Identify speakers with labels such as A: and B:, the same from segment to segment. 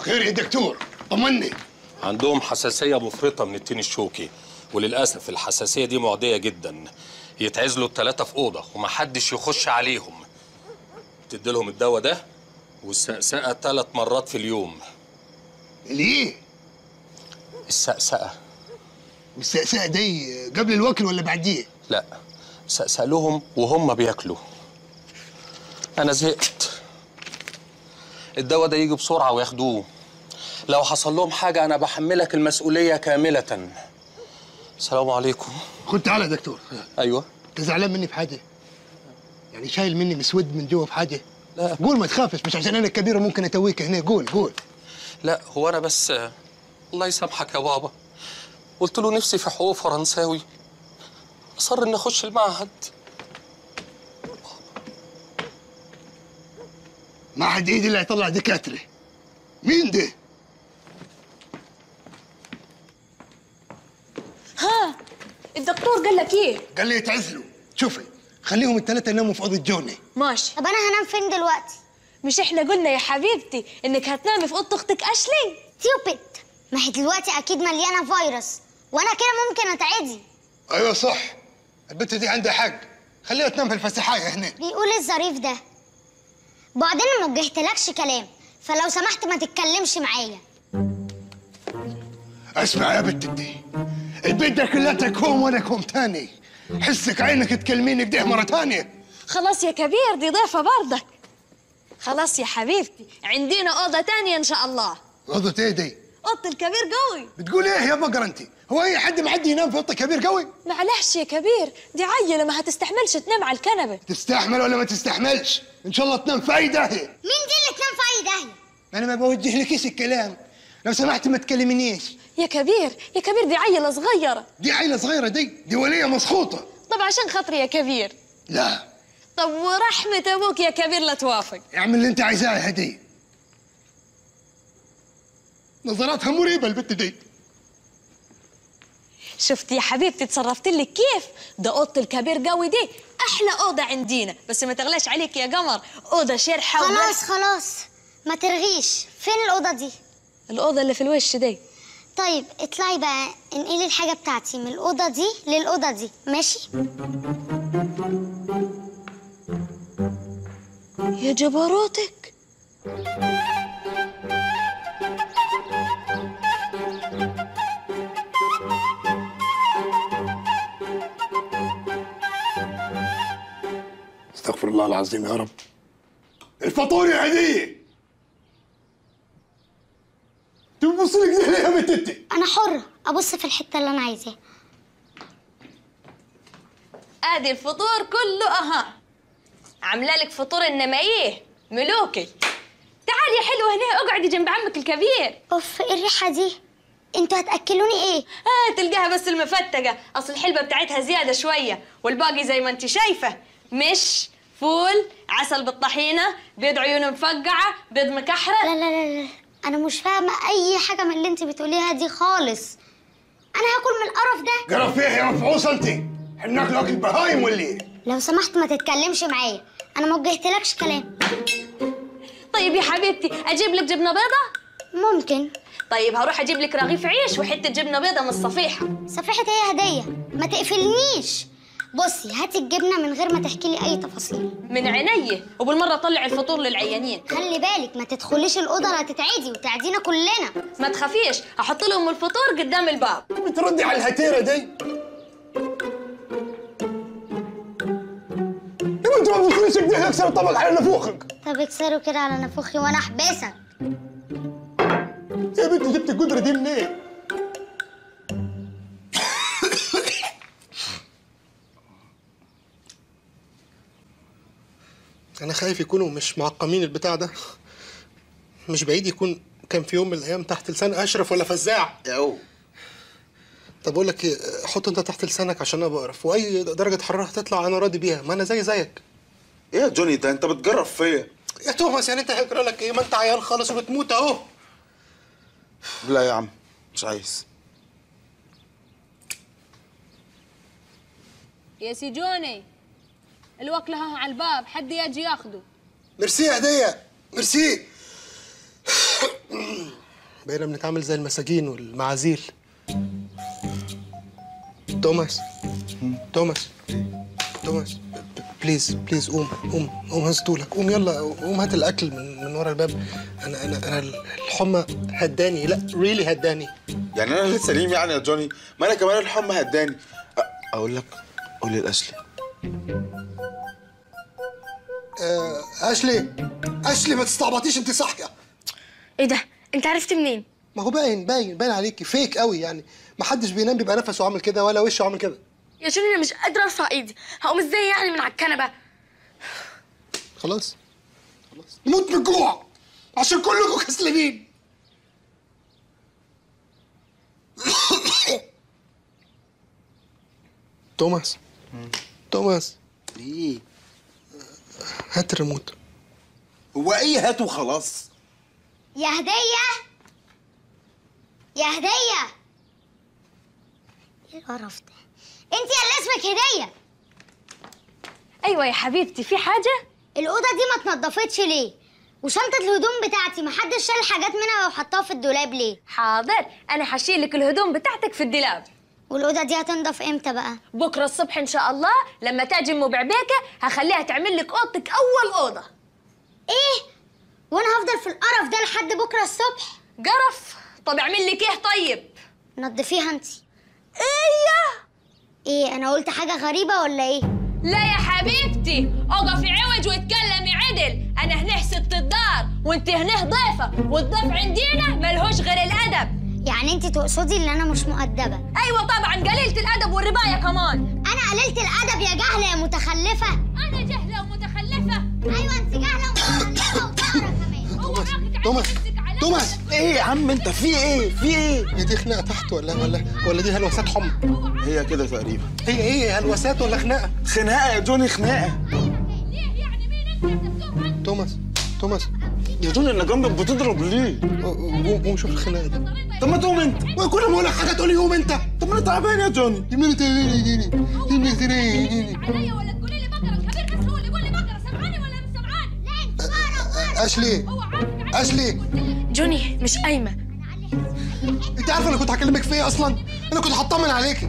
A: خير يا دكتور طمني
B: عندهم حساسية مفرطة من التين الشوكي وللأسف الحساسية دي معدية جدا يتعزلوا التلاتة في أوضة ومحدش يخش عليهم تديلهم الدواء ده والسقسقة ثلاث مرات في اليوم
A: ليه
B: السقسقة
A: والسقسقه دي قبل الوكل ولا بعديه
B: لا سقسق لهم وهم بياكلوا أنا زهقت الدواء ده يجي بسرعة وياخدوه لو حصل لهم حاجة أنا بحملك المسؤولية كاملة السلام عليكم
A: خد تعالى يا دكتور
B: أيوه
A: انت زعلان مني في حاجه يعني شايل مني مسود من جوا في حاجه
B: لا.
A: قول ما تخافش مش عشان انا كبير ممكن اتويك هنا قول قول
B: لا هو انا بس الله يسامحك يا بابا قلت له نفسي في حقوق فرنساوي اصر اني اخش المعهد
A: ما حد ايدي اللي هيطلع دكاتره مين ده
C: ها الدكتور قال لك ايه
A: قال لي يتعزلوا شوفي خليهم الثلاثه يناموا في اوضه جوني
C: ماشي
D: طب انا هنام فين دلوقتي
C: مش احنا قلنا يا حبيبتي انك هتنامي في اوضه اختك اشلي
D: تيوبت ما هي دلوقتي اكيد مليانه فيروس وانا كده ممكن اتعدي
A: ايوه صح البنت دي عندها حق خليها تنام في الفسحايه هنا
D: بيقول إيه الظريف ده بعدين ما وجهتلكش كلام فلو سمحت ما تتكلمش معايا
A: اسمع يا بنت دي البيت ده كلها كوم وانا كوم تاني حسك عينك تكلميني كده مره تانيه
C: خلاص يا كبير دي ضيفه برضك خلاص يا حبيبتي عندنا اوضه تانية ان شاء الله
A: اوضه ايه دي
C: اوضه الكبير قوي
A: بتقول ايه يا بقر انت هو اي حد معدي ينام في اوضه كبير قوي
C: معلش يا كبير دي عيله ما هتستحملش تنام على الكنبه
A: تستحمل ولا ما تستحملش ان شاء الله تنام في اي داهيه
D: مين دي اللي تنام في اي داهيه
A: انا ما بوجه لكيش الكلام لو سمحت ما تكلمنيش
C: يا كبير يا كبير دي عيله صغيره
A: دي عيله صغيره دي دي وليه مسخوطه
C: طب عشان خاطري يا كبير
A: لا
C: طب ورحمه ابوك يا كبير لا توافق
A: اعمل اللي انت عايزاه يا هدي نظراتها مريبه البت دي
C: شفتي يا حبيبتي تصرفت لك كيف ده اوضه الكبير قوي دي احلى اوضه عندنا بس ما تغلاش عليك يا قمر اوضه شرحه
D: خلاص خلاص ما ترغيش فين الاوضه دي
C: الاوضه اللي في الوش دي
D: طيب اطلعي بقى انقلي الحاجه بتاعتي من الاوضه دي للاوضه دي ماشي
C: يا جبروتك
A: استغفر الله العظيم يا رب الفطور يا هديه تبص لك زي يا بنتي
D: انا حره ابص في الحته اللي انا عايزاها
C: ادي الفطور كله اها عامله لك فطور انما ايه ملوكي تعالي يا حلوه هنا اقعدي جنب عمك الكبير
D: اوف ايه الريحه دي انتوا هتاكلوني ايه
C: اه تلقاها بس المفتقه اصل الحلبه بتاعتها زياده شويه والباقي زي ما انت شايفه مش فول عسل بالطحينه بيض عيون مفقعه بيض مكحره
D: لا لا لا لا انا مش فاهمه اي حاجه من اللي انت بتقوليها دي خالص انا هاكل من القرف ده
A: قرف فيها يا مفعوص انت احنا ناكل اكل بهايم ولا ايه
D: لو سمحت ما تتكلمش معايا انا ما وجهتلكش كلام
C: طيب يا حبيبتي اجيب لك جبنه بيضه
D: ممكن
C: طيب هروح اجيب لك رغيف عيش وحته جبنه بيضه من الصفيحه
D: صفيحه هي هديه ما تقفلنيش بصي هاتي الجبنه من غير ما تحكي لي اي تفاصيل
C: من عيني وبالمره طلع الفطور للعيانين
D: خلي بالك ما تدخليش الاوضه لا تتعدي وتعدينا كلنا
C: ما تخافيش هحط لهم الفطور قدام الباب
A: بتردي على الهتيره دي يبقى انت ما بتقوليش كده اكسر طبق على نفوخك
D: طب اكسروا كده على نافوخي وانا احبسك
A: يا بنت جبت القدره دي منين
E: انا خايف يكونوا مش معقمين البتاع ده مش بعيد يكون كان في يوم من الايام تحت لسان اشرف ولا فزاع
F: ياو
E: طب اقول لك ايه حط انت تحت لسانك عشان انا بقرف واي درجه حراره هتطلع انا راضي بيها ما انا زي زيك
F: ايه يا جوني ده انت بتجرب فيا
E: يا توماس يعني انت هيجرى لك ايه ما انت عيان خالص وبتموت اهو
F: لا يا عم مش عايز
G: يا سيجوني الوكل ها على الباب حد يجي ياخده
A: ميرسي يا هديه ميرسي
E: بقينا بنتعامل زي المساجين والمعازيل توماس توماس توماس ب- ب- بليز بليز قوم قوم قوم هزتولك قوم يلا قوم هات الاكل من من ورا الباب انا انا انا الحمى هداني لا ريلي هداني
F: يعني انا لسه سليم يعني يا جوني ما انا كمان الحمى هداني أ- اقول لك قول لي لاشلي
E: آه اشلي اشلي ما تستعبطيش انت صاحيه
H: ايه ده انت عرفت منين
E: ما هو باين باين باين عليكي فيك قوي يعني ما حدش بينام بيبقى نفسه عامل كده ولا وشه عامل كده
H: يا جوني انا مش قادره ارفع ايدي هقوم ازاي يعني من على الكنبه
E: خلاص خلاص نموت من الجوع عشان كلكم كسلانين توماس توماس
F: ايه
E: هات الريموت
F: هو ايه هات وخلاص
D: يا هدية يا هدية ايه القرف ده انت اللي اسمك هدية
C: ايوه يا حبيبتي في حاجه
D: الأوضة دي ما اتنضفتش ليه وشنطة الهدوم بتاعتي ما حدش شال حاجات منها وحطها في الدولاب ليه
C: حاضر انا هشيل لك الهدوم بتاعتك في الدولاب
D: والأوضة دي هتنضف امتى بقى
C: بكره الصبح ان شاء الله لما تاجي ام بعبيكه هخليها تعمل لك اوضتك اول اوضه
D: ايه وانا هفضل في القرف ده لحد بكرة الصبح
C: قرف طب اعمل لك ايه طيب
D: نضفيها انت
C: ايه
D: ايه انا قلت حاجة غريبة ولا ايه
C: لا يا حبيبتي اقفي عوج واتكلمي عدل انا هنا ست الدار وانت هنا ضيفه والضيف عندنا ملهوش غير الادب
D: يعني انت تقصدي ان انا مش مؤدبة
C: ايوه طبعا قليله الادب والربايه كمان
D: انا قللت الادب يا جهلة يا متخلفة
C: انا جهله ومتخلفه
D: ايوه انت جهلة ومتخلفة وبقرة كمان
C: هو
E: توماس
C: راكك
E: توماس
C: على نفسك على
E: توماس
F: ايه يا عم انت في ايه في ايه
E: هي دي خناقة تحت ولا ولا ولا دي هلوسات حمى
F: هي كده تقريبا
E: هي ايه هلوسات ولا خناقة
F: خناقه يا جوني خناقه
C: ليه يعني مين انت يا تفتوح انت
E: توماس توماس
F: يا جوني انا جنبك بتضرب ليه
E: قوم قوم شوف الخناقة دي
F: طب ما تقوم انت
E: وكل ما اقول لك حاجة تقولي قوم انت
F: طب ما انا تعبان يا جوني
E: يمين تمين يجيني يمين تمين يجيني
C: عليا ولا تقولي لي بقره الخبير بس هو اللي يقول لي بقره سمعاني ولا مش سمعاني لا انت
E: اشلي
C: هو عارفك عليا
E: اشلي
H: جوني مش قايمه
E: انت عارفه انا كنت هكلمك في ايه اصلا انا كنت هطمن عليكي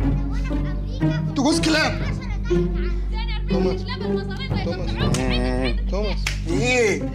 E: انتوا جوز كلاب توماس توماس توماس
F: ايه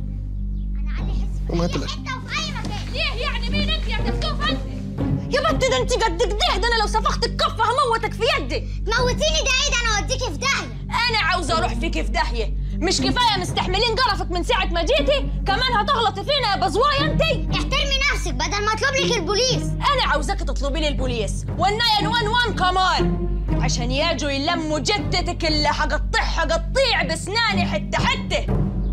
E: قوم هات الاشياء
C: ليه يعني مين انت يا تفتوح انت يا بنتي ده انت قد كده ده انا لو سفختك كفه هموتك في يدي
D: موتيني ده ايه ده انا اوديكي في داهية
C: انا عاوزه اروح فيك في داهيه مش كفايه مستحملين قرفك من ساعه ما جيتي كمان هتغلطي فينا يا بزوايه انت
D: احترمي نفسك بدل ما اطلب لك البوليس
C: انا عاوزاك تطلبي لي البوليس والناين وان وان كمان عشان يجوا يلموا جدتك اللي حقطعها قطيع بسناني حته حته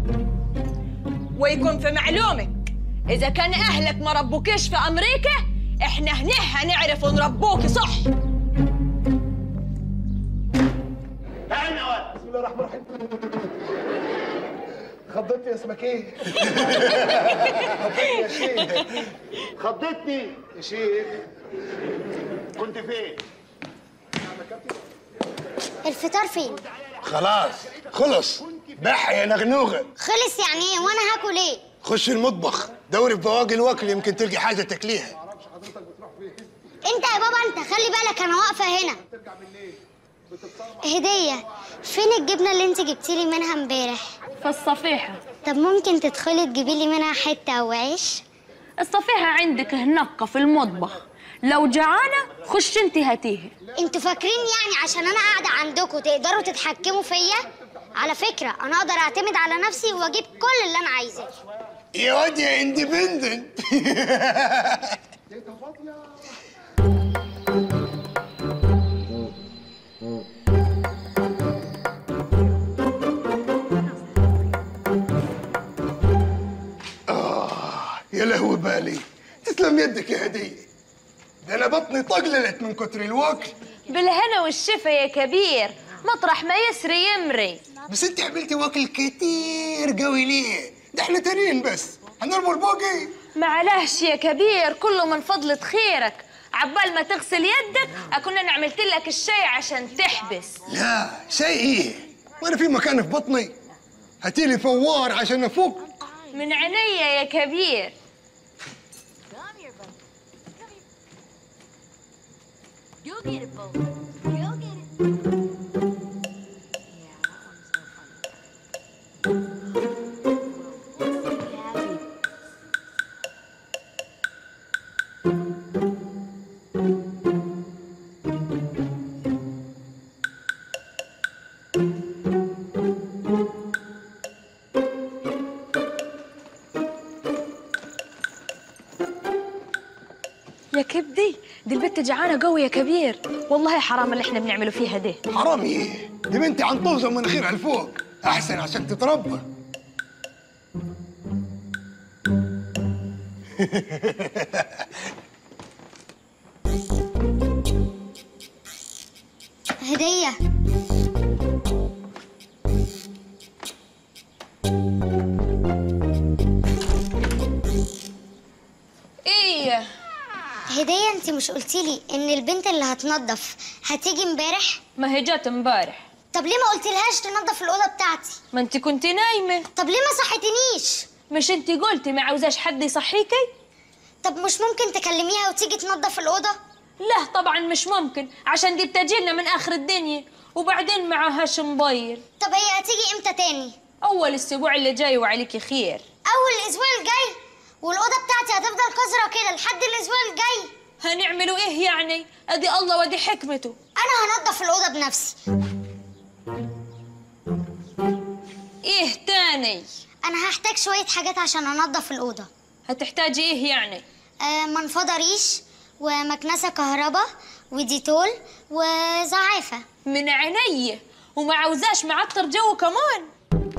C: ويكون في معلومك اذا كان اهلك ما ربوكيش في امريكا احنا هنا هنعرف نربوك صح
A: بسم الله الرحمن الرحيم خضتني يا اسمك ايه؟ خضتني يا شيخ خضتني يا شيخ كنت فين؟
D: الفطار فين
A: خلاص خلص بح يا نغنوغه
D: خلص يعني ايه وانا هاكل ايه
A: خش المطبخ دوري في بواقي الوكل يمكن تلقي حاجه تاكليها
D: انت يا بابا انت خلي بالك انا واقفه هنا هديه فين الجبنه اللي انت جبتي لي منها امبارح
C: في الصفيحه
D: طب ممكن تدخلي تجيبي لي منها حته او عيش
C: الصفيحه عندك هناك في المطبخ لو جعانه خش انت هاتيها
D: انتوا فاكرين يعني عشان انا قاعده عندكم تقدروا تتحكموا فيا على فكره انا اقدر اعتمد على نفسي واجيب كل اللي انا عايزاه
A: يا واد يا اندبندنت آه يا لهو بالي تسلم يدك يا هدية ده أنا بطني طقللت من كتر الوكل
C: بالهنا والشفا يا كبير مطرح ما يسري يمري
A: بس أنت عملتي وكل كتير قوي ليه؟ ده احنا تانيين بس هنرموا الباقي
C: معلش يا كبير كله من فضلة خيرك عبال ما تغسل يدك أكون أنا عملت لك الشاي عشان تحبس
A: لا شيء ايه وانا في مكان في بطني هاتيلي فوار عشان افك
C: من عينيا يا كبير
I: You'll get it, Bo. You'll get it.
C: يا كبدي دي البت جعانه قوي يا كبير والله حرام اللي احنا بنعمله فيها ده
A: حرام ايه دي بنتي عنطوزه ومناخيرها لفوق احسن عشان تتربى
D: هدية
C: ايه
D: هدية انت مش قلتيلي ان البنت اللي هتنظف هتيجي امبارح
C: ما هي جات امبارح
D: طب ليه ما قلتلهاش تنظف الأوضة بتاعتي
C: ما انت كنت نايمه
D: طب ليه ما صحتنيش
C: مش انت قلتي ما عاوزاش حد يصحيكي
D: طب مش ممكن تكلميها وتيجي تنظف الأوضة
C: لا طبعا مش ممكن عشان دي بتجيلنا من اخر الدنيا وبعدين معهاش موبايل
D: طب هي هتيجي امتى تاني
C: اول الاسبوع اللي جاي وعليكي خير
D: اول الاسبوع الجاي والأوضة بتاعتي هتفضل قذرة كده لحد الاسبوع الجاي
C: هنعملوا ايه يعني ادي الله ودي حكمته
D: انا هنظف الأوضة بنفسي
C: ايه تاني
D: انا هحتاج شوية حاجات عشان انظف الأوضة
C: هتحتاجي ايه يعني
D: آه منفضة ريش ومكنسة كهرباء وديتول وزعافة
C: من عيني وما عاوزاش معطر جو كمان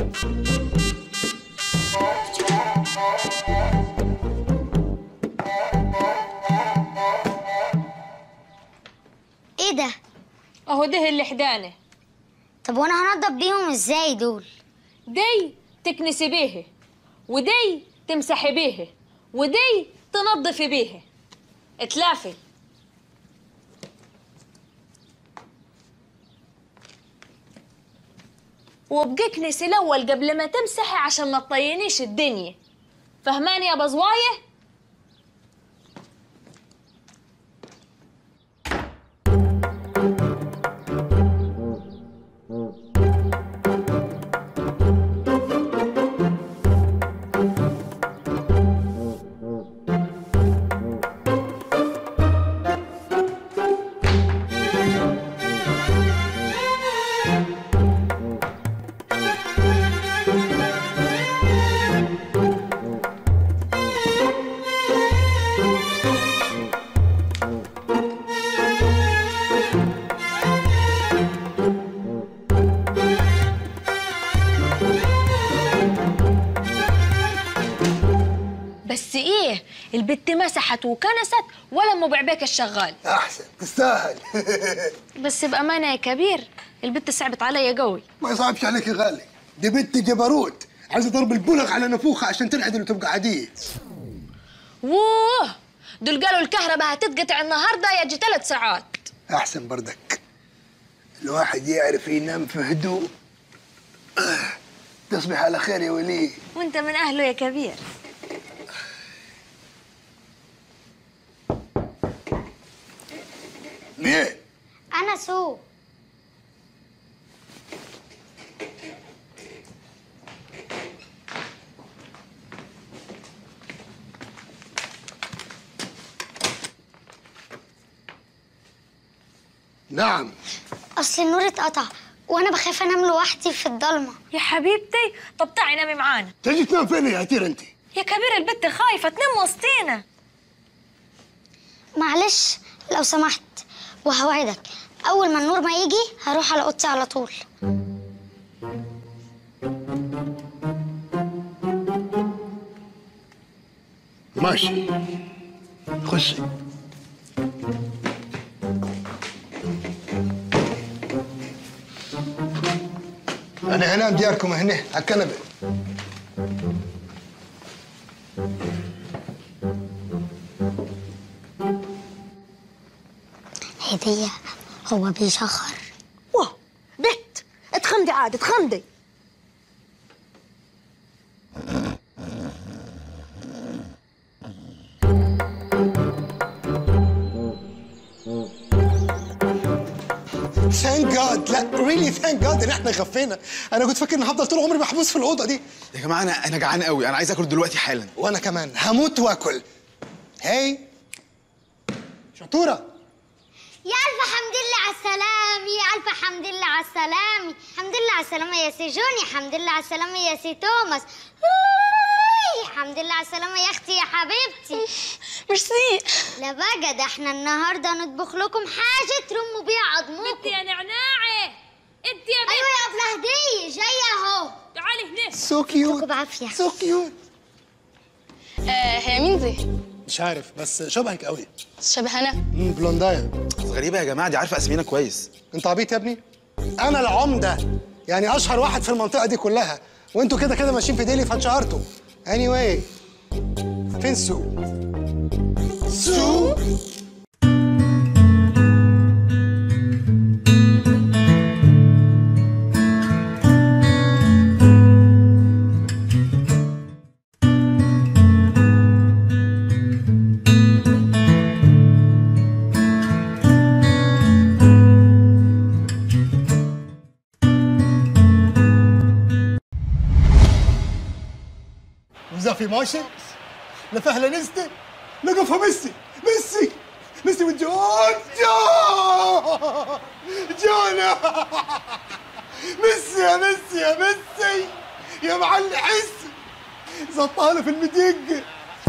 D: ايه ده
C: اهو ده اللي حدانه
D: طب وانا هنضف بيهم ازاي دول
C: دي تكنسي بيه ودي تمسحي بيه ودي تنظفي بيه اتلافي وابقي اكنسي الاول قبل ما تمسحي عشان ما تطينيش الدنيا فهماني يا بزوايه بس ايه البت مسحت وكنست ولا ام بعبيك الشغال
A: احسن تستاهل
C: بس بامانه يا كبير البت صعبت عليا قوي
A: ما يصعبش عليك يا غالي دي بنت جبروت عايزه ضرب البلغ على نفوخها عشان تنعدل وتبقى عاديه
C: ووه دول قالوا الكهرباء هتتقطع النهارده يجي ثلاث ساعات
A: احسن بردك الواحد يعرف ينام في هدوء آه، تصبح على خير يا ولي
C: وانت من اهله يا كبير
A: مين
D: انا سو
A: نعم
D: اصل النور اتقطع وانا بخاف انام لوحدي في الضلمه
C: يا حبيبتي طب تعي نامي معانا
A: تجي تنام فين يا عتير انت
C: يا كبير البت خايفه تنام وسطينا
D: معلش لو سمحت وهوعدك اول ما النور ما يجي هروح على اوضتي على طول
A: ماشي خش انا هنام دياركم هنا على الكنبه
D: هديه هو بيشخر
C: واه بت اتخمدي عاد اتخمدي
E: لا ريلي ثانك جاد ان احنا خفينا انا كنت فاكر ان هفضل طول عمري محبوس في الاوضه دي
F: يا جماعه انا انا جعان قوي انا عايز اكل دلوقتي حالا
E: وانا كمان هموت واكل هاي شطوره
D: يا الف حمد لله على السلام يا الف حمد لله على السلام الحمد لله على السلامه يا سي جوني الحمد لله على السلامه يا سي توماس أوي، الحمد لله على السلامه يا اختي يا حبيبتي
H: ميرسي
D: لا بقى ده احنا النهارده نطبخ لكم حاجه ترموا بيها عظمكم
C: انت يا نعناعه انت يا بنت
D: ايوه يا ابله هديه جايه اهو
C: تعالي هنا
E: سو كيوت
D: بعافيه
E: سو كيوت
H: آه هي مين دي؟
E: مش عارف بس شبهك قوي
H: شبه انا
E: مم، بلوندايه
F: غريبه يا جماعه دي عارفه اسمينا كويس
E: انت عبيط يا ابني انا العمده يعني اشهر واحد في المنطقه دي كلها وانتوا كده كده ماشيين في ديلي فاتشهرتوا اني anyway. فين سو سو وإذا في ماشي لفهلا نزته لقفها ميسي ميسي ميسي والجون جون جون ميسي يا ميسي يا ميسي يا معلم حس زطاله في المدق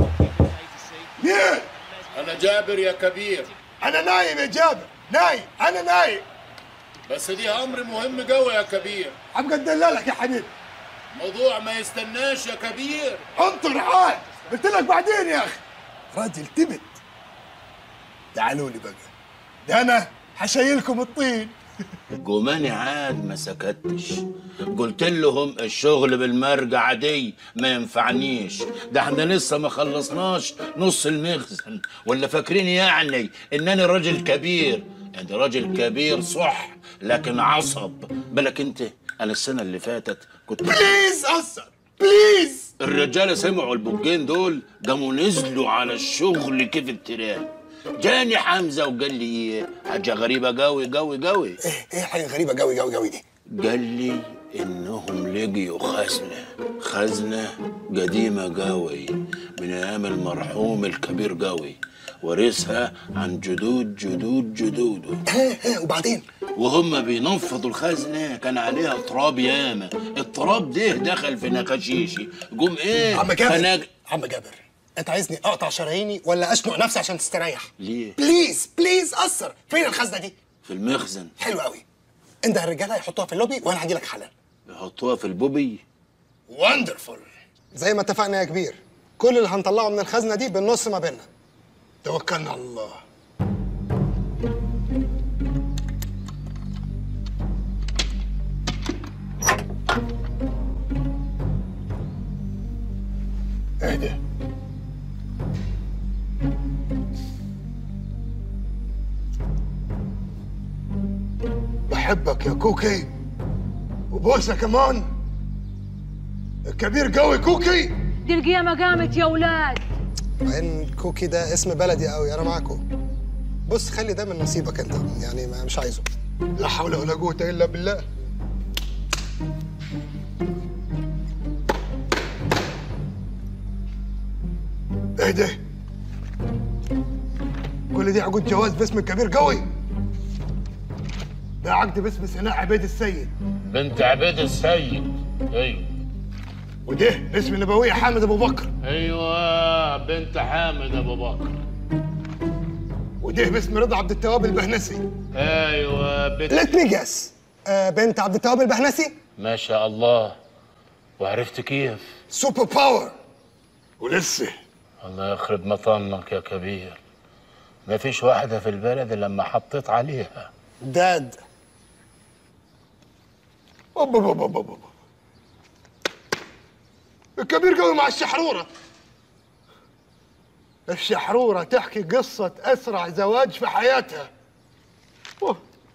E: مين؟
J: أنا جابر يا كبير
E: أنا نايم يا جابر نايم أنا نايم
J: بس دي أمر مهم قوي يا كبير
E: عم قد دلالك يا حبيبي
J: موضوع ما يستناش يا كبير
E: انطر عاد قلت لك بعدين يا اخي راجل تبت تعالوا لي بقى ده انا حشيلكم الطين
J: جماني عاد ما سكتش قلت لهم الشغل بالمرجع دي ما ينفعنيش ده احنا لسه ما خلصناش نص المخزن ولا فاكرين يعني انني راجل كبير يعني راجل كبير صح لكن عصب بالك انت انا السنه اللي فاتت كنت
E: بليز اثر بليز
J: الرجاله سمعوا البوجين دول قاموا نزلوا على الشغل كيف التراب جاني حمزه وقال لي ايه حاجه غريبه قوي قوي قوي
E: ايه ايه حاجه غريبه قوي قوي قوي دي
J: قال لي انهم لقيوا خزنه خزنه قديمه قوي من ايام المرحوم الكبير قوي ورثها عن جدود جدود جدوده
E: ها ها وبعدين
J: وهم بينفضوا الخزنه كان عليها تراب ياما التراب ده دخل في نقاشيشي قوم ايه
E: عم جابر
J: فنج-
E: عم جابر انت عايزني اقطع شراييني ولا اشنق نفسي عشان تستريح
J: ليه
E: بليز بليز اثر فين الخزنه دي
J: في المخزن
E: حلو قوي انت الرجاله هيحطوها في اللوبي وانا هجي لك حالا
J: يحطوها في البوبي
E: وندرفول زي ما اتفقنا يا كبير كل اللي هنطلعه من الخزنه دي بالنص ما بيننا توكلنا على الله اهدى بحبك يا كوكي وبوسه كمان الكبير قوي كوكي
G: دي القيامة قامت يا ولاد
E: ان كوكي ده اسم بلدي قوي انا معاكم بص خلي ده من نصيبك انت يعني ما مش عايزه لا حول ولا قوه الا بالله ايه ده كل دي عقود جواز باسم الكبير قوي ده عقد باسم سناء عبيد السيد
J: بنت عبيد السيد ايوه
E: وده باسم النبوية حامد ابو بكر
J: ايوه بنت حامد ابو بكر
E: وده باسم رضا عبد التواب البهنسي
J: ايوه بنت
E: ليت مي جس بنت عبد التواب البهنسي
J: ما شاء الله وعرفت كيف
E: سوبر باور ولسه
J: الله يخرب مطنك يا كبير ما فيش واحدة في البلد إلا لما حطيت عليها
E: داد أوب أوب أوب أوب أوب. الكبير قوي مع الشحرورة الشحرورة تحكي قصة أسرع زواج في حياتها أوه.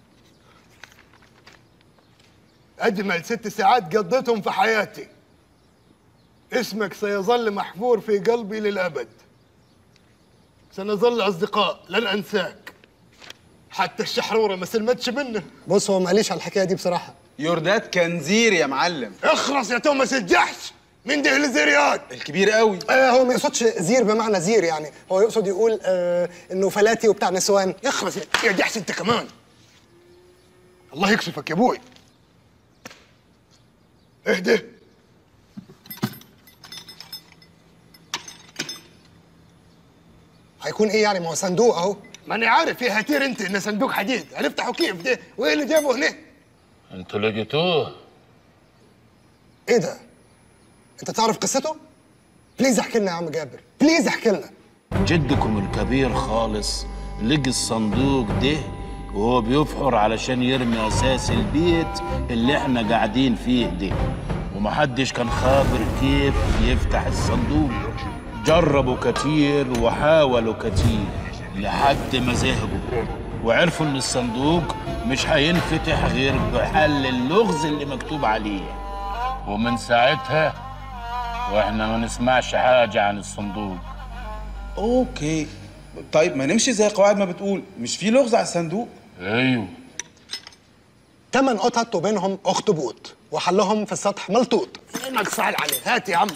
E: أجمل ست ساعات قضيتهم في حياتي اسمك سيظل محفور في قلبي للأبد سنظل أصدقاء لن أنساك
A: حتى الشحروره ما سلمتش منه
E: بص هو معليش على الحكايه دي بصراحه
K: يوردات كان زير يا معلم
A: اخرس يا توماس الجحش من ده الزريات
K: الكبير قوي
E: آه هو ما يقصدش زير بمعنى زير يعني هو يقصد يقول آه انه فلاتي وبتاع نسوان
A: اخرس يا جحش انت كمان الله يكشفك يا ابوي اهدى
E: هيكون ايه يعني ما هو صندوق اهو
A: ما انا عارف يا هتير انت انه صندوق حديد هنفتحه كيف ده وايه اللي جابه هنا
J: انتوا لقيتوه
E: ايه ده انت تعرف قصته بليز احكي لنا يا عم جابر بليز احكي لنا
J: جدكم الكبير خالص لقي الصندوق ده وهو بيفحر علشان يرمي اساس البيت اللي احنا قاعدين فيه ده ومحدش كان خابر كيف يفتح الصندوق جربوا كتير وحاولوا كتير لحد ما زهقوا وعرفوا ان الصندوق مش هينفتح غير بحل اللغز اللي مكتوب عليه ومن ساعتها واحنا ما نسمعش حاجة عن الصندوق
K: اوكي طيب ما نمشي زي القواعد ما بتقول مش في لغز على الصندوق
J: ايوه
E: تمن قطط وبينهم اخطبوط وحلهم في السطح ملطوط
A: انك صعل عليه هات يا عم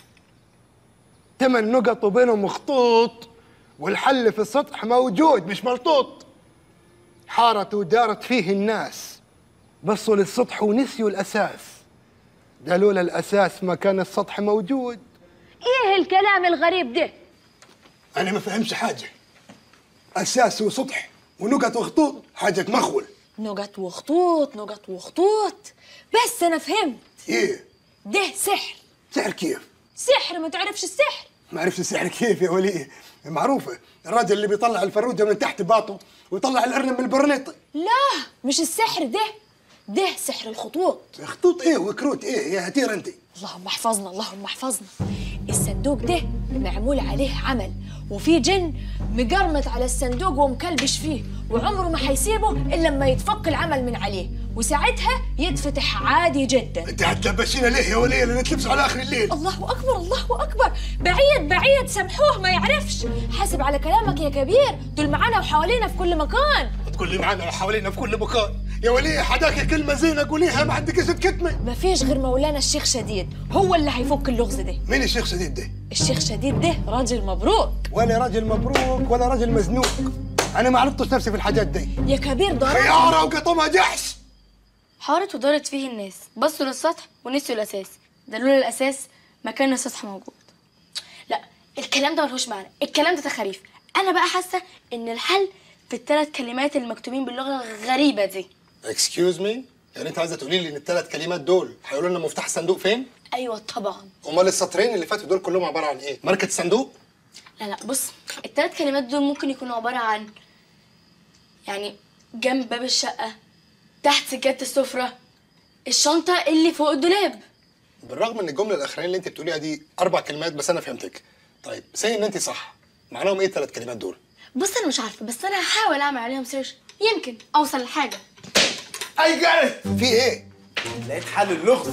A: ثمان نقط وبينهم خطوط والحل في السطح موجود مش ملطوط حارت ودارت فيه الناس بصوا للسطح ونسيوا الاساس ده لولا الاساس ما كان السطح موجود
G: ايه الكلام الغريب ده
A: انا ما فهمش حاجه اساس وسطح ونقط وخطوط حاجه مخول
G: نقط وخطوط نقط وخطوط بس انا فهمت
A: ايه
G: ده سحر
A: سحر كيف
G: سحر ما تعرفش السحر
A: ما عرفت السحر كيف يا ولي معروفه الراجل اللي بيطلع الفروجه من تحت باطه ويطلع الارنب من البرنيطه
G: لا مش السحر ده ده سحر الخطوط
A: خطوط ايه وكروت ايه يا هتير انت
G: اللهم احفظنا اللهم احفظنا الصندوق ده معمول عليه عمل وفي جن مقرمط على الصندوق ومكلبش فيه وعمره ما حيسيبه الا لما يتفك العمل من عليه وساعتها يتفتح عادي جدا
A: انت هتلبسينا ليه يا ولي اللي نتلبسوا على اخر الليل
G: الله اكبر الله اكبر بعيد بعيد سامحوه ما يعرفش حاسب على كلامك يا كبير دول معانا وحوالينا في كل مكان
A: تقول لي معانا حوالينا في كل مكان يا ولي حداك كلمه زينه قوليها ما عندك اسم كتمه
G: ما فيش غير مولانا الشيخ شديد هو اللي هيفك اللغز ده
A: مين الشيخ سديد ده
G: الشيخ شديد ده راجل مبروك
A: ولا راجل مبروك ولا راجل مزنوق انا ما عرفتش نفسي في الحاجات دي
G: يا كبير ده راجل-
A: خياره وقطمها جحش
H: حارت ودارت فيه الناس بصوا للسطح ونسيوا الاساس ده لولا الاساس ما كان السطح موجود لا الكلام ده ملهوش معنى الكلام ده تخاريف انا بقى حاسه ان الحل في الثلاث كلمات المكتوبين باللغه الغريبه دي
E: اكسكيوز مي يعني انت عايزه تقولي لي ان الثلاث كلمات دول هيقولوا لنا مفتاح الصندوق فين
H: ايوه طبعا
E: امال السطرين اللي فاتوا دول كلهم عباره عن ايه ماركه الصندوق
H: لا لا بص الثلاث كلمات دول ممكن يكونوا عباره عن يعني جنب باب الشقه تحت سجاده السفره الشنطه اللي فوق الدولاب
E: بالرغم ان الجمله الاخرانيه اللي انت بتقوليها دي اربع كلمات بس انا فهمتك طيب سي ان انت صح معناهم ايه الثلاث كلمات دول
H: بص انا مش عارفه بس انا هحاول اعمل عليهم سيرش يمكن اوصل لحاجه
A: اي جاري
E: في ايه
K: لقيت حل اللغز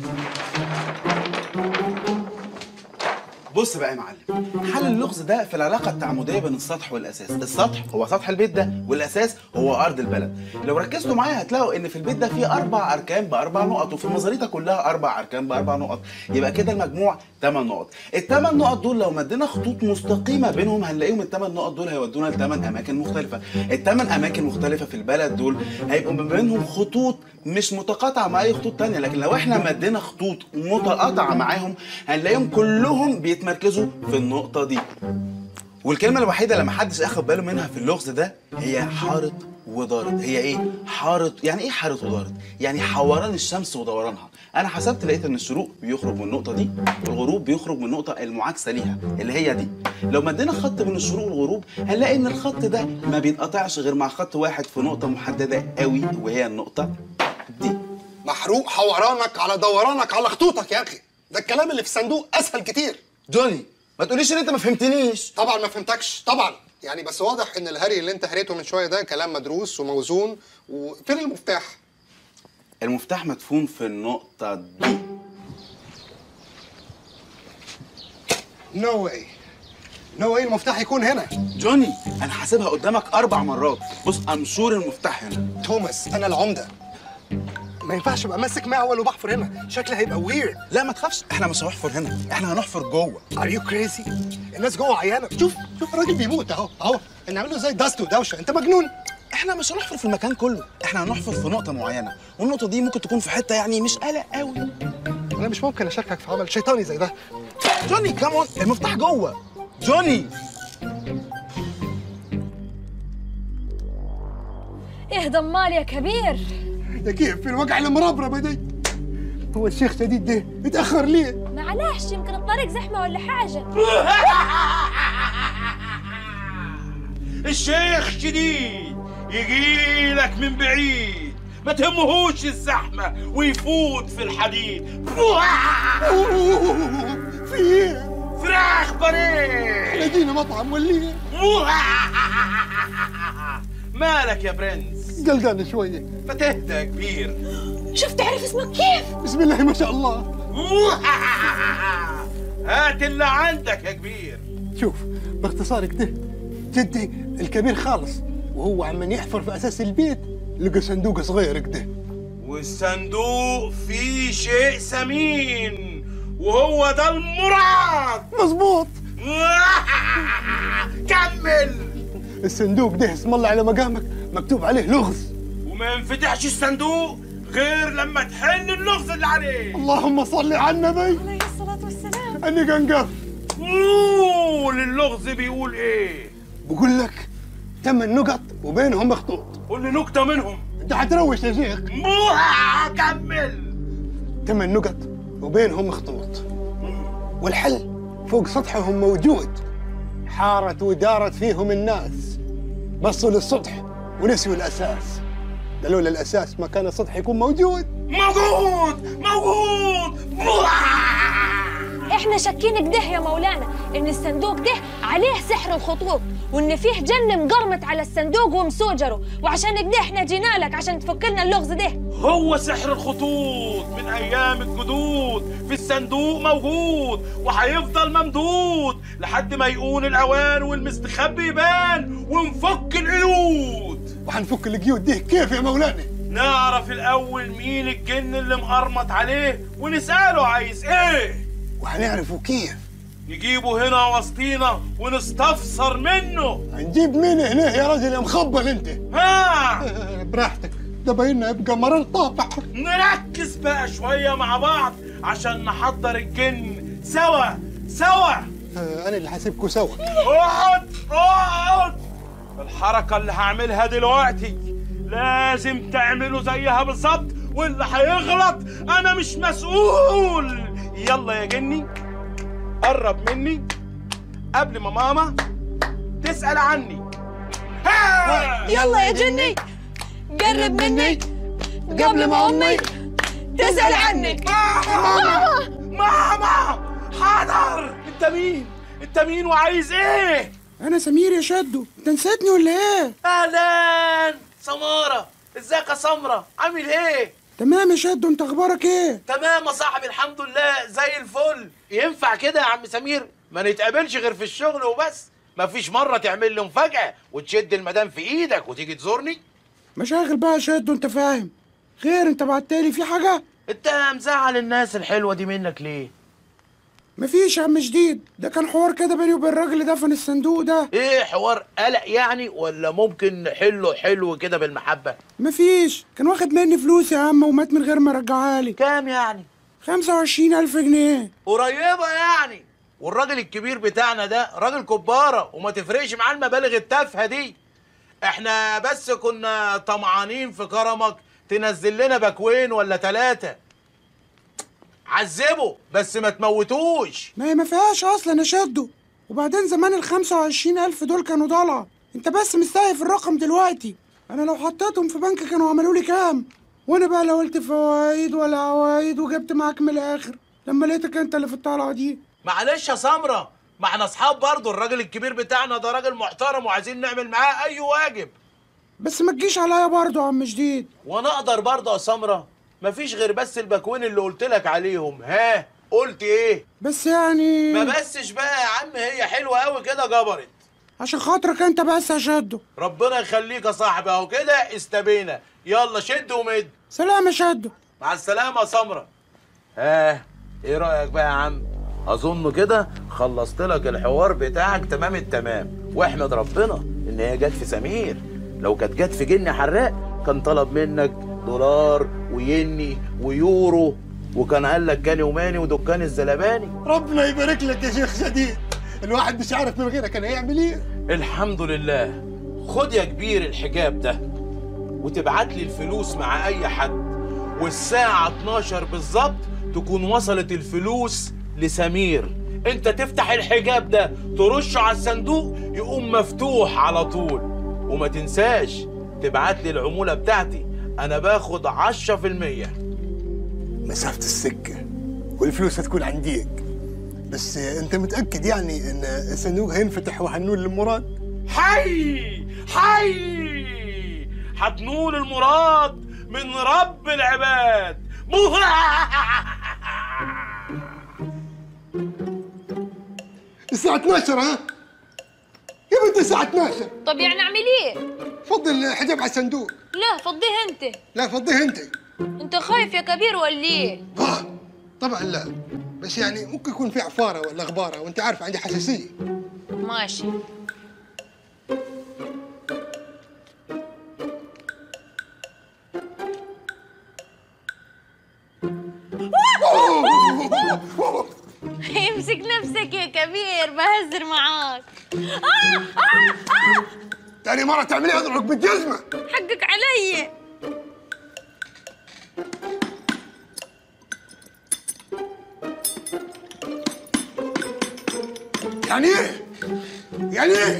K: بص بقى يا معلم حل اللغز ده في العلاقه التعامديه بين السطح والاساس السطح هو سطح البيت ده والاساس هو ارض البلد لو ركزتوا معايا هتلاقوا ان في البيت ده فيه اربع اركان باربع نقط وفي المزاريطه كلها اربع اركان باربع نقط يبقى كده المجموع 8 نقط الثمان نقط دول لو مدينا خطوط مستقيمه بينهم هنلاقيهم الثمان نقط دول هيودونا لثمان اماكن مختلفه الثمان اماكن مختلفه في البلد دول هيبقوا ما بينهم خطوط مش متقاطعه مع اي خطوط تانية لكن لو احنا مدينا خطوط متقاطعه معاهم هنلاقيهم كلهم بيتمركزوا في النقطه دي والكلمة الوحيدة اللي محدش اخد باله منها في اللغز ده هي حارت ودارت هي ايه؟ حارت يعني ايه حارت ودارت؟ يعني حوران الشمس ودورانها انا حسبت لقيت ان الشروق بيخرج من النقطة دي والغروب بيخرج من النقطة المعاكسة ليها اللي هي دي لو مدينا خط بين الشروق والغروب هنلاقي ان الخط ده ما بينقطعش غير مع خط واحد في نقطة محددة قوي وهي النقطة دي
E: محروق حورانك على دورانك على خطوطك يا اخي ده الكلام اللي في الصندوق اسهل كتير
K: جوني ما تقوليش ان انت ما فهمتنيش
E: طبعا ما فهمتكش طبعا يعني بس واضح ان الهري اللي انت هريته من شويه ده كلام مدروس وموزون وفين المفتاح
K: المفتاح مدفون في النقطة دي
A: نو واي نو ايه المفتاح يكون هنا
K: جوني انا حاسبها قدامك اربع مرات بص امشور المفتاح هنا
A: توماس انا العمده ما ينفعش ابقى ماسك معول وبحفر هنا شكلي هيبقى ويرد
K: لا ما تخافش احنا مش هنحفر هنا احنا هنحفر جوه
A: ار يو كريزي الناس جوه عيانه شوف شوف الراجل بيموت اهو اهو نعمل له زي داست ودوشه انت مجنون
K: احنا مش هنحفر في المكان كله احنا هنحفر في نقطه معينه والنقطه دي ممكن تكون في حته يعني مش قلق قوي
A: انا مش ممكن اشاركك في عمل شيطاني زي ده
K: جوني كامون المفتاح جوه جوني
G: اهدى امال يا كبير
A: ده كيف في الوجع المربربه دي هو الشيخ شديد ده اتاخر ليه
G: معلش يمكن الطريق زحمه ولا حاجه
J: الشيخ شديد يجي لك من بعيد ما تهمهوش الزحمة ويفوت في الحديد
A: في ايه
J: فراخ بانيه
A: لقينا مطعم ولا ايه
J: مالك يا برنس
A: قلقان شويه
J: ما تهدى يا كبير
G: شفت عرف اسمك كيف
A: بسم الله ما شاء الله
J: هات اللي عندك يا كبير
A: شوف باختصار كده جدي الكبير خالص وهو عمال يحفر في اساس البيت لقى صندوق صغير كده
J: والصندوق فيه شيء ثمين وهو ده المراد
A: مظبوط
J: كمل
A: الصندوق ده اسم الله على مقامك مكتوب عليه لغز
J: وما ينفتحش الصندوق غير لما تحل اللغز اللي عليه
A: اللهم صل على النبي
G: عليه الصلاه والسلام
A: اني قنقف
J: قول اللغز بيقول ايه
A: بقول لك ثمان نقط وبينهم خطوط
J: قول لي نكتة منهم
A: انت هتروش يا شيخ
J: موها كمل
A: ثمان نقط وبينهم خطوط والحل فوق سطحهم موجود حارت ودارت فيهم الناس بصوا للسطح ونسيوا الاساس ده لولا الاساس ما كان السطح يكون موجود
J: موجود موجود
G: احنا شاكين كده يا مولانا ان الصندوق ده عليه سحر الخطوط وان فيه جن مقرمت على الصندوق ومسوجره وعشان كده احنا جينا لك عشان تفك لنا اللغز ده
J: هو سحر الخطوط من ايام الجدود في الصندوق موجود وهيفضل ممدود لحد ما يقون الاوان والمستخبي يبان ونفك القيود
A: وهنفك القيود دي كيف يا مولانا
J: نعرف الاول مين الجن اللي مقرمط عليه ونساله عايز ايه
A: وهنعرفوا كيف
J: نجيبه هنا وسطينا ونستفسر منه
A: هنجيب مين هنا يا راجل يا مخبل انت
J: ها
A: براحتك ده بايننا يبقى مرار طابع
J: نركز بقى شوية مع بعض عشان نحضر الجن سوا سوا
A: آه، انا اللي هسيبكوا سوا
J: اقعد اقعد الحركة اللي هعملها دلوقتي لازم تعملوا زيها بالظبط واللي هيغلط انا مش مسؤول يلا يا جني قرب مني قبل ما ماما تسأل عني ها!
G: يلا يا جني قرب مني قبل ما امي تسال عنك
J: ماما ماما حاضر انت مين انت مين وعايز ايه
L: انا سمير يا شدو انت نسيتني ولا ايه
J: اهلا سمارة ازيك يا سمرة عامل ايه
L: تمام يا شدو انت اخبارك ايه
J: تمام يا صاحبي الحمد لله زي الفل ينفع كده يا عم سمير ما نتقابلش غير في الشغل وبس مفيش مرة تعمل لي مفاجأة وتشد المدام في ايدك وتيجي تزورني
L: مشاغل بقى يا شدو انت فاهم خير انت بعتلي في حاجه
J: انت مزعل الناس الحلوة دي منك ليه
L: مفيش يا عم جديد ده كان حوار كده بيني وبين الراجل اللي دفن الصندوق ده
J: ايه حوار قلق يعني ولا ممكن نحله حلو كده بالمحبة
L: مفيش كان واخد مني فلوس يا عم ومات من غير ما يرجعها لي
J: كام يعني
L: خمسة وعشرين ألف جنيه
J: قريبة يعني والراجل الكبير بتاعنا ده راجل كبارة وما تفرقش معاه المبالغ التافهة دي احنا بس كنا طمعانين في كرمك تنزل لنا باكوين ولا ثلاثة عذبه بس ما تموتوش
L: ما هي ما فيهاش أصلا يا شدو وبعدين زمان ال 25 ألف دول كانوا ضلع أنت بس مستهيف الرقم دلوقتي أنا لو حطيتهم في بنك كانوا عملوا لي كام وأنا بقى لا قلت فوايد ولا عوايد وجبت معاك من الآخر لما لقيتك أنت اللي في الطلعة دي
J: معلش يا سمرة ما احنا اصحاب برضه الراجل الكبير بتاعنا ده راجل محترم وعايزين نعمل معاه اي واجب
L: بس ما تجيش عليا برضه يا عم جديد
J: وانا اقدر برضه يا سمرة مفيش غير بس الباكوين اللي قلت لك عليهم ها قلت ايه
L: بس يعني
J: ما بسش بقى يا عم هي حلوه قوي كده جبرت
L: عشان خاطرك انت بس يا شدو
J: ربنا يخليك يا صاحبي اهو كده استبينا يلا شد ومد
L: سلام يا شدو
J: مع السلامه يا سمره ها ايه رايك بقى يا عم اظن كده خلصت لك الحوار بتاعك تمام التمام واحمد ربنا ان هي جت في سمير لو كانت جت في جن حراق كان طلب منك دولار ويني ويورو وكان قال لك كاني وماني ودكان الزلباني
A: ربنا يبارك لك يا شيخ سديد الواحد مش عارف من غيرك كان هيعمل ايه
J: الحمد لله خد يا كبير الحجاب ده وتبعت لي الفلوس مع اي حد والساعة 12 بالظبط تكون وصلت الفلوس لسمير انت تفتح الحجاب ده ترشه على الصندوق يقوم مفتوح على طول وما تنساش تبعت لي العمولة بتاعتي انا باخد 10%
A: مسافة السكة والفلوس هتكون عنديك بس انت متأكد يعني ان الصندوق هينفتح وهنقول لمراد
J: حي حي هتنول المراد من رب العباد
A: الساعة 12 ها؟ يا بنت الساعة 12
C: طب يعني اعمل ايه
A: فضي الحجاب على الصندوق
C: لا فضيه انت
A: لا فضيه انت
C: انت خايف يا كبير ولا ايه
A: آه طبعا لا بس يعني ممكن يكون في عفارة ولا غبارة وانت عارف عندي حساسية
C: ماشي امسك نفسك يا كبير بهزر معاك آه آه آه
A: تاني مرة تعملي اضربك بالجزمة
C: حقك علي
A: يعني ايه؟ يعني ايه؟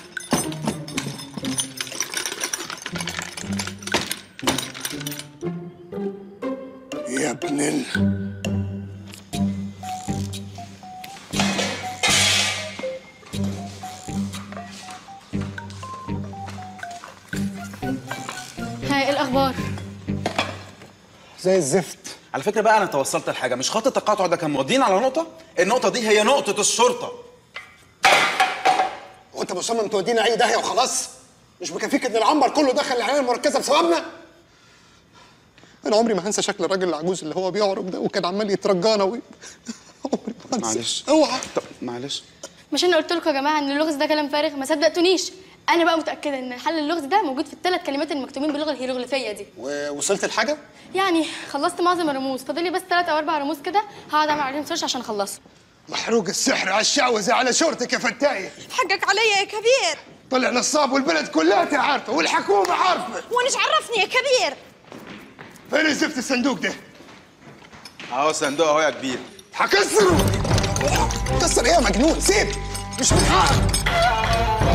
A: يا ابن ال
H: هاي الاخبار
A: زي الزفت
K: على فكره بقى انا توصلت لحاجه مش خط التقاطع ده كان مودينا على نقطه النقطه دي هي نقطه الشرطه
A: وانت مصمم تودينا اي داهيه وخلاص مش مكفيك ان العنبر كله دخل العنايه المركزه بسببنا انا عمري ما هنسى شكل الراجل العجوز اللي هو بيعرج ده وكان عمال يترجانا وي... عمري ما هنسى
K: معلش
A: اوعى
K: طب معلش
H: مش انا قلت لكم يا جماعه ان اللغز ده كلام فارغ ما صدقتونيش انا بقى متاكده ان حل اللغز ده موجود في الثلاث كلمات المكتوبين باللغه الهيروغليفيه دي
A: ووصلت لحاجه
H: يعني خلصت معظم الرموز فاضل لي بس ثلاث او اربع رموز كده هقعد اعمل عليهم سيرش عشان اخلصه
A: محروق السحر على الشعوذه على شورتك يا فتايه
C: حقك علي يا كبير
A: طلع نصاب والبلد كلها عارفه والحكومه عارفه
C: ونش عرفني يا كبير
A: فين زفت الصندوق ده؟
K: اهو صندوق اهو يا كبير
A: هكسره كسر ايه يا مجنون سيب مش من حقك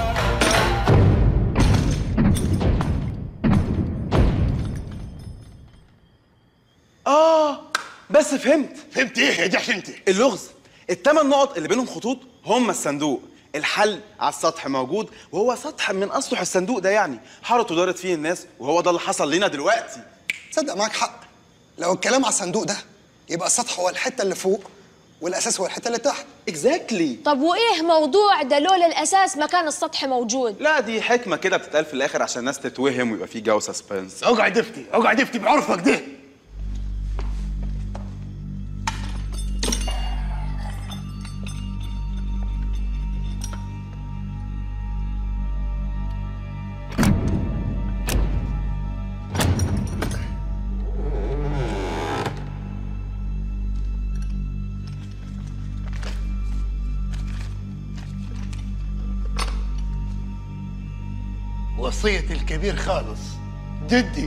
K: اه بس فهمت
A: فهمت ايه يا جحش انت؟
K: اللغز الثمان نقط اللي بينهم خطوط هم الصندوق الحل على السطح موجود وهو سطح من اسطح الصندوق ده يعني حارت ودارت فيه الناس وهو ده اللي حصل لنا دلوقتي
A: تصدق معاك حق لو الكلام على الصندوق ده يبقى السطح هو الحته اللي فوق والاساس هو الحته اللي تحت
K: اكزاكتلي
G: طب وايه موضوع ده لولا الاساس ما كان السطح موجود
K: لا دي حكمه كده بتتقال في الاخر عشان الناس تتوهم ويبقى في جو سسبنس
A: اقعد افتي اقعد افتي بعرفك ده وصية الكبير خالص جدي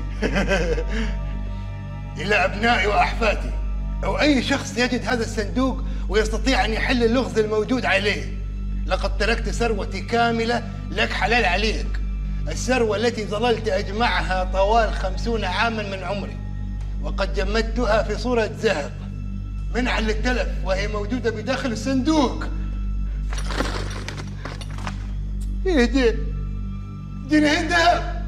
A: إلى أبنائي وأحفادي أو أي شخص يجد هذا الصندوق ويستطيع أن يحل اللغز الموجود عليه لقد تركت ثروتي كاملة لك حلال عليك الثروة التي ظللت أجمعها طوال خمسون عاما من عمري وقد جمدتها في صورة ذهب منعا للتلف وهي موجودة بداخل الصندوق ايه ده؟ جنيه ذهب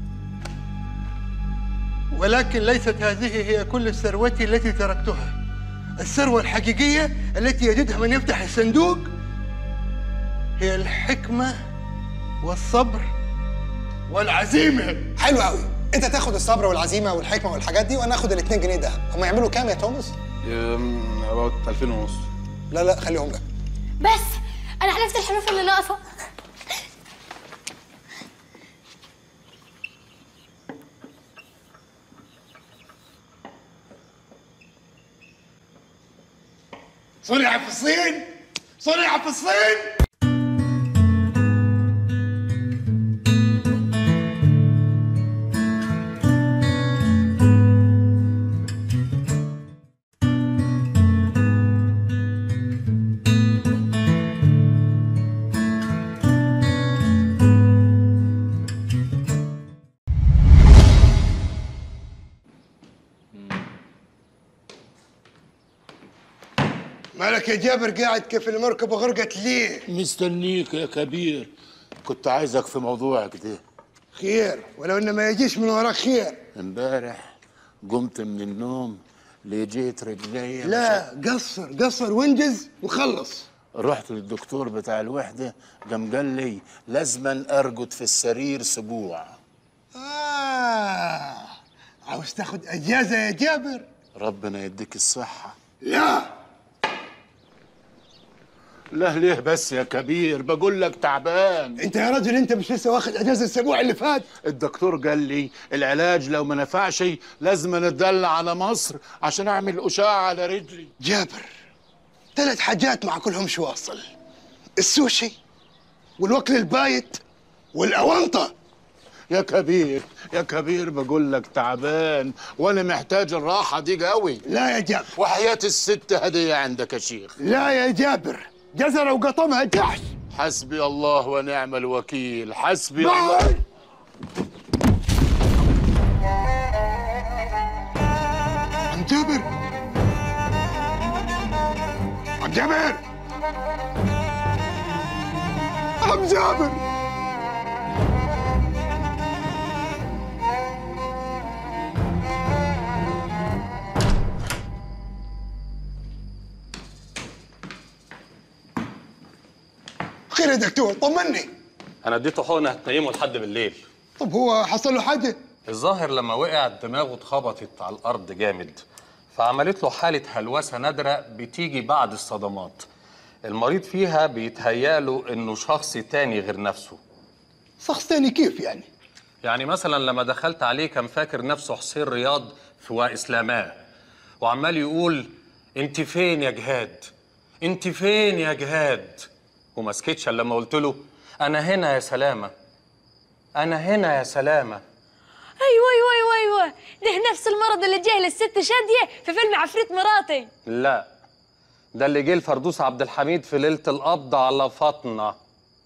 A: ولكن ليست هذه هي كل ثروتي التي تركتها الثروة الحقيقية التي يجدها من يفتح الصندوق هي الحكمة والصبر والعزيمة
E: حلو قوي انت تاخد الصبر والعزيمه والحكمه والحاجات دي وانا اخد ال 2 جنيه دهب هم يعملوا كام يا توماس؟
K: اباوت 2000 ونص
E: لا لا خليهم لك
H: بس انا حلفت الحروف اللي ناقصه
A: صنع في الصين صنع في الصين مالك يا جابر قاعد كيف المركبة غرقت ليه؟
J: مستنيك يا كبير كنت عايزك في موضوع كده
A: خير ولو انه ما يجيش من وراك خير
J: امبارح قمت من النوم لجيت رجلي
A: لا قصر قصر وانجز وخلص
J: رحت للدكتور بتاع الوحدة قام قال لي لازما أرقد في السرير أسبوع
A: آه عاوز تاخد اجازة يا جابر؟
J: ربنا يديك الصحة
A: لا
J: لا ليه بس يا كبير بقول لك تعبان
A: انت يا رجل انت مش لسه واخد اجازة الاسبوع اللي فات؟
J: الدكتور قال لي العلاج لو ما نفعش لازم ندلع على مصر عشان اعمل اشعه على رجلي
A: جابر ثلاث حاجات مع كلهم شو واصل السوشي والوكل البايت والاونطه
J: يا كبير يا كبير بقول لك تعبان وانا محتاج الراحه دي قوي
A: لا يا جابر
J: وحياه الست هديه عندك يا شيخ
A: لا يا جابر جزرة وقطمها جحش
J: حسبي الله ونعم الوكيل حسبي
A: باي.
J: الله
A: عم جابر عم جابر عم جابر خير يا دكتور طمني
B: انا اديته حقنه هتنيمه لحد بالليل
A: طب هو حصل له حاجه
B: الظاهر لما وقع دماغه اتخبطت على الارض جامد فعملت له حاله هلوسه نادره بتيجي بعد الصدمات المريض فيها بيتهيأ له انه شخص تاني غير نفسه
A: شخص تاني كيف يعني
B: يعني مثلا لما دخلت عليه كان فاكر نفسه حسين رياض في واسلاماه وعمال يقول انت فين يا جهاد انت فين يا جهاد وما سكتش إلا لما قلت له انا هنا يا سلامه انا هنا يا سلامه
G: ايوه ايوه ايوه ايوه ده نفس المرض اللي جه للست شاديه في فيلم عفريت مراتي
B: لا ده اللي جه لفردوس عبد الحميد في ليله القبض على فاطمه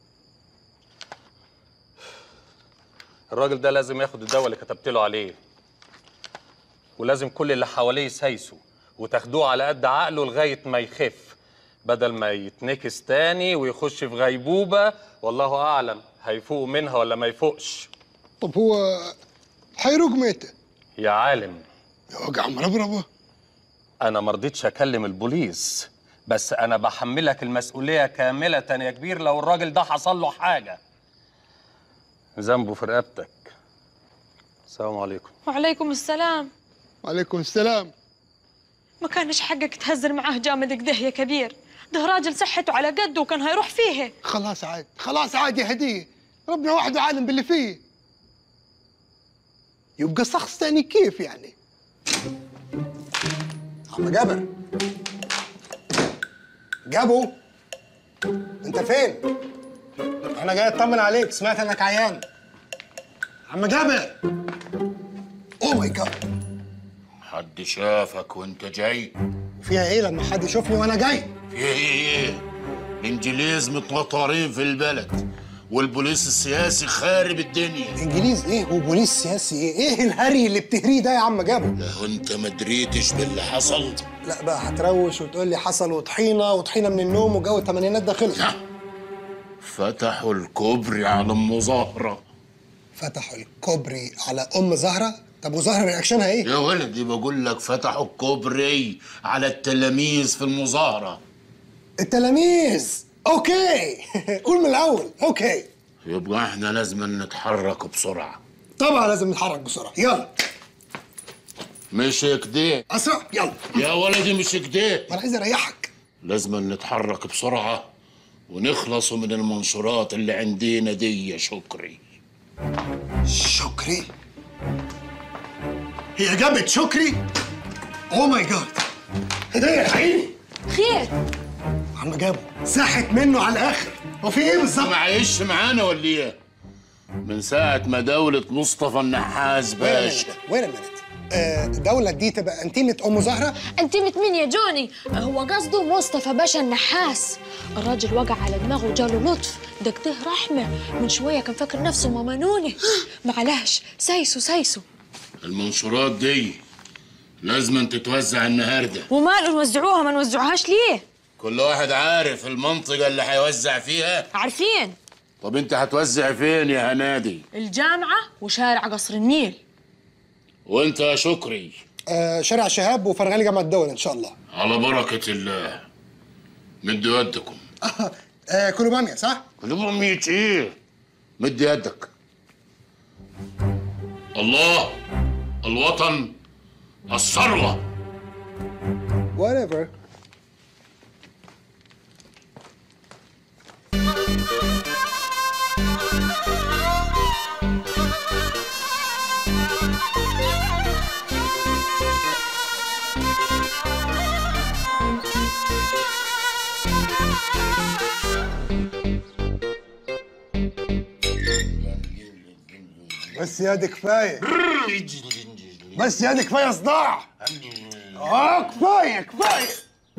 B: الراجل ده لازم ياخد الدواء اللي كتبت له عليه ولازم كل اللي حواليه يسايسوا وتاخدوه على قد عقله لغايه ما يخف بدل ما يتنكس تاني ويخش في غيبوبه والله اعلم هيفوق منها ولا ما يفوقش
A: طب هو حيروق ميته
B: يا عالم
A: يوقع مربربه
B: انا ما رضيتش اكلم البوليس بس انا بحملك المسؤوليه كامله يا كبير لو الراجل ده حصل له حاجه ذنبه في رقبتك السلام عليكم
G: وعليكم السلام
A: وعليكم السلام
G: ما كانش حقك تهزر معاه جامد كده يا كبير ده راجل صحته على قده وكان هيروح فيه
A: خلاص عاد خلاص عاد يا هديه ربنا وحده عالم باللي فيه يبقى شخص تاني كيف يعني
E: عم جابر جابو انت فين؟ انا جاي اطمن عليك سمعت انك عيان عم جابر
A: اوه ماي جاد
J: حد شافك وانت جاي
E: فيها ايه لما حد يشوفني وانا جاي؟
J: في ايه الانجليز متوترين في البلد والبوليس السياسي خارب الدنيا
E: انجليز ايه وبوليس سياسي ايه؟ ايه الهري اللي بتهريه ده يا عم جابو؟
J: لو انت ما دريتش باللي حصل
E: لا بقى هتروش وتقول لي حصل وطحينه وطحينه من النوم وجو الثمانينات ده خلص
J: فتحوا الكوبري على المظاهرة
E: فتحوا الكوبري على ام زهره طب وزهره رياكشنها ايه؟
J: يا ولدي بقول لك فتحوا الكوبري على التلاميذ في المظاهرة
E: التلاميذ اوكي قول من الاول اوكي
J: يبقى احنا لازم نتحرك بسرعة
E: طبعا لازم نتحرك بسرعه يلا
J: مش كده
E: اسرع يلا
J: يا ولدي مش كده
E: انا عايز اريحك
J: لازم نتحرك بسرعة ونخلصوا من المنشورات اللي عندنا دي يا شكري
E: شكري هي جابت شكري اوه ماي جاد هديه يا عيني
G: خير
E: عم جابه ساحت منه على الاخر هو في ايه بالظبط؟
J: ما عايش معانا ولا ايه؟ من ساعة ما دولة مصطفى النحاس باشا
E: وين المنت الدولة دي تبقى انتيمة ام زهرة
G: انتيمة مين يا جوني؟ هو قصده مصطفى باشا النحاس الراجل وقع على دماغه وجاله لطف ده كده رحمة من شوية كان فاكر نفسه ماما نوني معلش سايسو سايسو
J: المنشورات دي لازم تتوزع النهارده
G: وماله نوزعوها ما نوزعوهاش ليه؟
J: كل واحد عارف المنطقة اللي هيوزع فيها
G: عارفين
J: طب انت هتوزع فين يا هنادي
G: الجامعة وشارع قصر النيل
J: وانت يا شكري
E: آه شارع شهاب وفرغالي جامعة الدولة ان شاء الله
J: على بركة الله مدوا يدكم
E: آه كله بامية صح؟
J: كلهم ميت ايه مد يدك الله الوطن الثروة
E: whatever بس يا دي كفايه بس يا دي كفايه صداع اه كفايه كفايه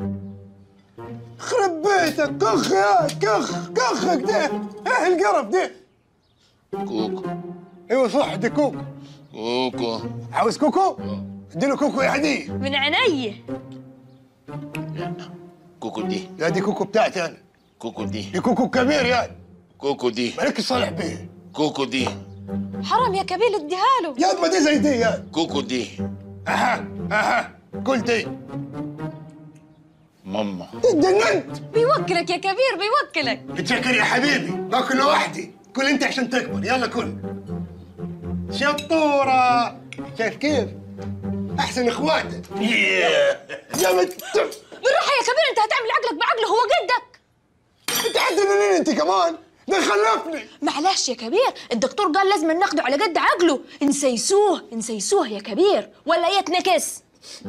E: خرب بيتك كخ يا كخ كخك ده ايه القرف ده
J: كوكو
E: ايوه صح دي كوكو
J: كوكو
E: عاوز كوكو اديله كوكو يا هديه
C: من عيني
J: كوكو دي
E: يا دي كوكو بتاعتي انا
J: كوكو دي
E: دي كوكو كبير يا
J: كوكو دي
E: مالك صالح بيه
J: كوكو دي
G: حرام يا كبير اديها له
E: يا ما دي زي دي يا
J: كوكو دي
E: اها اها كل دي
J: ماما
E: اتجننت
C: بيوكلك يا كبير بيوكلك
E: بتشكر يا حبيبي باكل لوحدي كل انت عشان تكبر يلا كل شطورة شايف كيف؟ احسن اخواتك يا مت
G: بالراحة يا كبير انت هتعمل عقلك بعقله هو جدك
E: انت حتجنني انت كمان ده خلفني
G: معلش يا كبير الدكتور قال لازم ناخده على قد عقله نسيسوه نسيسوه يا كبير ولا يتنكس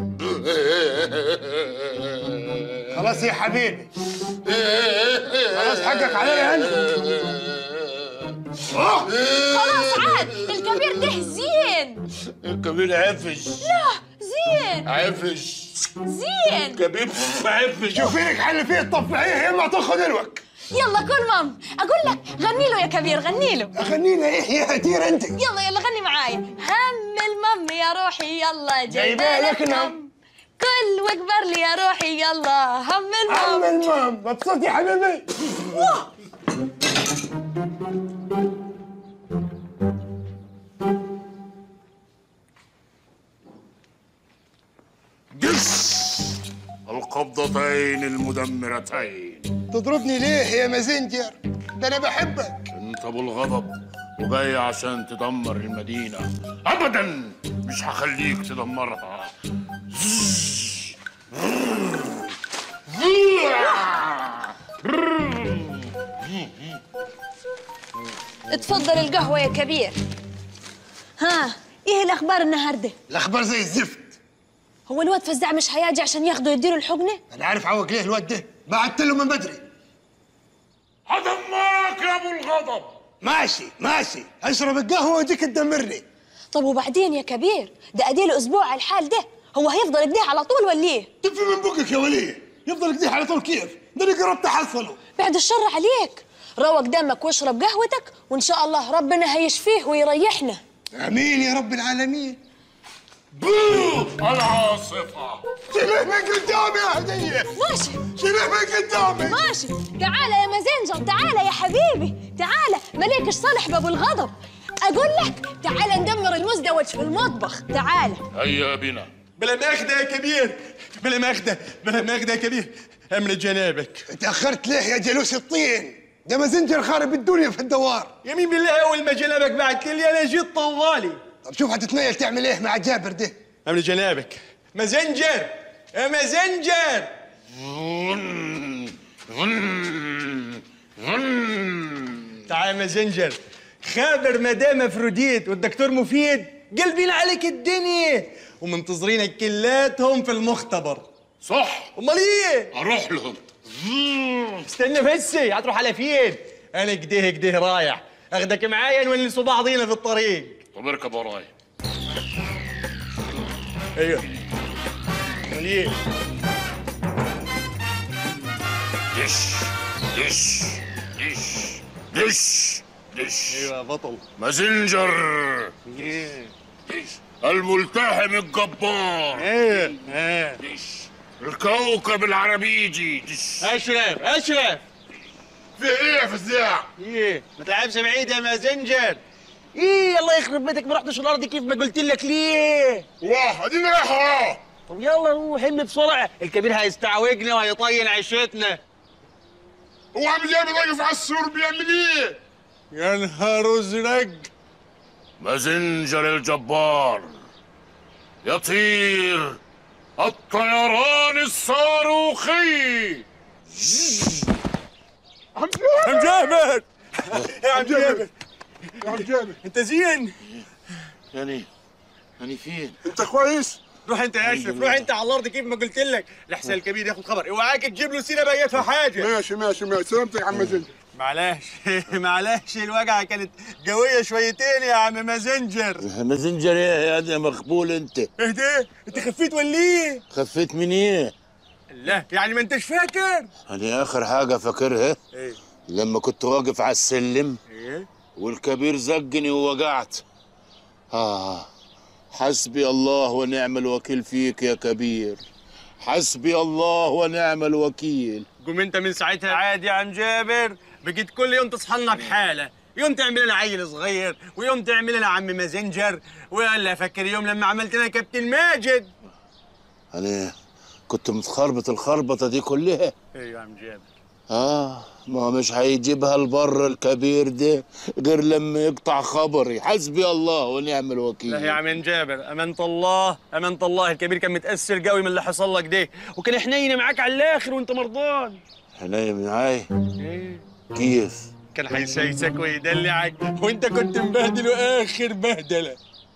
E: خلاص يا حبيبي خلاص حقك عليا انت آه.
G: خلاص عاد الكبير ده زين
J: الكبير عفش
G: لا زين
J: عفش
G: زين
J: كبير عفش
E: شوفي لك حل فيه تطفعيه يا اما تاخذ الوك
G: يلا كل مام اقول لك غني له يا كبير غني له
E: اغني له ايه يا هدير انت
C: يلا يلا غني معايا هم المم يا روحي يلا
E: جايبه لك نم
C: كل واكبر لي يا روحي يلا هم
E: عم
C: المم
E: المام مبسوط يا حبيبي
J: القبضتين المدمرتين
E: تضربني ليه يا مازنجر ده انا بحبك
J: انت ابو الغضب وجاي عشان تدمر المدينة ابدا مش هخليك تدمرها
C: اتفضل القهوة يا كبير ها ايه الاخبار النهارده
E: الاخبار زي الزفت
G: هو الواد فزاع مش هيجي عشان ياخده يديله الحقنه
E: انا عارف عوق ليه الواد ده بعت له من بدري
J: هدمرك يا ابو الغضب
E: ماشي ماشي اشرب القهوه واديك تدمرني
G: طب وبعدين يا كبير ده اديله اسبوع على الحال ده هو هيفضل كده على طول ولا ايه
E: تفي من بقك يا وليه يفضل كده على طول كيف ده انا قربت احصله
G: بعد الشر عليك روق دمك واشرب قهوتك وان شاء الله ربنا هيشفيه ويريحنا
E: امين يا رب العالمين
J: بو العاصفة
E: شيله من قدامي يا هديه
G: ماشي
E: شيله من قدامي
G: ماشي تعالى يا مازنجر تعالى يا حبيبي تعالى مليكش صالح بابو الغضب اقول لك تعال ندمر المزدوج في المطبخ تعال
J: هيا بنا
M: بلا ماخدة يا كبير بلا ماخدة بلا ماخدة يا كبير أمر جنابك
A: تأخرت ليه يا جلوس الطين ده مازنجر خارب الدنيا في الدوار
M: يمين بالله أول ما جنابك بعت لي أنا جيت طوالي
A: طب شوف هتتنيل تعمل ايه مع جابر ده
M: أمر جنابك مازنجر يا مازنجر تعال يا مازنجر خابر مدام افروديت والدكتور مفيد قلبين عليك الدنيا ومنتظرينك كلاتهم في المختبر
J: صح
M: امال ايه
J: اروح لهم
M: استنى بس هتروح على فين انا كده كده رايح اخدك معايا نونسوا بعضينا في الطريق
J: طب اركب وراي
M: ايوه امال ايه
J: دش دش دش دش دش
M: ايوه بطل
J: مازنجر دش الملتحم الجبار
M: ايه ايه
J: دش الكوكب العربيجي دش
M: اشرف اشرف
J: في ايه يا فزاع؟
M: ايه ما تلعبش بعيد يا مازنجر ايه الله يخرب بيتك ما رحتش الارض كيف ما قلت لك ليه
J: واه ادينا رايح وراه
M: طب يلا روح هم بسرعه الكبير هيستعوجنا وهيطين عيشتنا
J: هو عامل ايه واقف على السور بيعمل ايه؟
M: يا نهار ازرق
J: مازنجر الجبار يطير الطيران الصاروخي
M: عم جابر يا عم جابر
A: يا عم جابر
M: انت زين
J: يعني يعني فين؟
A: انت كويس
M: روح انت يا اشرف روح انت على الارض كيف ما قلت لك لحسن الكبير ياخد خبر اوعاك تجيب له سيره بيتها حاجه
A: ماشي ماشي ماشي سلامتك يا عم مازنجر
M: معلش معلش الوجعه كانت قويه شويتين يا عم مازنجر
J: مازنجر ايه يا ده مخبول انت
M: اهدى انت خفيت ولا ايه؟
J: خفيت من ايه؟
M: لا يعني ما انتش فاكر
J: انا اخر حاجه فاكرها
M: ايه
J: لما كنت واقف على السلم
M: ايه
J: والكبير زجني ووجعت آه حسبي الله ونعم الوكيل فيك يا كبير حسبي الله ونعم الوكيل
M: قوم انت من ساعتها عادي يا عم جابر بقيت كل يوم تصحى لنا بحاله يوم تعمل لنا عيل صغير ويوم تعمل لنا عم مازنجر ولا فكر يوم لما عملت لنا كابتن ماجد
J: أنا كنت متخربط الخربطة دي كلها
M: ايوه يا عم جابر
J: آه ما هو مش هيجيبها البر الكبير ده غير لما يقطع خبري حسبي الله ونعم الوكيل
M: لا يا عم جابر امانه الله امانه الله الكبير كان متاثر قوي من اللي حصل لك ده وكان حنين معاك على الاخر وانت مرضان
J: حنين معاي
M: ايه
J: كيف
M: كان هيسيسك ويدلعك وانت كنت مبهدل واخر بهدله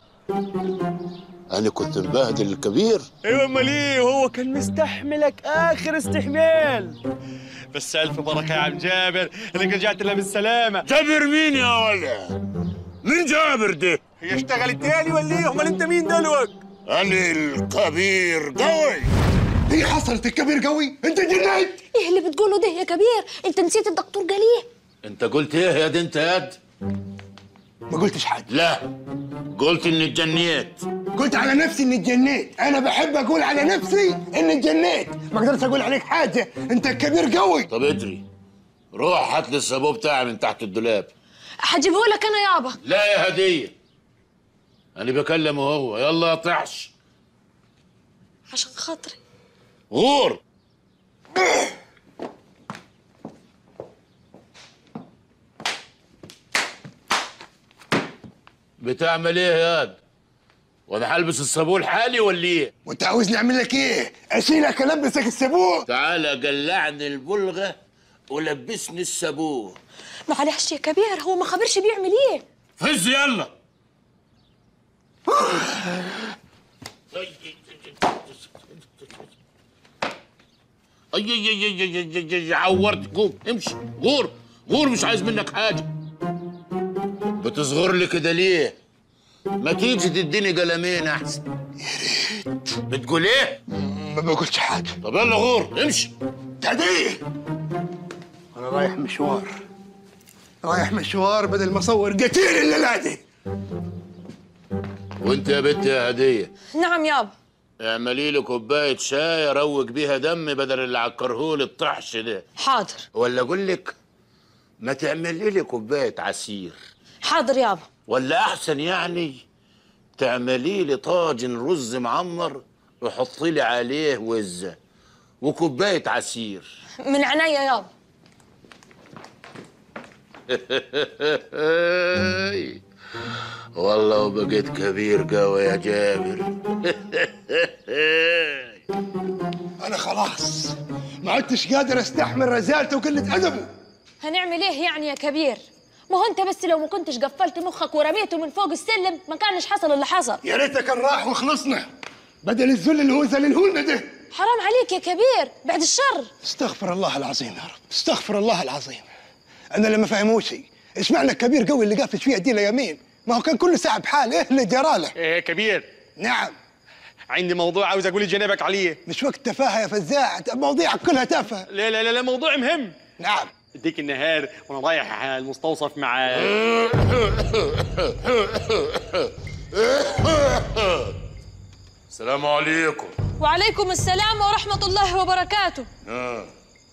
J: أنا كنت مبهدل الكبير
M: ايوه امال ايه هو كان مستحملك اخر استحمال بس الف بركه يا عم جابر انك رجعت لنا بالسلامه
J: جابر مين يا ولا مين جابر ده
M: هي اشتغلت تاني ولا ايه امال انت مين دلوك
J: أنا الكبير قوي
A: هي حصلت الكبير قوي انت جنيت
G: ايه اللي بتقوله ده يا كبير انت نسيت الدكتور قال ايه
J: انت قلت ايه يا دي انت ياد
A: ما قلتش حاجه
J: لا قلت اني اتجنيت
A: قلت على نفسي اني اتجنيت انا بحب اقول على نفسي اني اتجنيت ما قدرت اقول عليك حاجه انت الكبير قوي
J: طب ادري روح هات لي الصابون بتاعي من تحت الدولاب
G: هجيبه لك انا يابا
J: لا يا هديه انا بكلمه هو يلا يا طحش
G: عشان خاطري
J: غور بتعمل ايه يا واد؟ وانا هلبس الصابون حالي ولا ايه؟
A: وانت عاوزني اعمل لك ايه اشيلك البسك الصابون
J: تعالى قلعني البلغه ولبسني الصابون
G: معلش يا كبير هو ما خبرش بيعمل ايه
J: فز يلا اي اي اي اي اي اي اي عورت قوم امشي غور غور مش عايز منك حاجه بتصغر لي كده ليه ما تيجي تديني قلمين احسن يا ريت بتقول ايه
A: ما بقولش حاجه
J: طب يلا غور امشي
A: تعديه انا رايح مشوار رايح مشوار بدل ما اصور قتيل الليله دي
J: وانت يا بنت يا هديه
G: نعم يابا
J: اعملي لي كوبايه شاي اروق بيها دمي بدل اللي عكرهولي الطحش ده
G: حاضر
J: ولا اقول لك ما تعملي لي كوبايه عصير
G: حاضر يابا
J: ولا احسن يعني تعملي لي طاجن رز معمر وحطي لي عليه وزه وكوبايه عصير
G: من عينيا يابا
J: والله وبقيت كبير قوي يا جابر
A: انا خلاص ما عدتش قادر استحمل رزالته وقله ادبه
G: هنعمل ايه يعني يا كبير ما هو انت بس لو ما كنتش قفلت مخك ورميته من فوق السلم ما كانش حصل اللي حصل
A: يا ريته كان راح وخلصنا بدل الذل اللي هو ذلله لنا ده
G: حرام عليك يا كبير بعد الشر
A: استغفر الله العظيم يا رب استغفر الله العظيم انا اللي ما فهموش ايش معنى الكبير قوي اللي قافش فيه دي يمين ما هو كان كل ساعه بحال ايه اللي جراله
M: ايه كبير
A: نعم
M: عندي موضوع عاوز اقول لجنابك عليه
A: مش وقت تفاهه يا فزاع مواضيعك كلها تافهه
M: لا لا لا, لا موضوع مهم
A: نعم
M: اديك النهار وانا رايح المستوصف مع
J: السلام عليكم
G: وعليكم السلام ورحمة الله وبركاته
J: آه.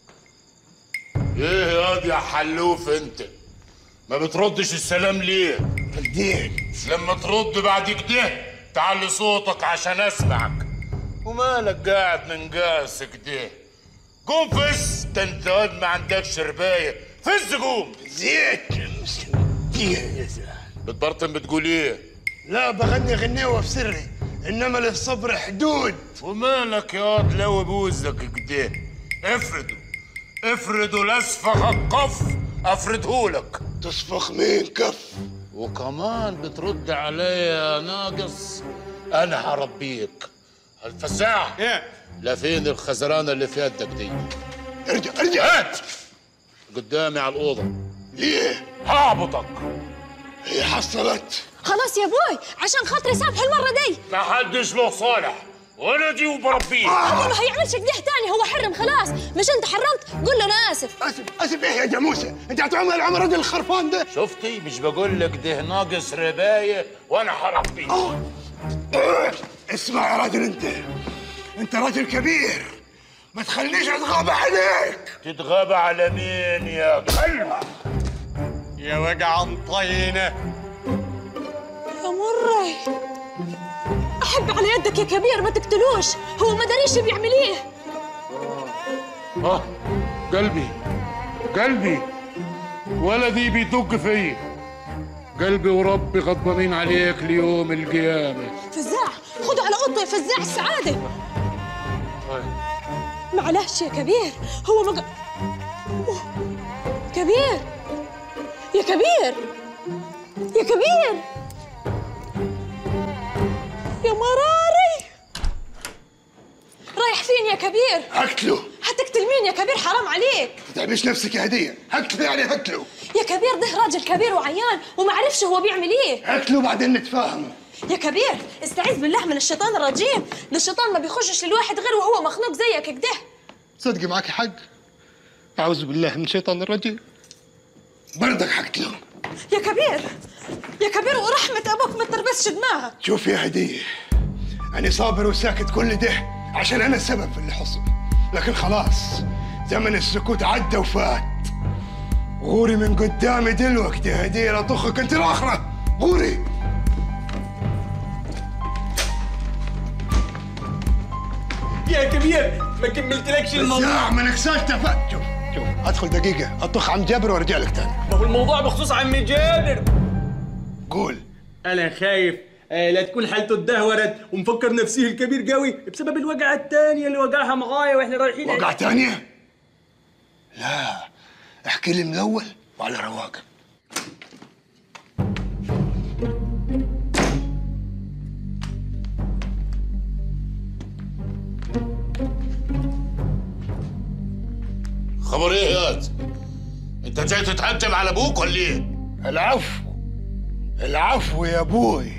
J: ايه ياض يا حلوف انت ما بتردش السلام ليه
A: الدين
J: لما ترد بعد كده تعلي صوتك عشان اسمعك ومالك قاعد من قاس كده قوم فز ده انت واد ما عندكش ربايه فز قوم
A: زيت يا
J: بتبرطم بتقول ايه
A: لا بغني غنيوه في سري انما للصبر حدود
J: ومالك يا واد لو بوزك كده افرده افرده لاسفخ القف افردهولك
A: تصفخ مين كف
J: وكمان بترد عليا يا ناقص انا هربيك الفزاع
M: ايه
J: لا فين الخزرانه اللي في يدك دي
A: ارجع ارجع
J: هات قدامي على الاوضه
A: ليه
J: هعبطك
A: هي حصلت
G: خلاص يا ابوي عشان خاطري سامحه المرة دي
J: ما حدش له صالح ولدي وبربيه
G: هو ما هيعملش كده تاني هو حرم خلاص مش انت حرمت قول له انا اسف
A: اسف اسف ايه يا جاموسه انت هتعمل العمر راجل الخرفان ده
J: شفتي مش بقول لك ده ناقص ربايه وانا هربيه
A: اسمع يا راجل انت انت راجل كبير ما تخليش اتغابى عليك
J: تتغابى على مين يا كلمه
M: يا وجع طينه
G: يا مري احب على يدك يا كبير ما تقتلوش هو ما داريش بيعمل ايه
J: اه قلبي قلبي ولدي بيدق فيا قلبي وربي غضبانين عليك ليوم القيامة
G: فزاع خده على اوضته يا فزاع السعادة معلش يا كبير هو ما ق- أوه. كبير يا كبير يا كبير يا مراري رايح فين يا كبير
A: هقتله
G: هتقتل مين يا كبير حرام عليك
A: ما تتعبيش نفسك يا هديه هقتله يعني هقتله
G: يا كبير ده راجل كبير وعيان وما عرفش هو بيعمل ايه
A: هقتله بعدين نتفاهم
G: يا كبير استعيذ بالله من الشيطان الرجيم ده الشيطان ما بيخشش للواحد غير وهو مخنوق زيك كده
A: صدقي معك حق اعوذ بالله من الشيطان الرجيم بردك حقتله
G: يا كبير يا كبير ورحمة أبوك ما تربسش دماغك
A: شوف يا هديه انا صابر وساكت كل ده عشان انا السبب في اللي حصل لكن خلاص زمن السكوت عدى وفات غوري من قدامي دلوقتي يا هديه لا طخك انت الاخره غوري
M: يا كبير ما كملتلكش الموضوع
A: ساعة ما نكساش تفات شوف شوف ادخل دقيقة اطخ عم جابر وارجع لك تاني
M: ما هو الموضوع بخصوص عمي جابر
A: قول
M: انا خايف آه لا تكون حالته اتدهورت ومفكر نفسيه الكبير قوي بسبب الوقعه الثانيه اللي وقعها معايا واحنا رايحين
A: وقعة تانية؟ لا احكي لي من الاول وعلى رواق
J: خبر ايه يا واد؟ انت جاي تتهجم على ابوك ولا ايه؟
A: العفو العفو يا ابوي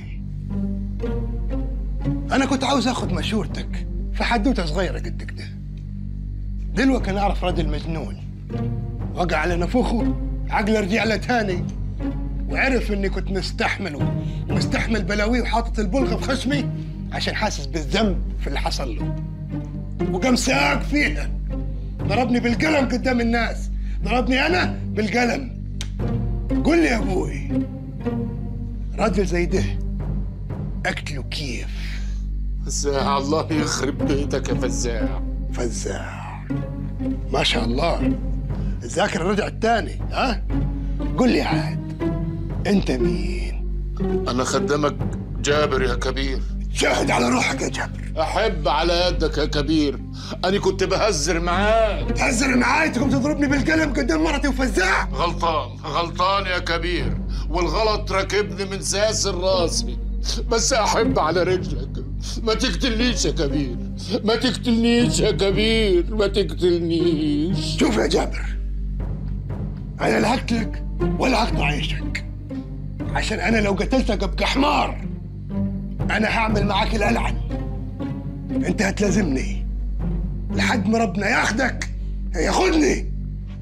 A: انا كنت عاوز اخذ مشورتك في حدوته صغيره قد كده دلوقتي انا اعرف راجل مجنون وقع على نفوخه عقله رجع له تاني وعرف اني كنت مستحمله ومستحمل بلاويه وحاطط البلغه في خشمي عشان حاسس بالذنب في اللي حصل له وقام ساق فيها ضربني بالقلم قدام الناس ضربني انا بالقلم قل لي يا ابوي راجل زي ده اكله كيف
N: فزاع الله يخرب بيتك يا فزاع
A: فزاع ما شاء الله الذاكرة رجعت تاني ها قل لي عاد انت مين
N: انا خدامك جابر يا كبير
A: شاهد على روحك يا جابر
N: احب على يدك يا كبير انا كنت بهزر معاك
A: تهزر معاي تقوم تضربني بالقلم قدام مرتي وفزاع
N: غلطان غلطان يا كبير والغلط راكبني من ساسر راسي بس احب على رجلك ما تقتلنيش يا كبير ما تقتلنيش يا كبير ما تقتلنيش
A: شوف يا جابر انا لا هقتلك ولا هقطع عيشك عشان انا لو قتلتك ابقى حمار انا هعمل معاك الالعن انت هتلازمني لحد ما ربنا ياخدك ياخدني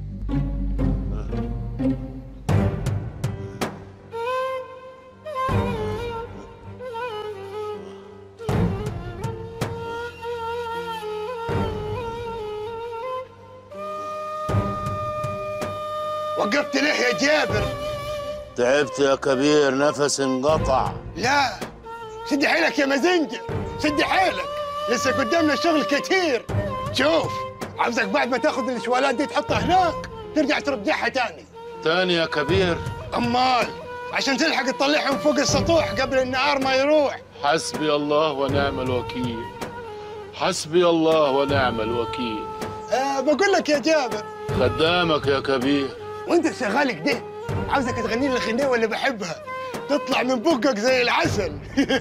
A: وقفت ليه يا جابر
J: تعبت يا كبير نفس انقطع
A: لا شد حيلك يا مازنجر شد حيلك لسه قدامنا شغل كتير شوف عاوزك بعد ما تاخذ الشوالات دي تحطها هناك ترجع ترجعها تاني
N: تاني يا كبير
A: امال عشان تلحق تطلعهم فوق السطوح قبل النهار ما يروح
N: حسبي الله ونعم الوكيل حسبي الله ونعم الوكيل
A: آه بقول لك يا جابر
N: خدامك يا كبير
A: وانت شغال كده عاوزك تغني لي الغنيوه اللي بحبها تطلع من بقك زي العسل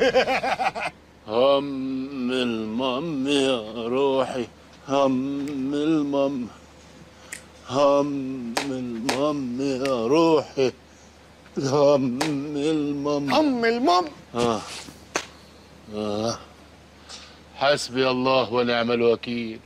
N: هم المم يا روحي هم المم هم المم يا روحي هم المم
A: هم المم
N: آه. آه. حسبي الله ونعم الوكيل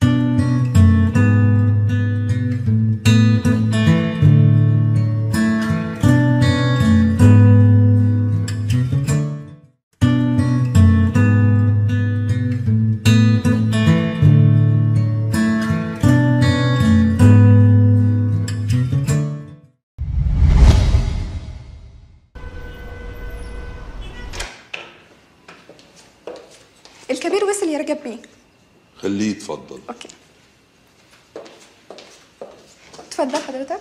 O: الكبير وصل يا رجب بيه
P: خليه يتفضل
O: اوكي اتفضل حضرتك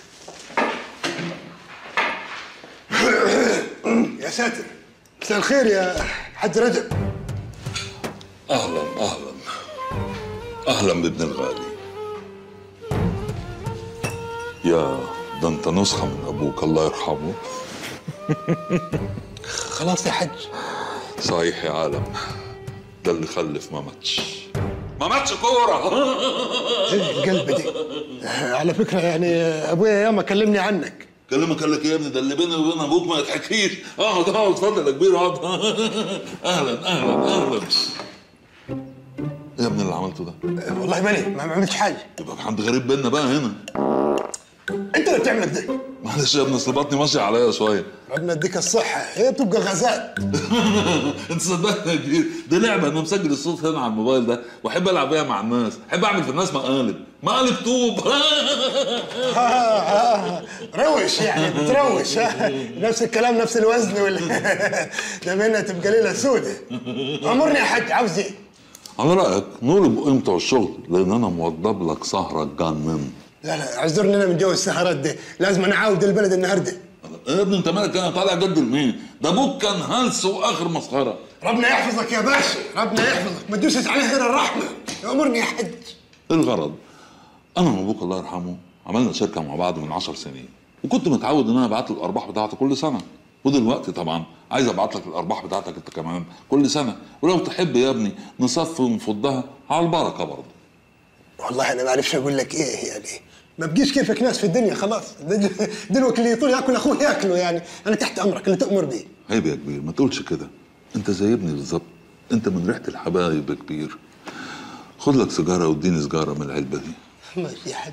A: يا ساتر مساء الخير يا حاج رجب
P: اهلا اهلا اهلا بابن الغالي يا ده انت نسخه من ابوك الله يرحمه
A: خلاص يا حج
P: صحيح يا عالم ده اللي خلف ما ماتش ما ماتش كوره
A: القلب دي على فكره يعني ابويا ياما كلمني عنك
P: كلمك قال لك يا ابني ده اللي بيني وبين ابوك ما يتحكيش اقعد اقعد اتفضل يا كبير اقعد اهلا اهلا اهلا ايه يا ابني اللي عملته ده؟
A: والله مالي ما عملتش حاجه
P: يبقى حد غريب بينا بقى هنا
A: انت اللي بتعمل كده
P: معلش يا ابني اصل بطني ماشيه عليا شويه
A: ربنا يديك الصحه هي بتبقى غازات
P: انت صدقني يا كبير دي لعبه انا مسجل الصوت هنا على الموبايل ده واحب العب بيها مع الناس احب اعمل في الناس مقالب مقالب طوب
A: روش يعني بتروش ها؟ نفس الكلام نفس الوزن وال ده منها تبقى ليله سودة امرني يا حاج عاوز ايه؟
P: على رايك نور بقيمته الشغل لان انا موضب لك سهره تجنن
A: لا لا اعذرني انا من جو السهرات دي لازم انا اعاود البلد النهارده
P: يا ابني انت مالك انا طالع جد لمين؟ ده ابوك كان هلس واخر مسخره
A: ربنا يحفظك يا باشا ربنا يحفظك ما تدوسش عليه غير الرحمه امرني يا حج
P: ايه الغرض؟ انا وابوك الله يرحمه عملنا شركه مع بعض من عشر سنين وكنت متعود ان انا ابعت له الارباح بتاعتي كل سنه ودلوقتي طبعا عايز ابعت لك الارباح بتاعتك انت كمان كل سنه ولو تحب يا ابني نصفي ونفضها على البركه برضه
A: والله انا ما اعرفش اقول لك ايه يعني ما بقيش كيفك ناس في الدنيا خلاص دلوقتي اللي يطول ياكل اخوه ياكله يعني انا تحت امرك اللي تامر بيه
P: عيب يا كبير ما تقولش كده انت زي ابني بالظبط انت من ريحه الحبايب يا كبير خد لك سيجاره واديني سيجاره من العلبه دي
A: ماشي يا حاج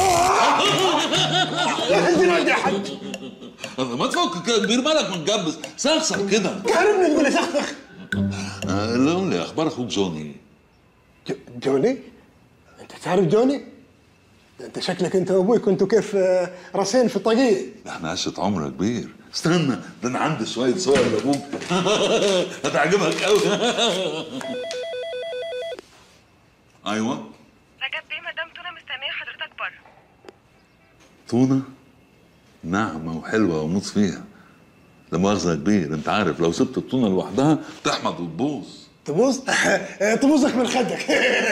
A: يا حاج
P: ما تفك كده يا كبير مالك متجبس سخسخ كده
A: كهربني تقول لي سخسخ
P: آه، اللي قول لي اخبار اخوك جوني
A: جوني انت تعرف جوني ده انت شكلك انت وابوي كنتوا كيف آه، راسين في الطاقيه
P: احنا عشت عمر يا كبير استنى ده انا عندي شويه صور لابوك هتعجبك قوي ايوه
Q: رجب بيه مدام تونه مستنيه حضرتك بره
P: تونه ناعمه وحلوه واموت فيها لا مؤاخذه يا كبير انت عارف لو سبت التونه لوحدها تحمض وتبوظ
A: تبوظ تبوظك من خدك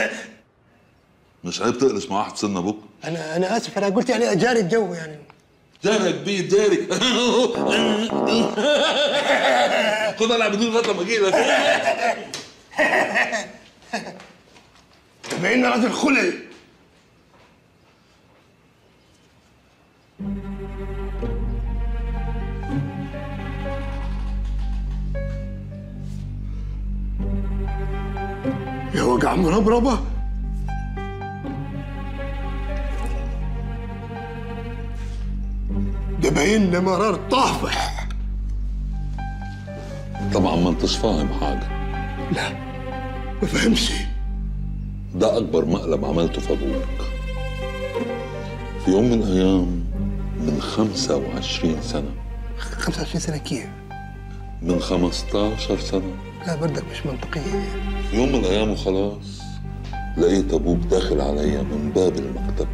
P: مش عيب تقلش مع واحد سن ابوك
A: انا انا اسف انا قلت يعني اجاري الجو يعني
P: جاري يا كبير جاري خد العب بدون لغايه لما اجي لك
A: تبين راجل خلل يا وجع مربربة ده باين لي مرار طافح
P: طبعا ما انتش فاهم حاجه
A: لا ما فهمش
P: ده اكبر مقلب عملته في ابوك في يوم من الايام من 25 سنه
A: 25 سنة كيف؟
P: من 15 سنه
A: لا بردك مش منطقية
P: في يوم من الايام وخلاص لقيت ابوك داخل عليا من باب المكتب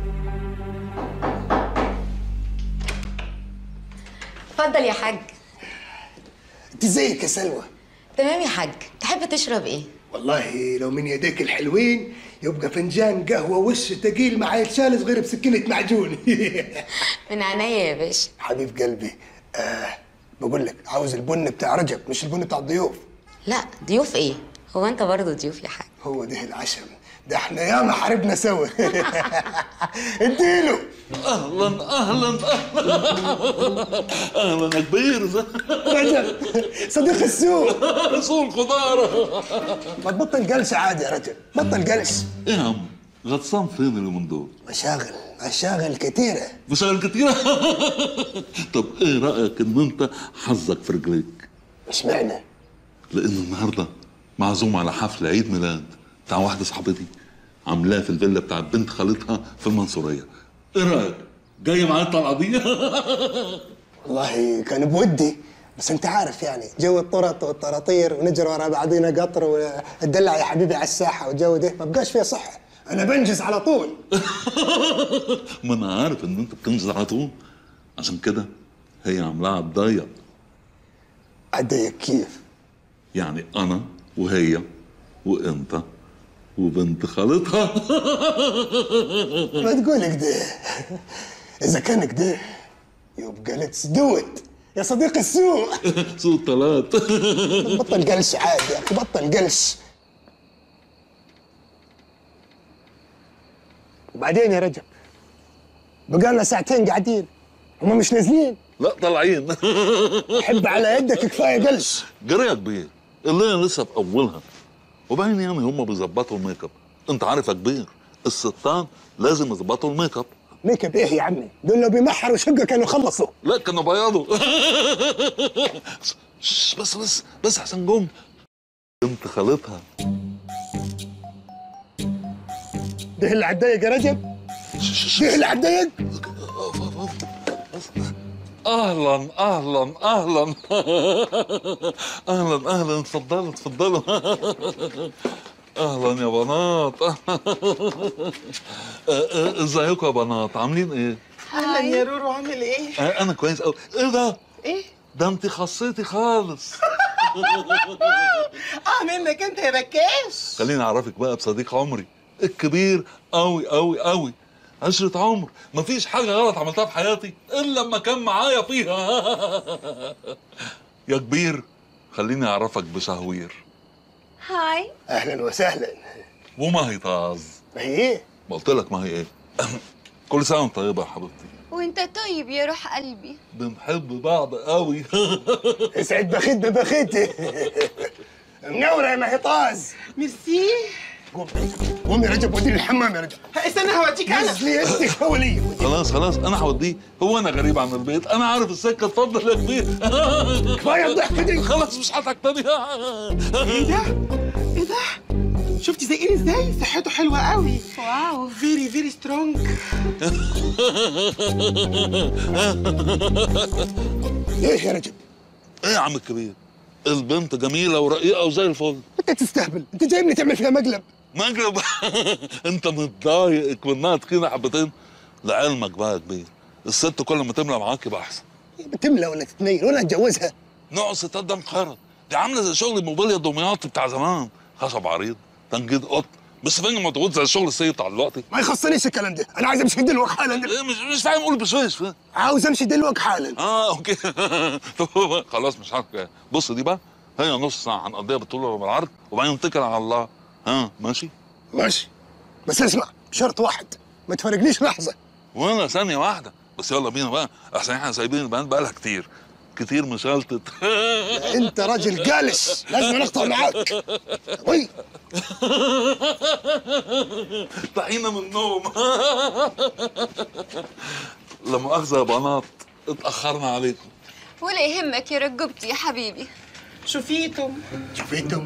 R: اتفضل يا حاج
A: انت ازيك يا سلوى؟
R: تمام يا حاج تحب تشرب ايه
A: والله لو من يديك الحلوين يبقى فنجان قهوة وش تقيل مع يتشال صغير بسكينة معجون
R: من عينيا يا باشا
A: حبيب قلبي آه بقول لك عاوز البن بتاع رجب مش البن بتاع الضيوف
R: لا ضيوف ايه هو انت برضه ضيوف يا حاج
A: هو ده العشم ده احنا ياما حاربنا سوا اديله
P: اهلا اهلا اهلا اهلا يا كبير
A: رجب صديق السوق
P: سوق الخضار
A: ما تبطل قلش عادي يا رجل بطل قلش
P: ايه يا عم غطسان فين اليومين دول؟
A: مشاغل مشاغل كتيرة
P: مشاغل كتيرة طب ايه رأيك ان انت حظك في رجليك؟
A: اشمعنى؟
P: لان النهارده معزوم على حفل عيد ميلاد بتاع واحدة صاحبتي عاملاه في الفيلا بتاعت بنت خالتها في المنصورية ايه رأيك؟ جاي معايا الطلعة دي؟
A: والله كان بودي بس انت عارف يعني جو الطرط والطراطير ونجري ورا بعضينا قطر وتدلع يا حبيبي على الساحه والجو ده ما بقاش فيه صحه انا بنجز على طول
P: ما انا عارف ان انت بتنزل على طول عشان كده هي عاملاها على الضيق
A: عالضيق كيف؟
P: يعني انا وهي وانت وبنت خالتها
A: ما تقول كده اذا كان كده يبقى ليتس دو ات يا صديق السوق
P: سوق الطلات
A: بطل قلش عادي يا اخي بطل قلش وبعدين يا رجب بقالنا ساعتين قاعدين هم مش نازلين
P: لا طالعين
A: حب على يدك كفايه قلش
P: جري يا كبير الليله لسه في اولها وبعدين يعني هم بيظبطوا الميك اب انت عارف يا كبير الستان لازم يظبطوا الميك اب
A: ميك اب ايه يا عمي دول لو بيمحروا شقه كانوا خلصوا
P: لا كانوا بياضوا شش، بس بس بس عشان جم بنت خالتها
A: ده اللي عالضيق يا رجب ده اللي عالضيق
P: اهلا اهلا اهلا اهلا اهلا اتفضلوا اتفضلوا اهلا يا بنات آه، آه، ازيكم يا بنات عاملين ايه؟
S: اهلا يا رورو عامل ايه؟
P: آه، انا كويس قوي ايه ده؟
S: ايه؟
P: ده انت خصيتي خالص
S: اه منك انت يا بكاش
P: خليني اعرفك بقى بصديق عمري الكبير قوي قوي قوي عشرة عمر مفيش حاجة غلط عملتها في حياتي إلا لما كان معايا فيها يا كبير خليني أعرفك بشهوير
C: هاي
A: اهلا وسهلا
P: وما هي طاز
A: ما هي ايه؟
P: ما قلت لك ما هي ايه كل سنة وانت طيبة يا حبيبتي
C: وانت طيب يا روح قلبي
P: بنحب بعض قوي
A: اسعد بخيت ببخيتي منورة يا محيطاز
S: ميرسي
A: قوم قوم يا رجب وديني الحمام يا رجب
S: استنى هوديك انا
A: نزل لي يدك هولي
P: خلاص خلاص انا هوديه هو انا غريب عن البيت انا عارف السكه اتفضل يا كبير
A: كفايه الضحكه دي
P: خلاص مش هضحك تاني
S: ايه ده؟ ايه ده؟ شفتي زي ايه ازاي؟ صحته حلوه قوي واو فيري فيري سترونج
A: ايه يا رجب
P: ايه يا عم الكبير البنت جميله ورقيقه وزي الفل
A: انت تستهبل انت جايبني تعمل فيها مقلب
P: مقلب انت متضايق منها تخينه حبتين لعلمك بقى يا كبير الست كل ما تملى معاك يبقى احسن
A: بتملى ولا تتنين ولا اتجوزها
P: نوع ستات ده انقرض دي عامله زي شغل الموبيليا الدمياطي بتاع زمان خشب عريض تنجيد قط بس فين مضغوط زي الشغل السيء بتاع دلوقتي
A: ما يخصنيش الكلام ده انا عايز امشي دلوقتي حالا
P: إيه مش مش فاهم قول بشويش فاهم
A: عاوز امشي دلوقتي حالا
P: اه اوكي طب خلاص مش عارف إيه. بص دي بقى هي نص ساعه هنقضيها بالطول وبالعرض وبعدين نتكل على الله ها ماشي
A: ماشي بس اسمع بشرط واحد ما تفرقنيش لحظه
P: ولا ثانيه واحده بس يلا بينا بقى احسن احنا سايبين البنات بقالها كتير كتير مشلتت
A: انت راجل جالس لازم نقطع معاك وي
P: طحينه من النوم لا مؤاخذه يا بنات اتاخرنا عليكم
O: ولا يهمك يا رجبتي يا حبيبي
S: شوفيتم
A: شوفيتم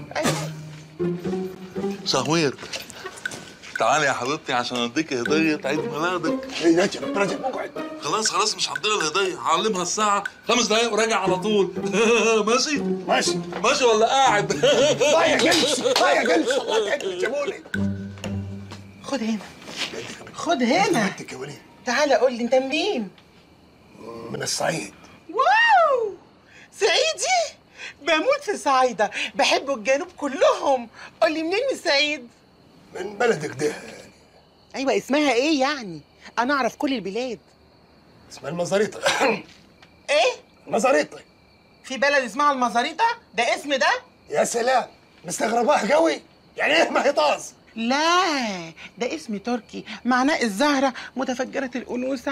P: شهوير تعالي يا حبيبتي عشان اديك هديه عيد ميلادك
A: ايه رجب رجب اقعد
P: خلاص خلاص مش هديها الهديه هعلمها الساعه خمس دقايق وراجع على طول ماشي
A: ماشي
P: ماشي ولا قاعد
A: ضايع جلس ضايع جلس الله يعينك جابولي
S: خد هنا خد هنا
A: بنتك يا وليد
S: تعالى قول لي انت منين
A: من الصعيد
S: واو صعيدي بموت في صعيدة بحب الجنوب كلهم قول لي منين من الصعيد
A: من بلدك ده
S: ايوه اسمها ايه يعني انا اعرف كل البلاد
A: اسمها المزاريطة
S: ايه
A: المزاريطة
S: في بلد اسمها المزاريطة ده اسم ده
A: يا سلام مستغرباه قوي يعني ايه مهيطاز
S: لا ده اسم تركي معناه الزهرة متفجرة الأنوثة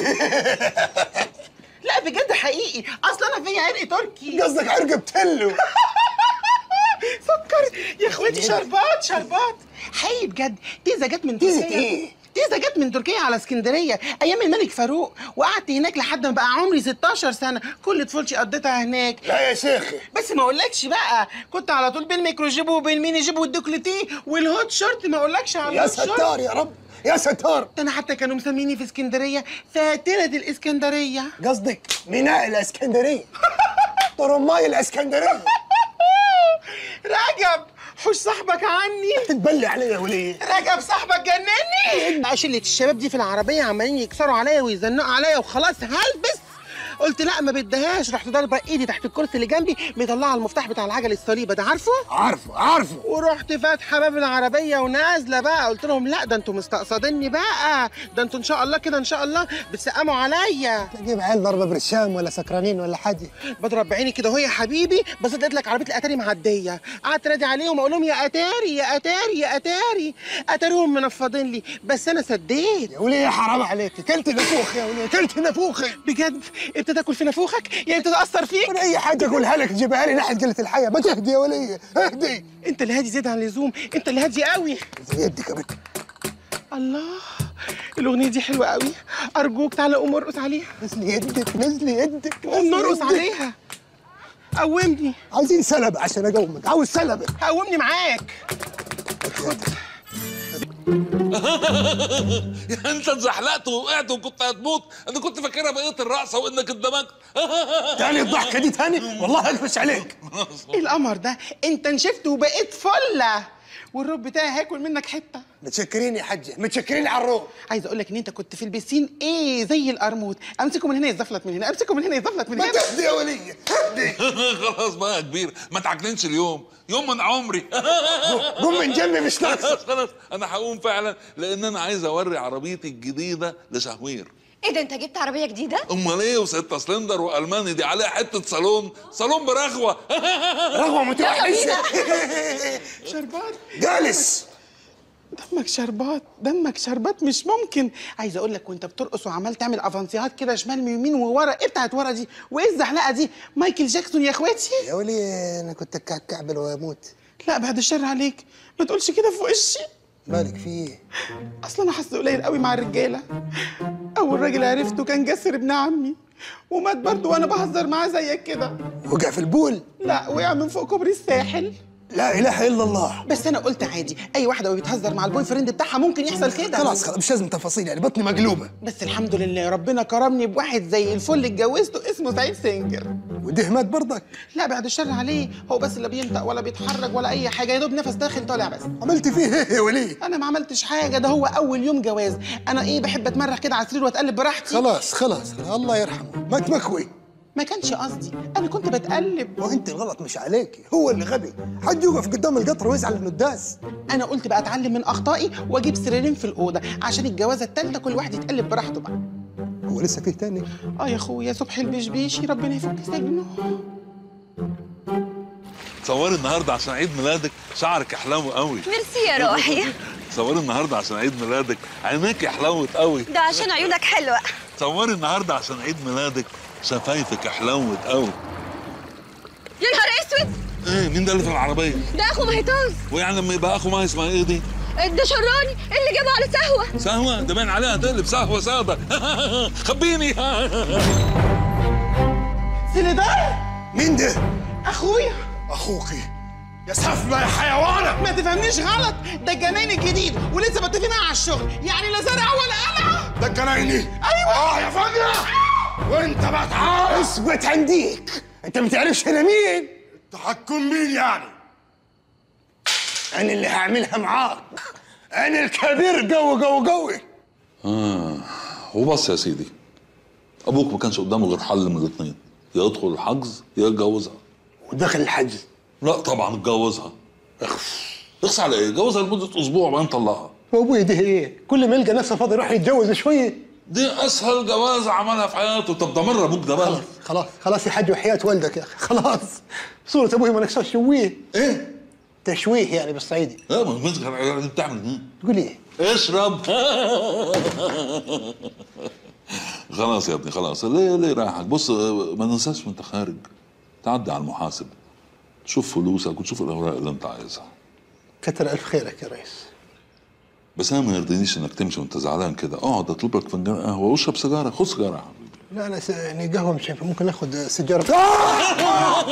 S: لا بجد حقيقي أصل أنا فيا عرق تركي
A: قصدك عرق بتلو
S: سكر يا اخواتي شربات شربات حقيقي بجد تيزا جت من
A: تيزا
S: تركيا
A: إيه؟
S: تيزا جت من تركيا على اسكندريه ايام الملك فاروق وقعدت هناك لحد ما بقى عمري 16 سنه كل طفولتي قضيتها هناك
A: لا يا شيخي
S: بس ما اقولكش بقى كنت على طول بالميكرو جيب وبالميني جيب والدوكليتي والهوت شورت ما اقولكش على
A: يا
S: الهوت شورت.
A: ستار يا رب يا ستار
S: ده انا حتى كانوا مسميني في اسكندريه فاتنه الاسكندريه
A: قصدك ميناء الاسكندريه طرماي الاسكندريه
S: رجب حوش صاحبك عني
A: تتبلي علي يا وليه
S: رجب صاحبك جنني شلة الشباب دي في العربية عمالين يكسروا عليا ويزنقوا عليا وخلاص هلبس قلت لا ما بدهاش رحت ضاربه ايدي تحت الكرسي اللي جنبي مطلعه المفتاح بتاع العجل الصليبه ده عارفه؟
A: عارفه عارفه
S: ورحت فاتحه باب العربيه ونازله بقى قلت لهم لا ده انتوا مستقصديني بقى ده انتوا ان شاء الله كده ان شاء الله بتسقموا عليا
A: تجيب عيال ضربه برشام ولا سكرانين ولا حاجه
S: بضرب بعيني كده وهي يا حبيبي بس لقيت لك عربيه الاتاري معديه قعدت انادي عليهم اقول لهم يا اتاري يا اتاري يا اتاري اتاريهم منفضين لي بس انا سديت
A: يا وليه حرام عليك كلت نفوخ يا وليه كلت نفوخي
S: بجد ابتدى اكل في نافوخك يعني ابتدى اثر فيك
A: من اي حاجه اقولها لك تجيبها لي ناحيه قله الحياه ما تهدي يا وليه اهدي
S: انت اللي هادي زياده عن اللزوم انت اللي هادي قوي
A: زي يدك يا بنت
S: الله الاغنيه دي حلوه قوي ارجوك تعالى قوم ارقص عليها
A: نزلي يدك نزلي يدك
S: قوم نرقص عليها قومني
A: عايزين سلبة عشان اقومك عاوز سلبة
S: قومني معاك
P: يعني انت اتزحلقت ووقعت وكنت هتموت انا كنت فاكرها بقيه الرقصه وانك اتدمجت
A: تاني الضحكه دي تاني والله اقفش عليك
S: ايه القمر ده انت نشفت وبقيت فله والروب بتاعي هياكل منك حته
A: متشكرين يا حجه متشكرين على الروب
S: عايز اقول لك ان انت كنت في البسين ايه زي القرموط امسكه من هنا يزفلت من هنا امسكه من هنا يزفلت من
A: ما
S: هنا
A: تهدي يا وليه اهدي
P: خلاص بقى يا كبير ما تعجننش اليوم يوم من عمري
A: قوم من جنبي مش ناقص
P: خلاص خلاص انا هقوم فعلا لان انا عايز اوري عربيتي الجديده لشهوير
O: ايه ده انت جبت عربيه جديده
P: امال ايه وستة سلندر والماني دي عليها حته صالون صالون برغوه
A: رغوه متوحشه
S: شربات
A: جالس
S: دمك شربات دمك شربات مش ممكن عايز اقول لك وانت بترقص وعمال تعمل افانسيات كده شمال من يمين وورا ايه بتاعت ورا دي وايه الزحلقه دي مايكل جاكسون يا اخواتي
A: يا وليه انا كنت كعبل واموت
S: لا بعد الشر عليك ما تقولش كده في وشي
A: مالك في ايه
S: اصلا انا حظي قليل قوي مع الرجاله اول راجل عرفته كان جسر ابن عمي ومات برضه وانا بهزر معاه زيك كده
A: وقع في البول
S: لا وقع من فوق كوبري الساحل
A: لا اله الا الله
S: بس انا قلت عادي اي واحده وهي بتهزر مع البوي فريند بتاعها ممكن يحصل كده
A: خلاص خلاص مش لازم تفاصيل يعني بطني مقلوبه
S: بس الحمد لله ربنا كرمني بواحد زي الفل اتجوزته اسمه سعيد سنجر
A: وده مات برضك
S: لا بعد الشر عليه هو بس لا بينطق ولا بيتحرك ولا اي حاجه يا دوب نفس داخل طالع بس
A: عملت فيه ايه يا وليه
S: انا ما عملتش حاجه ده هو اول يوم جواز انا ايه بحب اتمرح كده على السرير واتقلب براحتي
A: خلاص خلاص الله يرحمه ما تمكوي
S: ما كانش قصدي انا كنت بتقلب
A: وانت الغلط مش عليك هو اللي غبي حد يوقف قدام القطر ويزعل انه داس
S: انا قلت بقى اتعلم من اخطائي واجيب سريرين في الاوضه عشان الجوازه الثالثه كل واحد يتقلب براحته بقى
A: هو لسه فيه تاني
S: اه يا اخويا صبحي البشبيشي ربنا يفك سجنه
P: تصوري النهارده عشان عيد ميلادك شعرك يحلو قوي
O: ميرسي يا روحي
P: تصوري النهارده عشان عيد ميلادك عينيك يحلوت قوي
O: ده عشان عيونك حلوة
P: تصوري النهارده عشان عيد ميلادك شفايفك حلوت قوي
O: يا نهار اسود
P: ايه مين ده اللي في العربيه
O: ده اخو مهتوز
P: ويعني لما يبقى اخو ما اسمها ايه دي
O: ده شراني اللي جابه على سهوة
P: سهوة ده باين عليها تقلب سهوة سادة خبيني
S: سيدي ده
A: مين ده
S: اخويا
A: اخوكي
S: يا سفلة يا حيوانة ما تفهمنيش غلط ده الجناين الجديد ولسه متفقين معاه على الشغل يعني لا زرع ولا قلع
A: ده الجنايني
S: ايوه
A: اه يا فجرة وانت بتعاق اثبت عنديك انت ما تعرفش انا مين تحكم مين يعني انا اللي هعملها معاك انا الكبير قوي قوي قوي
P: اه وبص يا سيدي ابوك ما كانش قدامه غير حل من الاثنين يا يدخل الحجز يا يتجوزها
A: ودخل الحجز
P: لا طبعا اتجوزها اخس اخس على ايه؟ جوزها لمده اسبوع وبعدين طلقها
A: وابوي ده ايه كل ما يلقى نفسه فاضي يروح يتجوز شويه
P: دي اسهل جوازه عملها في حياته طب ده مره ابوك ده بقى
A: خلاص خلاص خلاص يا حاج وحياة والدك يا اخي خلاص صورة ابوي ما نكسرش شويه
P: ايه
A: تشويه يعني بالصعيدي
P: لا ما المسك دي بتعمل ايه؟
A: تقول ايه
P: اشرب خلاص يا ابني خلاص ليه ليه رايحك بص ما ننساش وانت خارج تعدي على المحاسب تشوف فلوسك وتشوف الاوراق اللي انت عايزها
A: كتر الف خيرك يا ريس
P: بس انا ما يرضينيش انك تمشي وانت زعلان كده اقعد اطلب لك فنجان قهوه واشرب سيجاره خد سيجاره يا حبيبي
A: لا انا س... يعني قهوه مش هينفع ممكن اخذ سيجاره آه!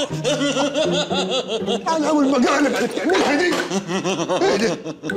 A: انا اول مقالب اللي بتعملها دي ايه ده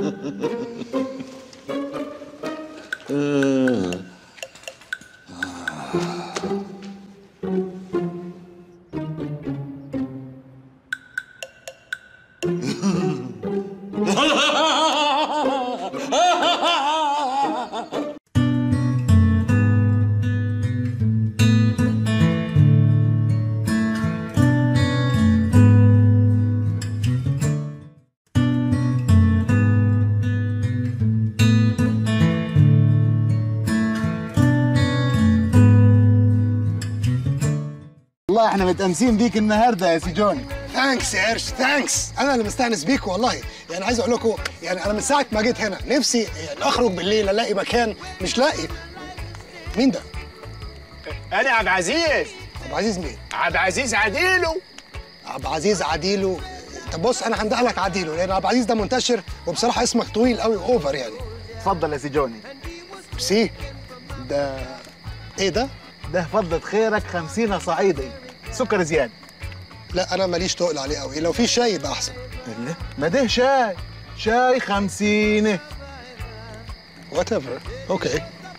T: والله احنا متأنسين بيك النهارده يا سي جوني
A: ثانكس يا قرش ثانكس انا اللي مستانس بيك والله يعني عايز اقول لكم يعني انا من ساعه ما جيت هنا نفسي يعني اخرج بالليل الاقي مكان مش لاقي مين ده؟
M: انا عبد العزيز
A: عبد العزيز مين؟
M: عبد العزيز عديلو
A: عبد العزيز عديلو طب بص انا هندق لك عديلو لان عبد العزيز ده منتشر وبصراحه اسمك طويل قوي اوفر يعني
T: اتفضل يا سي جوني
A: سي ده ايه ده؟
T: ده فضلة خيرك خمسين صعيدي سكر زيادة
A: لا انا ماليش تقل عليه قوي لو في شاي يبقى احسن
T: اللي ما ده شاي شاي خمسين
A: وات ايفر اوكي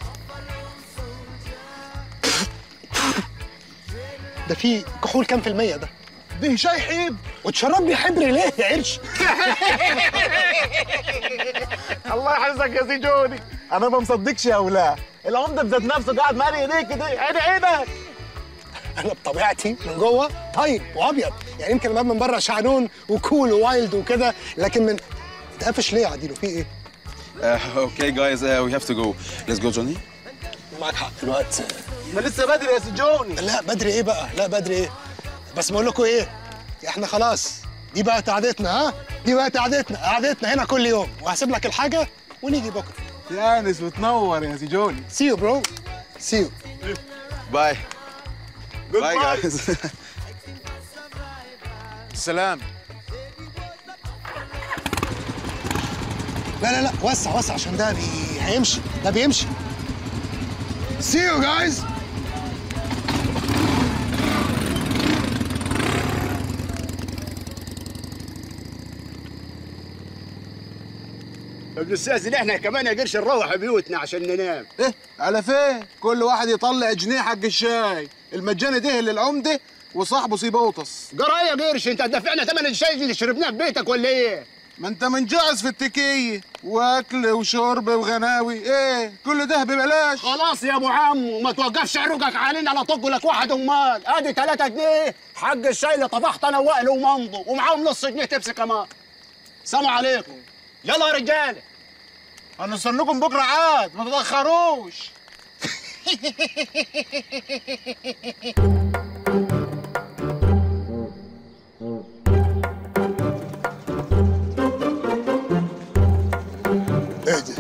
A: ده في كحول كام في المية ده؟
T: ده شاي حيب
A: وتشربني حبر ليه يا قرش؟
T: الله يحفظك يا سي جوني انا ما مصدقش يا ولا العمده بذات نفسه قاعد مالي ايديك كده عيني عينك
A: انا بطبيعتي من جوه طيب وابيض يعني يمكن الباب من بره شعنون وكول ووايلد وكده لكن من اتقفش ليه يا عديلو في ايه؟
F: Uh, okay, guys, uh, we have to go. Let's go, Johnny.
A: معاك حق الوقت
T: ما لسه بدري يا سي جوني
A: لا بدري ايه بقى؟ لا بدري ايه؟ بس بقول لكم ايه؟ احنا خلاص دي بقت قعدتنا ها؟ دي بقت قعدتنا قعدتنا هنا كل يوم وهسيب لك الحاجه ونيجي بكره
T: يانس وتنور يا سي جوني
A: سي يو برو سي يو
F: Bye. Bye, guys.
M: سلام
A: لا لا لا وسع وسع عشان ده بي... هيمشي ده بيمشي سي يو جايز
U: ابن الساذج احنا كمان يا قرش نروح بيوتنا عشان ننام
T: ايه على فين كل واحد يطلع جنيه حق الشاي المجاني ده للعمده وصاحبه سيبوطس
U: قرايه يا قرش انت هتدفعنا ثمن الشاي اللي شربناه في بيتك ولا ايه؟
T: ما انت منجعز في التكيه واكل وشرب وغناوي ايه كل ده ببلاش
U: خلاص يا ابو عم وما توقفش عروقك علينا لا طق لك واحد امال ادي 3 جنيه حق الشاي اللي طبخت انا وائل ومنضو ومعاهم نص جنيه تبسي كمان سلام عليكم يلا يا رجاله
T: هنستناكم بكره عاد ما تتاخروش
A: اهدى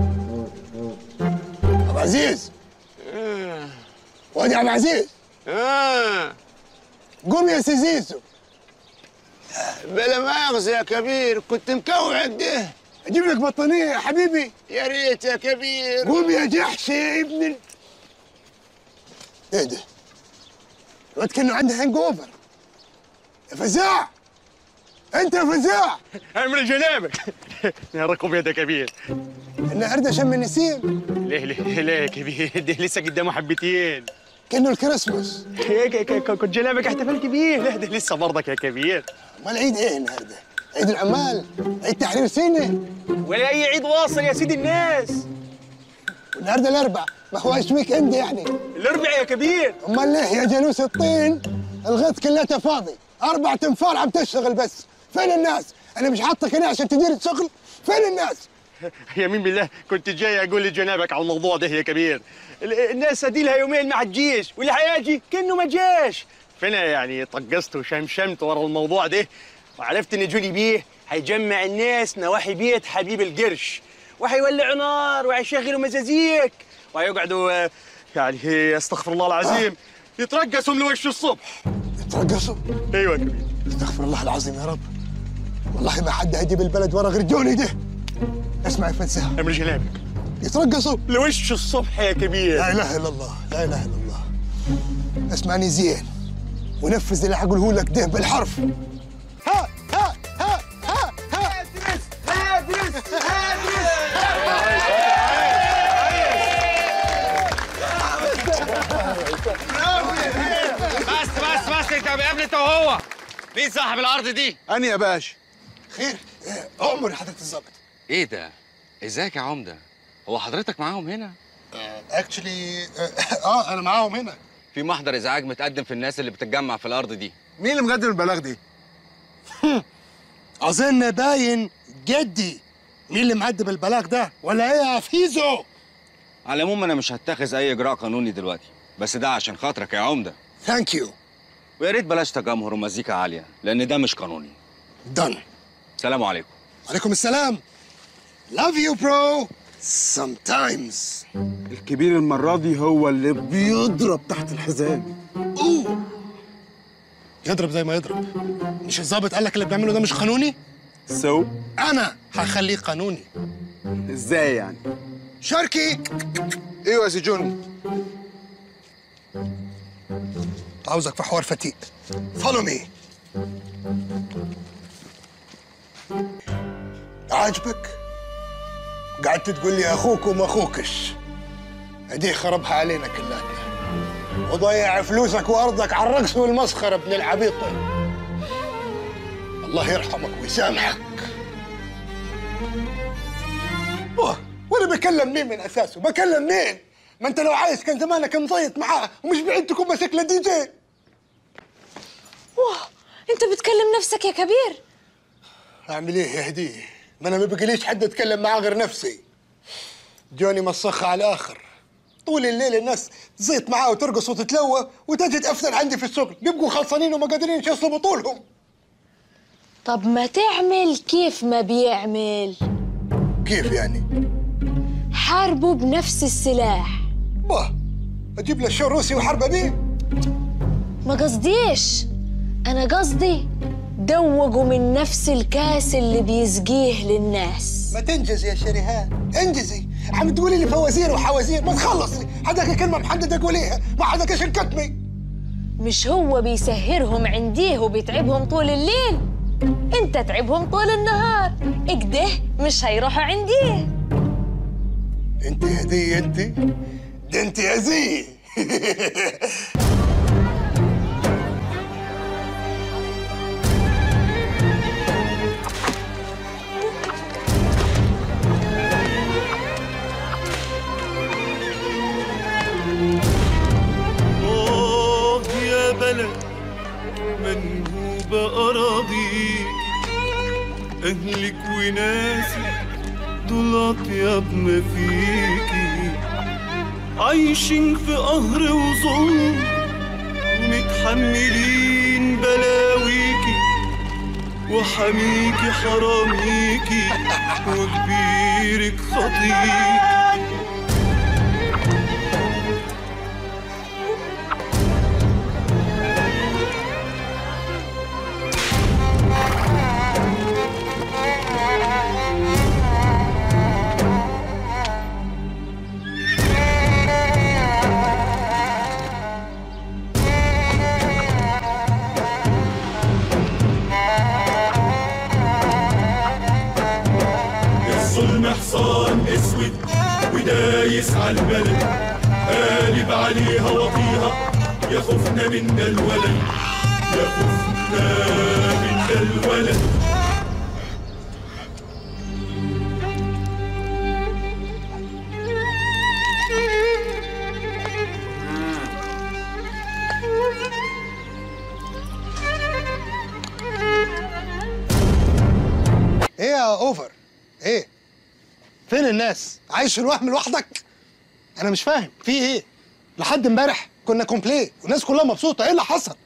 A: ابو عزيز وادي يا ابو عزيز قوم يا سيزيزو
U: بلا مؤاخذة يا كبير كنت مكوعد ده
A: اجيب لك بطانيه يا حبيبي
U: يا ريت يا كبير
A: قوم يا جحش يا ابن ال... اهدى الواد كانه عنده هانج اوفر يا فزاع انت يا فزاع
M: اعمل جنابك يا ركب يد يا كبير
A: النهارده شم النسيم
M: ليه ليه ليه يا كبير ده لسه قدامه حبتين
A: كانه الكريسماس
M: هيك ك- ك- كنت جنابك احتفلت بيه لا ده لسه برضك يا كبير
A: امال عيد ايه النهارده؟ عيد العمال عيد تحرير سيناء
M: ولا اي عيد واصل يا سيدي الناس
A: النهارده الاربع ما هوش ويك اند يعني
M: الاربع يا كبير
A: امال ليه يا جلوس الطين الغيط كلها فاضي اربع تنفار عم تشتغل بس فين الناس؟ انا مش حاطك هنا عشان تدير الشغل فين الناس؟
M: يمين بالله كنت جاي اقول لجنابك على الموضوع ده يا كبير ال- الناس اديلها يومين مع الجيش واللي هيجي كانه ما جاش فانا يعني طقست وشمشمت ورا الموضوع ده وعرفت ان جولي بيه هيجمع الناس نواحي بيت حبيب القرش وهيولعوا نار وهيشغلوا مزازيك وهيقعدوا آه، يعني استغفر الله العظيم يترقصوا من وش الصبح
A: يترقصوا؟
M: ايوه يا كبير
A: استغفر الله العظيم يا رب والله ما حد هيجيب البلد ورا غير جوني ده اسمع يا فنساء
M: امر جنابك
A: يترقصوا
M: لوش الصبح يا كبير
A: لا اله الا الله لا اله الا الله اسمعني زين ونفذ اللي هقوله لك ده بالحرف ها ها ها ها ها
T: هادرس
V: بس بس بس انت قبل انت وهو مين صاحب الارض دي؟
T: انا يا باشا
A: خير اؤمر يا حضره الظابط
V: ايه ده؟ ازيك يا عمده؟ هو حضرتك معاهم هنا؟
A: اكشلي اه انا معاهم هنا
V: في محضر ازعاج متقدم في الناس اللي بتتجمع في الارض دي
T: مين اللي مقدم البلاغ دي؟
A: اظن باين جدي مين اللي معدي بالبلاغ ده ولا ايه يا فيزو
V: على العموم انا مش هتخذ اي اجراء قانوني دلوقتي بس ده عشان خاطرك يا عمده
A: ثانك يو
V: ويا ريت بلاش تجمهر ومزيكا عاليه لان ده مش قانوني
A: دن
V: سلام عليكم
A: عليكم السلام love you bro sometimes
T: الكبير المرة دي هو اللي بيضرب تحت الحزام
A: اوه يضرب زي ما يضرب مش الظابط قال لك اللي بنعمله ده مش قانوني
T: سو
A: انا هخليه قانوني
T: ازاي يعني؟
A: شاركي
T: ايوه يا سي جوني
A: عاوزك في حوار فتيق فولو مي عاجبك قعدت تقول لي اخوك وما اخوكش اديه خربها علينا كلنا وضيع فلوسك وارضك على الرقص والمسخره ابن العبيطه الله يرحمك ويسامحك واه، وانا بكلم مين من اساسه بكلم مين ما انت لو عايز كان زمانك مزيط معاه ومش بعيد تكون ماسك له دي جي
G: واه انت بتكلم نفسك يا كبير
A: اعمل ايه يا هديه ما انا ما بقليش حد اتكلم معاه غير نفسي جوني مسخة على الاخر طول الليل الناس تزيط معاه وترقص وتتلوى وتجي تفتن عندي في الشغل بيبقوا خلصانين وما قادرين يشصوا بطولهم
G: طب ما تعمل كيف ما بيعمل
A: كيف يعني؟
G: حاربوا بنفس السلاح
A: باه اجيب له الشو الروسي وحربه بيه
G: ما قصديش انا قصدي دوقوا من نفس الكاس اللي بيسقيه للناس
A: ما تنجز يا شريهان انجزي عم تقولي لي فوازير وحوازير ما تخلصي حدك كلمه محدده قوليها ما حدك الكتمي
G: مش هو بيسهرهم عنديه وبيتعبهم طول الليل
C: انت تعبهم طول النهار اكده مش هيروحوا عندي
A: انت يا دي انت ده انت يا زي
D: آه يا بلد منهوبة أراضيك أهلك وناسك دول أطيب ما فيكي عايشين في قهر وظلم ومتحملين بلاويكي وحميكي حراميكي وكبيرك خطيك
I: الظلم حصان اسود ودايس على البلد قالب عليها وطيها يا خوفنا من ده الولد يا خوفنا من ده الولد
A: ايه يا اوفر ايه فين الناس عايش في الوهم لوحدك انا مش فاهم في ايه لحد امبارح كنا كومبلي والناس كلها مبسوطه ايه اللي حصل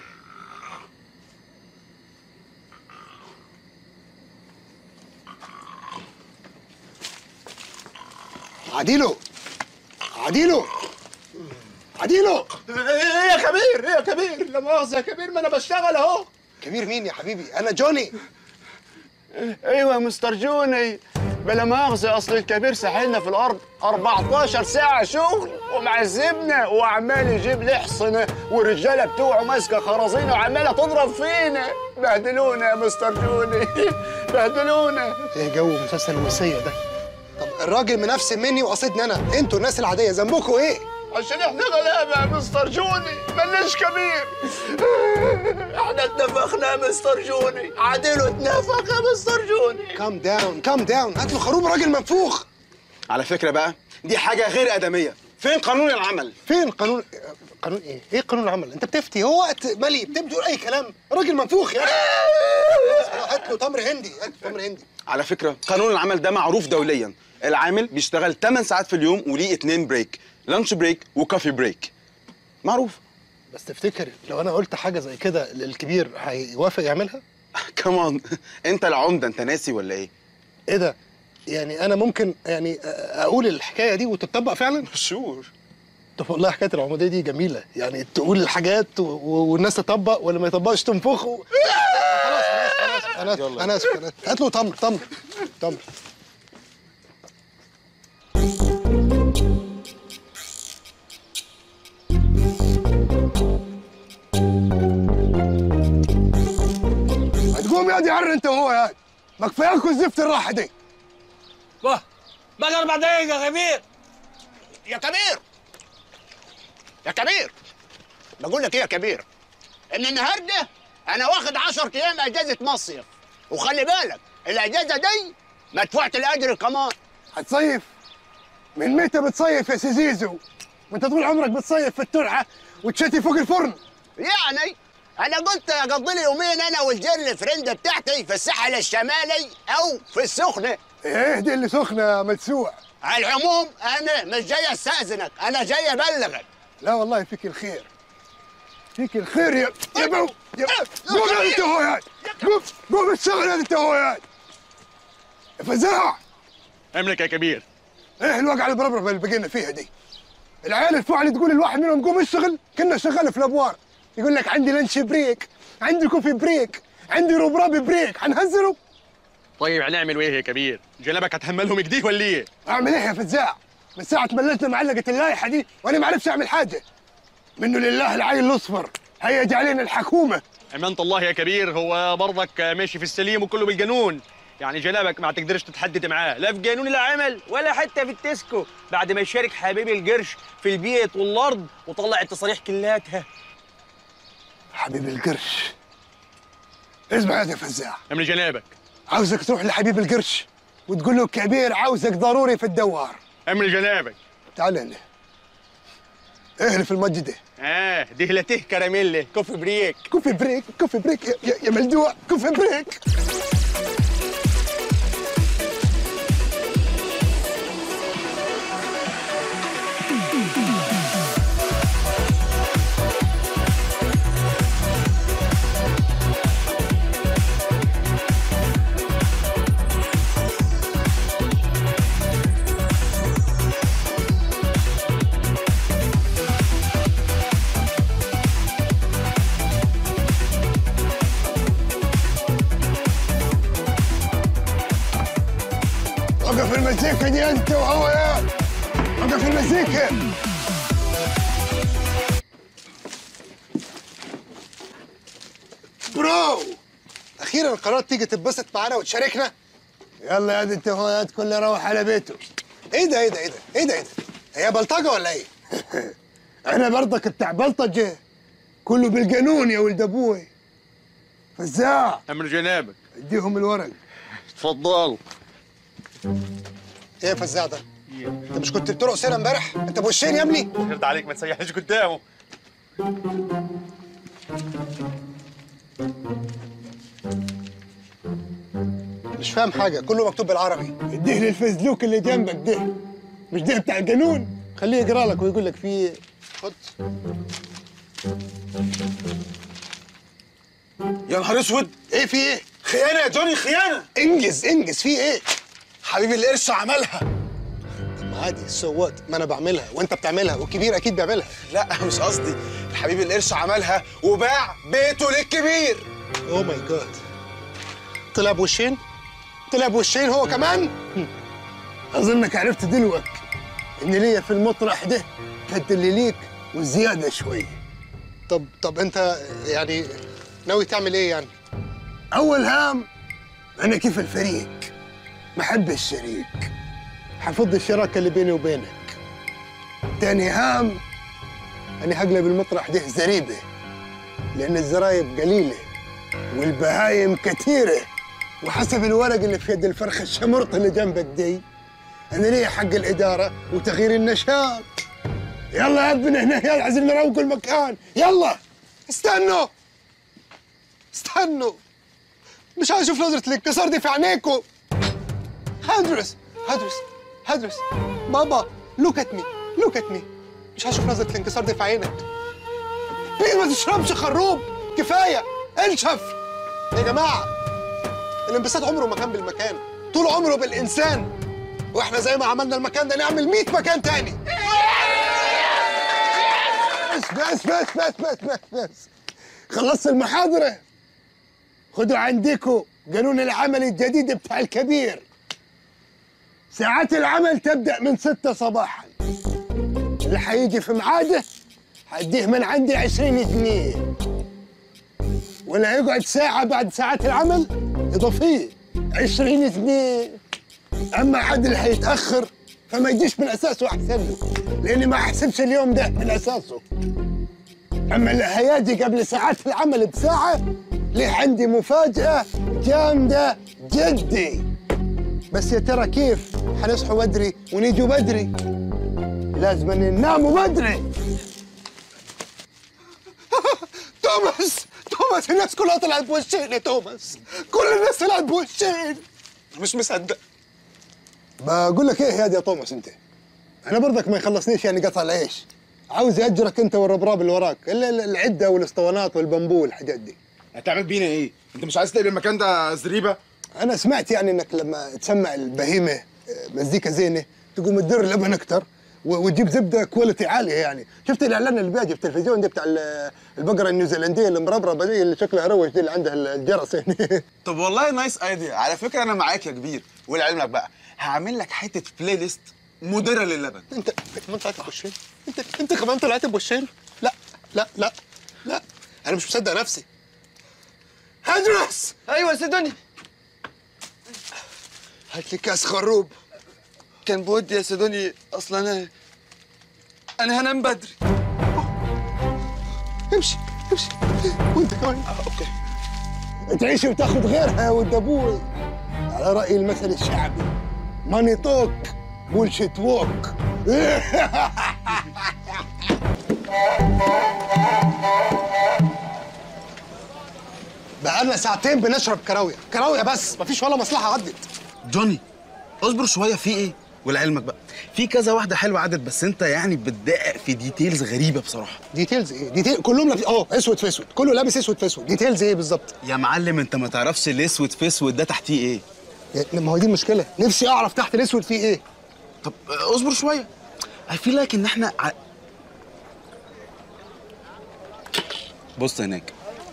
A: عديلو عديلو عديلو
U: ايه يا كبير ايه يا كبير لا مؤاخذه يا كبير ما انا بشتغل اهو
A: كبير مين يا حبيبي انا جوني
U: ايوه يا مستر جوني بلا مؤاخذه اصل الكبير ساحلنا في الارض 14 ساعه شغل ومعذبنا وعمال يجيب لحصنه والرجاله بتوعه ماسكه خرازينه وعماله تضرب فينا بهدلونا يا مستر جوني بهدلونا
A: ايه جو مسلسل الوصيه ده طب الراجل منفسن مني وقصدني انا انتوا الناس العاديه ذنبكم ايه
U: عشان احنا غلابه يا مستر جوني ملناش كبير احنا اتنفخنا يا مستر جوني عادله اتنفخ يا مستر جوني
A: كام داون كام داون هات له خروب راجل منفوخ
E: على فكره بقى دي حاجه غير ادميه فين قانون العمل
A: فين قانون قانون ايه؟ ايه قانون العمل؟ انت بتفتي هو وقت مالي بتبدو اي كلام راجل منفوخ يا اخي هات له تمر هندي هات له تمر هندي
E: على فكره قانون العمل ده معروف دوليا العامل بيشتغل 8 ساعات في اليوم وليه 2 بريك لانش بريك وكافي بريك معروف
A: بس تفتكر لو انا قلت حاجه زي كده للكبير هيوافق يعملها؟
E: كمان انت العمده انت ناسي ولا ايه
A: ايه ده؟ يعني انا ممكن يعني اقول الحكايه دي وتطبق فعلا؟
E: شور
A: طب والله حكايه العموديه دي جميله يعني تقول الحاجات و... و... والناس تطبق واللي ما يطبقش تنفخ و... خلاص انا اسف انا اسف انا انا اسف أنا آسف. هات له تمر تمر تمر هتقوم يا دي عر انت وهو يا ما كفاياكوا زفت الراحه دي
U: بقى بقى اربع دقايق يا كبير يا كبير يا كبير بقول لك ايه يا كبير ان النهارده انا واخد 10 ايام اجازه مصيف وخلي بالك الاجازه دي مدفوعه الاجر كمان
A: هتصيف من متى بتصيف يا سي زيزو وانت طول عمرك بتصيف في الترعه وتشتي فوق الفرن
U: يعني انا قلت اقضي لي يومين انا والجيرل فريند بتاعتي في الساحل الشمالي او في السخنه
A: ايه دي اللي سخنه يا مدسوع
U: على العموم انا مش جاي استاذنك انا جاي ابلغك
A: لا والله فيك الخير فيك الخير يا يا بو يا قوم يا انت هو يا قوم قوم اشتغل يا انت هو يا يا فزاع
M: املك يا كبير
A: ايه الوقعه البربره اللي بقينا فيها دي العيال الفعل تقول الواحد منهم قوم اشتغل كنا شغال في الابوار يقول لك عندي لانش بريك عندي كوفي بريك عندي روبرابي بريك حنهزله
M: طيب هنعمل ايه يا كبير؟ جنابك هتحملهم كده ولا ايه؟
A: اعمل ايه يا فزاع من ساعه ما لجنه معلقه اللائحه دي وانا ما عرفتش اعمل حاجه منه لله العين الاصفر هيجي علينا الحكومه
M: امانه الله يا كبير هو برضك ماشي في السليم وكله بالجنون يعني جنابك ما تقدرش تتحدد معاه لا في جنون العمل ولا حتى في التسكو بعد ما يشارك حبيبي القرش في البيت والارض وطلع التصاريح كلاتها
A: حبيب القرش اسمع يا فزاع
M: امن جنابك
A: عاوزك تروح لحبيب القرش وتقول له كبير عاوزك ضروري في الدوار
M: امن جنابك
A: تعال هنا اهلف المجده
M: اه دهلته كراميل كوفي بريك
A: كوفي بريك كوفي بريك يا, يا, يا ملدوع كوفي بريك وقف المزيكا دي انت وهو يا وقف المزيكا برو اخيرا قررت تيجي تتبسط معانا وتشاركنا يلا يا دي انت وهو يا كل يروح على بيته ايه ده ايه ده ايه ده ايه ده ايه ده هي بلطجه ولا ايه انا برضك بتاع بلطجه كله بالقانون يا ولد ابوي فزاع
M: امر جنابك
A: اديهم الورق
M: اتفضل
A: ايه يا فزاع ده انت مش كنت بترقص هنا امبارح انت بوشين يا ابني
M: يرد عليك ما تسيحش قدامه
A: مش فاهم حاجه كله مكتوب بالعربي اديه للفزلوك اللي جنبك ده مش ده بتاع القانون خليه يقرا لك ويقول لك في خد
F: يا نهار اسود
A: ايه في ايه
F: خيانه يا جوني خيانه
A: انجز انجز في ايه
F: حبيب القرش عملها
A: طب ما عادي سوات ما انا بعملها وانت بتعملها والكبير اكيد بيعملها
F: لا مش قصدي حبيب القرش عملها وباع بيته للكبير
A: اوه ماي جاد طلع بوشين طلع بوشين هو كمان اظنك عرفت دلوقتي ان ليا في المطرح ده قد اللي ليك وزياده شويه طب طب انت يعني ناوي تعمل ايه يعني اول هام انا كيف الفريق محب الشريك حفظ الشراكه اللي بيني وبينك تاني هام انا هقلب المطرح ده زريبه لان الزرايب قليله والبهايم كثيره وحسب الورق اللي في يد الفرخه الشمرط اللي جنبك دي انا لي حق الاداره وتغيير النشاط يلا يا ابن هنا يلا عايزين نروق المكان يلا استنوا استنوا مش عايز اشوف نظره الانكسار دي في عينيكم هدرس هدرس هدرس بابا لوك ات مي لوك ات مي مش عايز اشوف نظره الانكسار دي في عينك بليز ما تشربش خروب كفايه انشف يا جماعه الانبساط عمره ما كان بالمكان طول عمره بالانسان واحنا زي ما عملنا المكان ده نعمل 100 مكان تاني بس بس بس بس بس بس بس خلصت المحاضرة خدوا عندكم قانون العمل الجديد بتاع الكبير ساعات العمل تبدأ من ستة صباحا اللي حيجي في ميعاده هديه من عندي 20 جنيه ولا يقعد ساعة بعد ساعات العمل إضافية 20 جنيه أما حد اللي هيتأخر فما يجيش من أساسه أحسن له لأني ما أحسبش اليوم ده من أساسه أما اللي هيجي قبل ساعات العمل بساعة ليه عندي مفاجأة جامدة جدي بس يا ترى كيف حنصحوا بدري ونيجوا بدري لازم نناموا بدري توماس توماس الناس كلها طلعت بوشين يا توماس كل الناس طلعت بوشين
F: مش مصدق
A: بقول لك ايه يا دي يا توماس انت انا برضك ما يخلصنيش يعني قطع العيش عاوز ياجرك انت والربراب اللي وراك الا العده والاسطوانات والبامبو والحاجات دي
F: هتعمل بينا ايه انت مش عايز تقلب المكان ده زريبه
A: انا سمعت يعني انك لما تسمع البهيمه آه، مزيكا زينه تقوم تدر لبن اكتر و- وتجيب زبده كواليتي عاليه يعني شفت الاعلان اللي بيجي في التلفزيون ده بتاع ال- البقره النيوزيلنديه المربربه دي اللي شكلها روش دي اللي عندها الجرس يعني
F: طب والله نايس ايديا على فكره انا معاك يا كبير ولعلمك بقى هعمل لك حته بلاي ليست مديره للبن
A: انت كمان طلعت بوشين انت انت كمان طلعت بوشين لا لا لا لا انا مش مصدق نفسي هدرس
F: ايوه سيدوني
A: هات لي كاس خروب
F: كان بودي يا سيدوني اصلا انا انا هنام بدري
A: امشي امشي وانت كمان اوكي تعيش وتاخذ غيرها يا ولد ابوي على راي المثل الشعبي ماني توك بولشيت ووك بقالنا ساعتين بنشرب كراويه كراويه بس مفيش ولا مصلحه عدت
F: جوني اصبر شويه في ايه ولعلمك بقى في كذا واحده حلوه عدت بس انت يعني بتدقق في ديتيلز غريبه بصراحه
A: ديتيلز ايه ديتيل كلهم لابس اه اسود في اسود كله لابس اسود في اسود ديتيلز ايه بالظبط
F: يا معلم انت ما تعرفش الاسود في اسود ده تحتيه ايه
A: يعني ما هو دي المشكله نفسي اعرف تحت الاسود فيه ايه
F: طب اصبر شويه I feel like ان احنا ع... بص هناك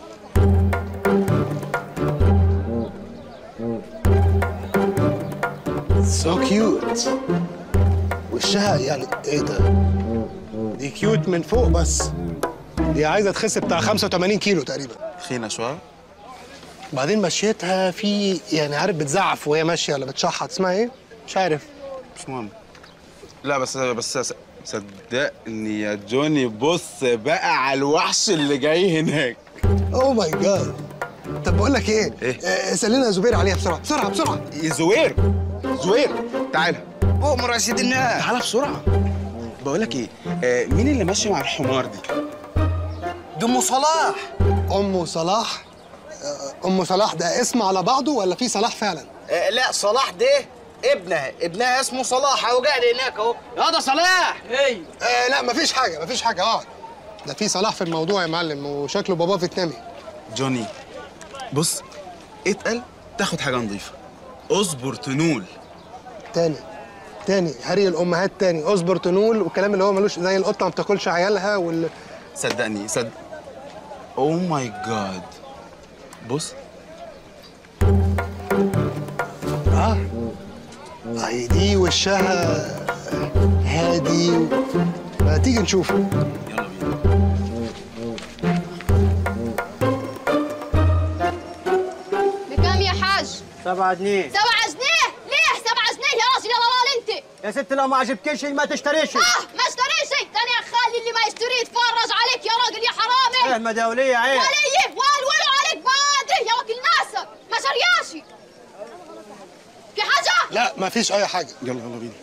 A: سو كيوت وشها يعني ايه ده دي كيوت من فوق بس دي عايزه تخس بتاع 85 كيلو تقريبا
F: خينا شويه
A: بعدين مشيتها في يعني عارف بتزعف وهي ماشيه ولا بتشحط اسمها ايه مش عارف
F: مش مهم لا بس بس س- صدقني يا جوني بص بقى على الوحش اللي جاي هناك
A: اوه ماي جاد طب بقول لك ايه إيه؟ سلينا زبير عليها بسرعه بسرعه بسرعه
F: زوير زوير تعالى أؤمر يا سيدي الناس تعالى بسرعة بقول لك إيه آه مين اللي ماشي مع الحمار دي؟
A: دي ام صلاح ام صلاح آه، ام صلاح ده اسم على بعضه ولا في صلاح فعلا
S: آه لا صلاح ده ابنها ابنها اسمه صلاح اهو قاعد هناك اهو يا ده صلاح
A: ايه آه لا مفيش حاجه مفيش حاجه اقعد ده في صلاح في الموضوع يا معلم وشكله باباه فيتنامي
F: جوني بص اتقل تاخد حاجة نظيفة اصبر تنول
A: تاني تاني هري الامهات تاني اصبر تنول والكلام اللي هو ملوش زي القطه ما بتاكلش عيالها وال
F: صدقني صدق او ماي جاد بص
A: اه اهي دي وشها هادي و... ما تيجي نشوف
O: بكام يا حاج؟
U: سبعة جنيه
O: سبعة جنيه؟ ليه سبعة جنيه يا راجل يا ضلال انت؟
U: يا ست لو ما عجبكيش ما تشتريش
O: اه ما اشتريش تاني يا خالي اللي ما يشتري يتفرج عليك يا راجل يا حرامي
U: ايه مداولية عيب
O: وليه والولو عليك بادري يا وكيل ناسك ما شرياشي في حاجة؟
A: لا مفيش اي حاجه
F: يلا يلا بينا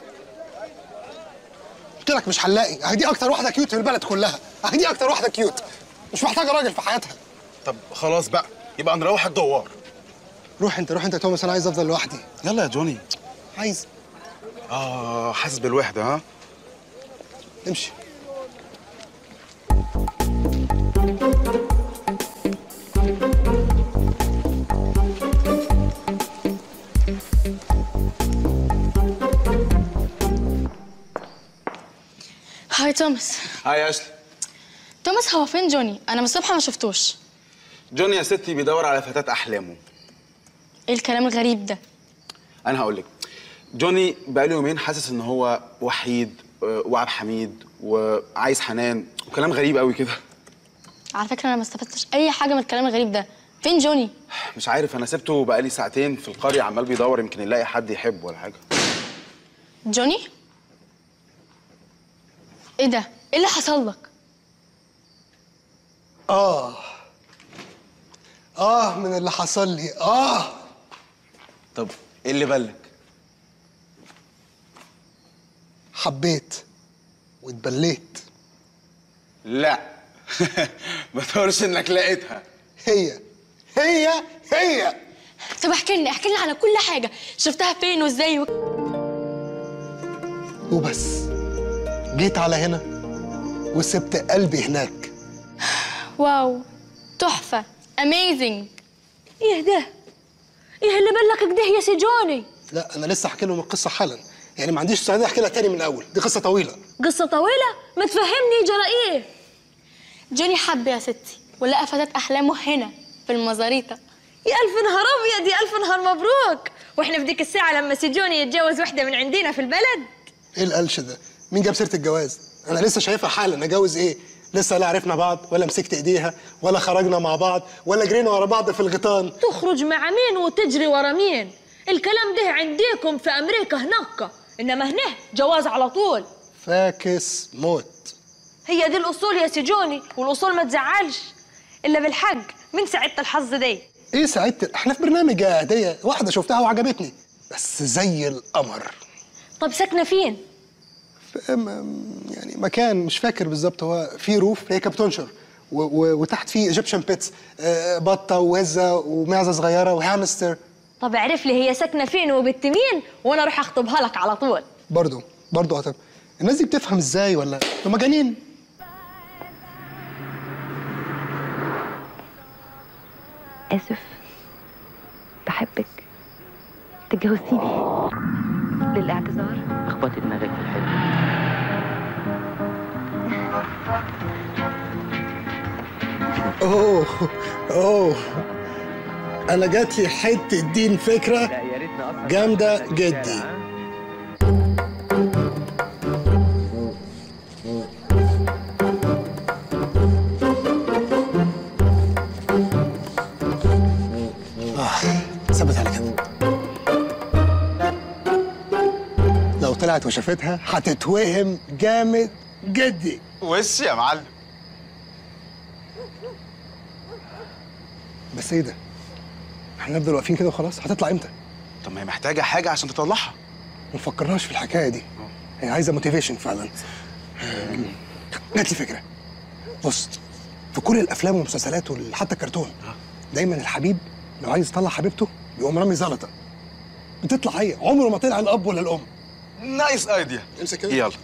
A: قلت لك مش هنلاقي اهي دي اكتر واحده كيوت في البلد كلها اهي دي اكتر واحده كيوت مش محتاجه راجل في حياتها
F: طب خلاص بقى يبقى نروح الدوار
A: روح انت روح انت يا توماس انا عايز افضل لوحدي
F: يلا يا جوني
A: عايز
F: اه حاسس بالوحدة ها
A: امشي
H: هاي توماس
F: هاي يا اشلي
H: توماس هو فين جوني انا من الصبح ما شفتوش
F: جوني يا ستي بيدور على فتاة احلامه
H: ايه الكلام الغريب ده
F: انا هقول لك جوني بقاله يومين حاسس ان هو وحيد آه، وعب حميد وعايز حنان وكلام غريب قوي كده
H: على فكره انا ما استفدتش اي حاجه من الكلام الغريب ده فين جوني
F: مش عارف انا سبته بقالي ساعتين في القريه عمال بيدور يمكن يلاقي حد يحبه ولا حاجه
H: جوني ايه ده ايه اللي حصل لك
A: اه اه من اللي حصل لي اه
F: طب ايه اللي بالك
A: حبيت واتبليت
F: لا ما تقولش انك لقيتها
A: هي هي هي
H: طب احكي لنا احكي لنا على كل حاجه شفتها فين وازاي و...
A: وبس جيت على هنا وسبت قلبي هناك
H: واو تحفه اميزنج
G: ايه ده؟ ايه اللي بلك كده يا سي جوني؟
A: لا انا لسه احكي لهم القصه حالا يعني ما عنديش استعداد احكي لها تاني من الاول دي قصه طويله
G: قصة طويلة؟ ما تفهمني جرى ايه؟
H: جوني حب يا ستي ولقى فتاة احلامه هنا في المزاريطه
C: يا ألف نهار أبيض يا ألف نهار مبروك وإحنا في ديك الساعة لما سجوني يتجوز واحدة من عندنا في البلد
A: ايه القلش ده مين جاب سيره الجواز انا لسه شايفها حالا اجوز ايه
E: لسه لا عرفنا بعض ولا مسكت ايديها ولا خرجنا مع بعض ولا جرينا ورا بعض في الغيطان
G: تخرج مع مين وتجري ورا مين الكلام ده عنديكم في امريكا هناك انما هنا جواز على طول
E: فاكس موت
C: هي دي الاصول يا سجوني والاصول ما تزعلش الا بالحق من سعاده الحظ دي
E: ايه سعدت احنا في برنامج يا هديه واحده شفتها وعجبتني بس زي القمر
C: طب ساكنه فين
E: في م- يعني مكان مش فاكر بالظبط هو في روف هي كانت بتنشر و- و- وتحت فيه ايجيبشن بيتس بطه ووزه ومعزه صغيره وهامستر
C: طب اعرف لي هي ساكنه فين وبنت مين وانا اروح اخطبها لك على طول
E: برضه برضه هتب الناس دي بتفهم ازاي ولا دول مجانين
K: آسف بحبك تجوزيني للاعتذار
L: اخبطي دماغك في الحلم
E: اوه اوه انا جات لي حته دين فكره جامده جدي آه، ثبت على كده لو طلعت وشافتها هتتوهم جامد جدي
F: وش يا معلم
E: بس ايه ده؟ احنا نفضل واقفين كده وخلاص هتطلع امتى؟
F: طب ما هي محتاجه حاجه عشان تطلعها
E: ما فكرناش في الحكايه دي هي عايزه موتيفيشن فعلا آم، جات لي فكره بص في كل الافلام والمسلسلات وحتى الكرتون دايما الحبيب لو عايز يطلع حبيبته بيقوم رامي زلطه بتطلع هي عمره ما طلع الاب ولا الام
F: نايس ايديا
E: امسك كده
F: يلا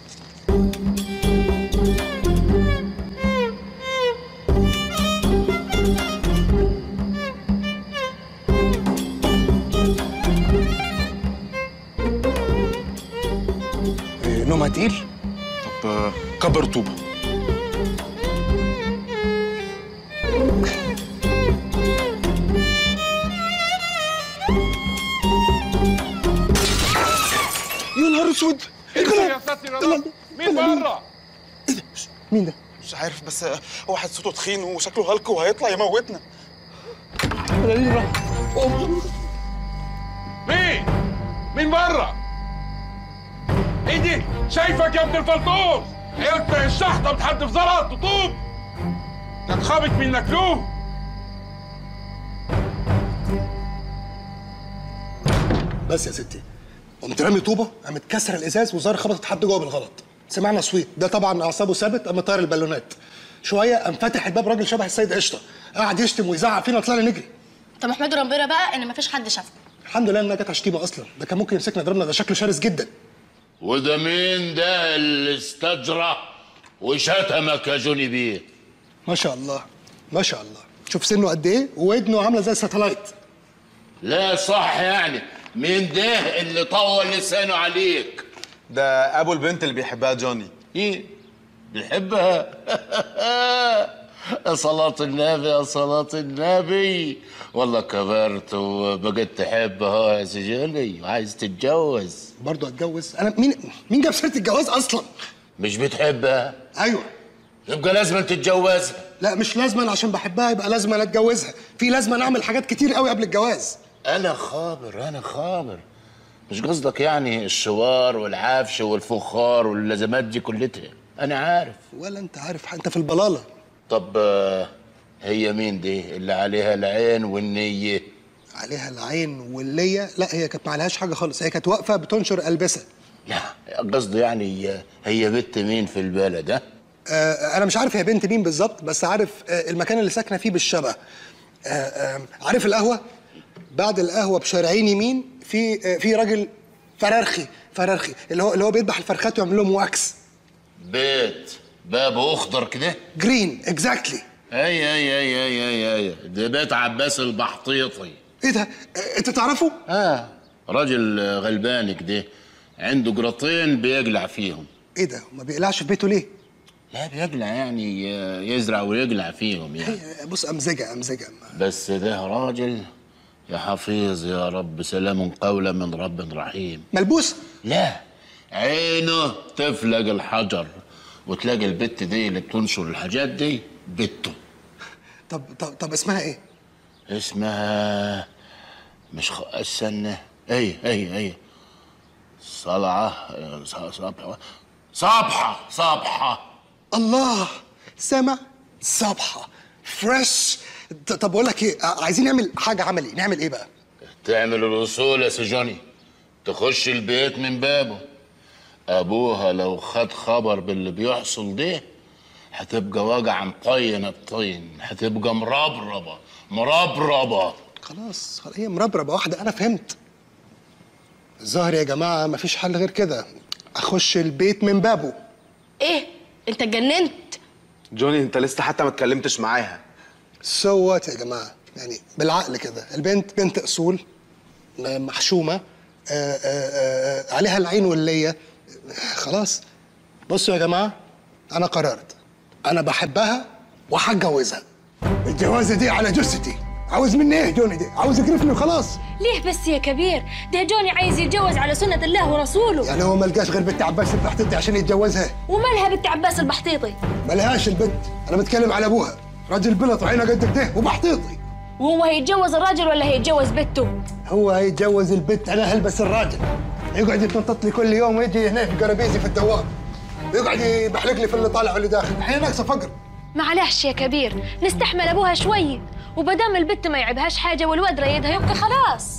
E: إيه، نومها تقيل
F: طب آه، كبر طوبه
E: يا نهار اسود
N: يا ساتر يا رب مين بره؟
E: مين ده؟
F: مش عارف بس آه، هو واحد صوته تخين وشكله هلك وهيطلع يموتنا
N: مين؟ مين بره؟ ايدي شايفك يا ابن الفلطوس انت الشحطه بتحدف زلط وطوب كانت خابت منك له
E: بس يا ستي قمت رامي طوبه قامت كسر الازاز وزار خبطت حد جوه بالغلط سمعنا صويت ده طبعا اعصابه ثابت قام طاير البالونات شويه قام فاتح الباب راجل شبه السيد قشطه قعد يشتم ويزعق فينا طلعنا نجري
H: طب احمدوا ربنا بقى ان مفيش حد شافكم
E: الحمد لله انها جت شتيمه اصلا ده كان ممكن يمسكنا يضربنا ده شكله شرس جدا
J: وده مين ده اللي استجرى وشتمك يا جوني بيه
E: ما شاء الله ما شاء الله شوف سنه قد ايه وودنه عامله زي الساتلايت
J: لا صح يعني مين ده اللي طول لسانه عليك
F: ده ابو البنت اللي بيحبها جوني
J: ايه بيحبها يا صلاة النبي يا صلاة النبي والله كبرت وبقيت تحبها يا سجلي وعايز تتجوز
E: برضه اتجوز انا مين مين جاب سيره الجواز اصلا
J: مش بتحبها
E: ايوه
J: يبقى لازم تتجوزها
E: لا مش لازما عشان بحبها يبقى لازما اتجوزها في لازما اعمل حاجات كتير قوي قبل الجواز
J: انا خابر انا خابر مش قصدك يعني الشوار والعفش والفخار واللازمات دي كلها انا عارف
E: ولا انت عارف حاجة، انت في البلاله
J: طب آه، هي مين دي اللي عليها العين والنية
E: عليها العين واللية لا هي كانت ما عليهاش حاجه خالص هي كانت واقفه بتنشر البسه
J: لا قصدي يعني هي- هي بنت مين في البلد ها
E: آه انا مش عارف هي بنت مين بالظبط بس عارف آه المكان اللي ساكنه فيه بالشبه آه آه عارف القهوه بعد القهوه بشارعين يمين في آه في راجل فرارخي فرارخي اللي هو اللي هو بيذبح الفرخات ويعمل لهم واكس
J: بيت بابه اخضر كده
E: جرين اكزاكتلي
J: اي اي اي اي اي اي ده بيت عباس البحطيطي
E: ايه ده آه انت تعرفه
J: اه راجل آه، غلبان كده عنده قراطين بيقلع فيهم
E: ايه ده ما بيقلعش في بيته ليه
J: لا بيقلع يعني آه، يزرع ويقلع فيهم يعني
E: آه، بص امزجه امزجه
J: بس ده راجل يا حفيظ يا رب سلام قولا من رب رحيم
E: ملبوس
J: لا عينه تفلق الحجر وتلاقي البت دي اللي بتنشر الحاجات دي بته
E: طب طب طب اسمها ايه؟
J: اسمها مش خ... استنى اي اي اي صلعة ص- صبحة صبحة صبحة
E: الله سامع صبحة فريش ط- طب اقول لك ايه ع- عايزين نعمل حاجه عملي نعمل ايه بقى؟
J: تعمل الوصول يا سجوني تخش البيت من بابه ابوها لو خد خبر باللي بيحصل ده هتبقى واجعة مطينة بطين هتبقى مربربة مربربة
E: خلاص خلاص، هي مربربه واحده انا فهمت الظاهر يا جماعه مفيش حل غير كده اخش البيت من بابه
H: ايه انت اتجننت
F: جوني انت لسه حتى ما اتكلمتش معاها
E: سو وات يا جماعه يعني بالعقل كده البنت بنت اصول م- محشومه آآ آآ عليها العين والليه خلاص بصوا يا جماعه انا قررت انا بحبها وهتجوزها الجوازه دي على جثتي عاوز مني ايه جوني دي عاوز يقرفني وخلاص
G: ليه بس يا كبير ده جوني عايز يتجوز على سنة الله ورسوله
E: يعني هو ما لقاش غير بنت عباس البحتيتي عشان يتجوزها
G: ومالها بنت عباس البحطيطي
E: ملهاش البنت انا بتكلم على ابوها راجل بلط وعينه قد كده وبحتيطي
G: وهو هيتجوز الراجل ولا هيتجوز بنته
E: هو هيتجوز البنت انا هلبس الراجل يقعد يتنطط لي كل يوم ويجي هنا في قرابيزي في الدوام يقعد يبحلق لي في اللي طالع واللي داخل الحين ناقصه فقر
G: معلش يا كبير نستحمل ابوها شوي وبدام البت ما يعبهاش حاجه والواد رايدها يبقى خلاص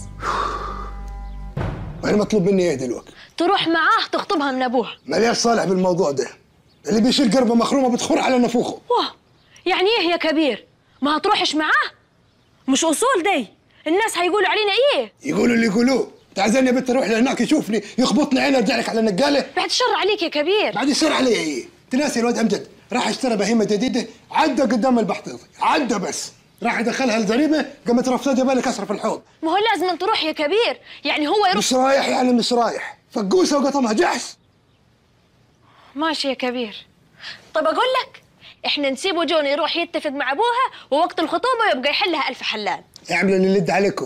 E: وانا مطلوب مني ايه دلوقتي
G: تروح معاه تخطبها من ابوها
E: ملياش صالح بالموضوع ده اللي بيشيل قربه مخرومه بتخور على نفوخه
G: واه يعني ايه يا كبير ما هتروحش معاه مش اصول دي الناس هيقولوا علينا ايه
E: يقولوا اللي يقولوه انت عايزاني يا بنت اروح لهناك يشوفني يخبطني عيني ارجع لك على النقاله
G: بعد الشر عليك يا كبير
E: بعد الشر علي ايه تناسي الواد امجد راح اشترى بهيمه جديده عدى قدام البحطيطي عدى بس راح يدخلها الزريبه قامت رفضه جبالي كسر في الحوض
G: ما هو لازم تروح يا كبير يعني هو يروح
E: مش رايح يعني مش رايح فقوسه وقطمها جحش
G: ماشي يا كبير طب اقول لك احنا نسيبه جوني يروح يتفق مع ابوها ووقت الخطوبه يبقى يحلها الف حلال
E: اعملوا اللي يلد عليكم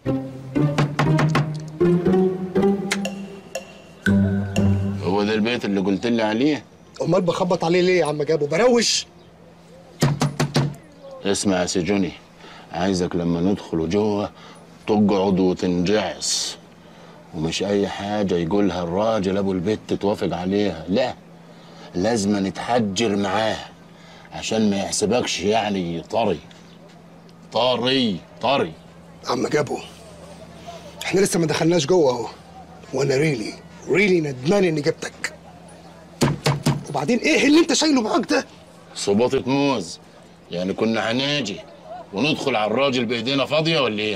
J: هو ده البيت اللي قلت لي عليه
E: امال بخبط عليه ليه يا عم جابو بروش
J: اسمع يا سجوني عايزك لما ندخل جوه تقعد وتنجعص ومش اي حاجه يقولها الراجل ابو البت توافق عليها لا لازم نتحجر معاه عشان ما يحسبكش يعني طري طري طري
E: عم جابو احنا لسه ما دخلناش جوه اهو وانا ريلي ريلي ندمان اني جبتك وبعدين ايه اللي انت شايله معاك ده
J: صباطة موز يعني كنا هناجي وندخل على الراجل بايدينا فاضيه ولا ايه؟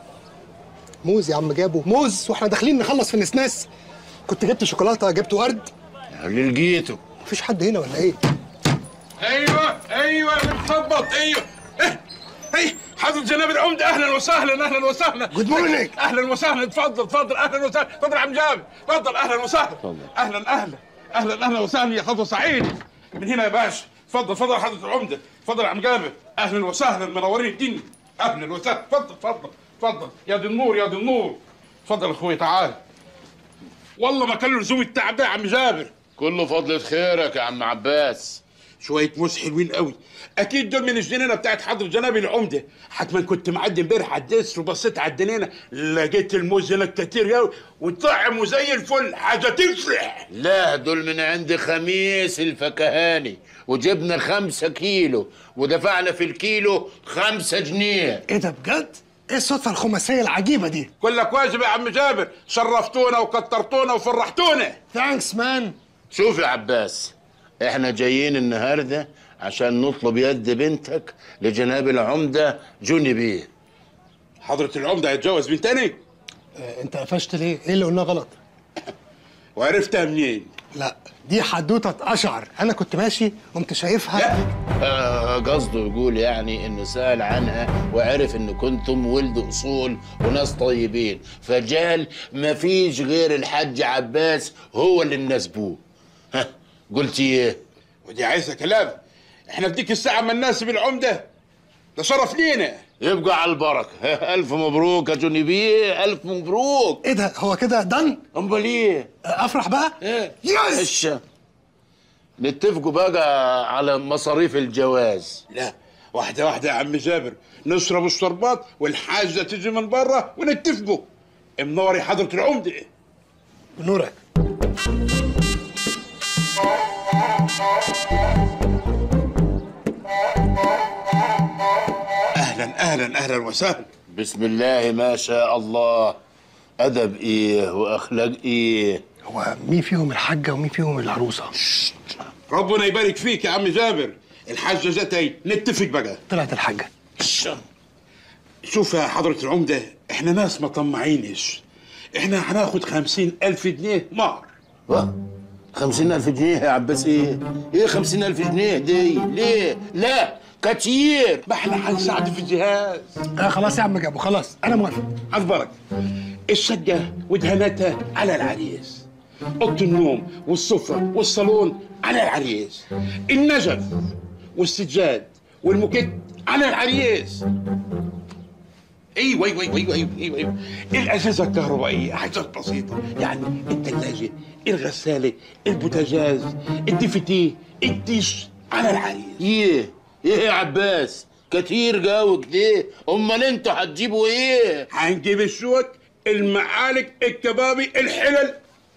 E: موز يا عم جابو موز واحنا داخلين نخلص في النسناس كنت جبت شوكولاته جبت ورد
J: اللي لقيته
E: مفيش حد هنا ولا ايه
B: ايوه ايوه متظبط ايوه ايه ايه حضرة جناب العمدة اهلا وسهلا اهلا وسهلا
E: جود مورنينج
B: اهلا وسهلا تفضل تفضل اهلا وسهلا تفضل يا عم جابر تفضل اهلا وسهلا اهلا اهلا اهلا اهلا وسهلا يا حضرة سعيد من هنا يا باشا تفضل تفضل يا حضرة العمدة تفضل يا عم جابر اهلا وسهلا منورين الدنيا اهلا وسهلا تفضل تفضل تفضل يا دي النور يا دي النور تفضل يا اخوي تعال والله ما كان لزوم التعب ده يا عم جابر
J: كله فضلة خيرك يا عم عباس
B: شوية موز حلوين قوي أكيد دول من الجنينة بتاعت حضرة جناب العمدة حتما كنت معدي امبارح على الدس وبصيت على الجنينة لقيت الموز هناك كتير قوي وطعم وزي الفل حاجة تفرح
J: لا دول من عند خميس الفكهاني وجبنا خمسة كيلو ودفعنا في الكيلو خمسة جنيه
E: ايه ده بجد ايه الصدفه الخماسيه العجيبه دي
B: كلك واجب يا عم جابر شرفتونا وكترتونا وفرحتونا
E: ثانكس مان
J: شوف يا عباس احنا جايين النهارده عشان نطلب يد بنتك لجناب العمدة جوني بيه
B: حضرة العمدة هيتجوز بنت تاني
E: آه انت قفشت ليه ايه اللي قلناه غلط
B: وعرفتها منين
E: لا دي حدوته اشعر انا كنت ماشي قمت شايفها
J: آه، قصده يقول يعني انه سأل عنها وعرف ان كنتم ولد اصول وناس طيبين فجال مفيش غير الحاج عباس هو اللي مناسبوه ها قلتي ايه
B: ودي عايزة كلام احنا في ديك الساعة ما الناس بالعمدة ده شرف لينا
J: يبقى على البركة ألف مبروك يا جوني بيه ألف مبروك
E: ايه ده هو كده دن
J: امال ايه
E: افرح بقى
J: ايه
E: يس
J: الشا نتفقوا بقى على مصاريف الجواز
B: لا واحدة واحدة يا عم جابر نشرب الشربات والحاجة تيجي من برا ونتفقوا منوري حضرة العمدة
A: بنورك
B: اهلا اهلا اهلا وسهلا
J: بسم الله ما شاء الله ادب ايه واخلاق ايه
A: هو مين فيهم الحاجه ومين فيهم العروسه
B: ربنا يبارك فيك يا عم جابر الحاجة جت اهي نتفق بقى
A: طلعت الحاجه
B: شوف يا حضرة العمدة احنا ناس ما طمعينش احنا هناخد خمسين ألف جنيه مهر
J: خمسين ألف جنيه يا عباس ايه؟ ايه خمسين ألف جنيه دي؟ ليه؟ لا كتير
B: ما احنا هنساعد في الجهاز
A: آه خلاص يا عم جابو خلاص انا موافق
B: أخبرك الشقة ودهاناتها على العريس أوضة النوم والسفرة والصالون على العريس النجف والسجاد والموكيت على العريس ايوه ايوه ايوه ايوه ايوه ايوه, أيوة. الاجهزه الكهربائيه حاجات بسيطه يعني الثلاجه الغساله البوتاجاز الديفتي الديش على العريس
J: ايه؟ ايه يا عباس؟ كتير جو كده امال انتوا هتجيبوا ايه؟
B: هنجيب الشوك المعالق الكبابي الحلل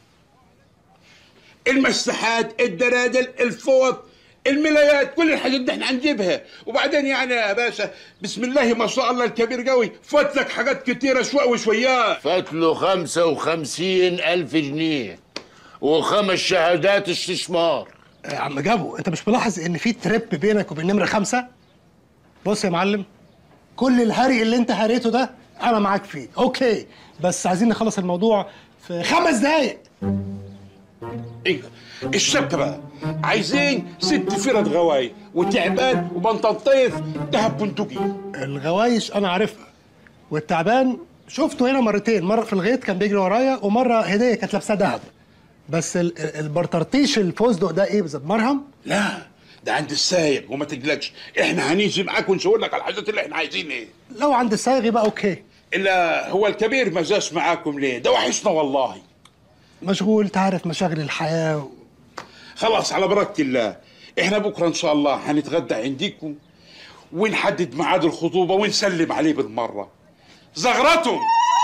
B: المساحات الدرادل الفوط الملايات كل الحاجات دي احنا هنجيبها وبعدين يعني يا باشا بسم الله ما شاء الله الكبير قوي فات لك حاجات كتيره شوي وشويات
J: فات له خمسة وخمسين ألف جنيه وخمس شهادات استثمار
A: يا عم جابو انت مش ملاحظ ان في تريب بينك وبين نمره خمسة بص يا معلم كل الهري اللي انت هريته ده انا معاك فيه اوكي بس عايزين نخلص الموضوع في خمس دقايق
B: ايوه الشبكه بقى عايزين ست فرد غواي وتعبان وبنطنطيف دهب بندقي
A: الغوايش انا عارفها والتعبان شفته هنا مرتين مره في الغيط كان بيجري ورايا ومره هديه كانت لابسه دهب بس ال- ال- البرطرطيش الفستق ده ايه بالظبط مرهم
B: لا ده عند السايق وما تقلقش احنا هنيجي معاك ونشاور لك على الحاجات اللي احنا عايزين ايه
A: لو عند السايغ يبقى اوكي
B: الا هو الكبير ما جاش معاكم ليه ده وحشنا والله
A: مشغول تعرف مشاغل الحياه و...
B: خلاص على بركة الله احنا بكره ان شاء الله هنتغدى عندكم ونحدد ميعاد الخطوبه ونسلم عليه بالمره زغرتهم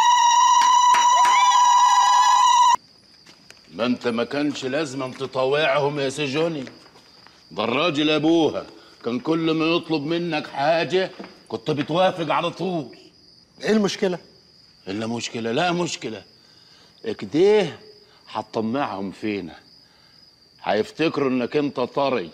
J: ما انت ما كانش لازم تطاوعهم يا سجوني ده الراجل ابوها كان كل ما يطلب منك حاجه كنت بتوافق على طول
A: ايه المشكله
J: الا مشكله لا مشكله كده هتطمعهم فينا هيفتكروا انك انت طري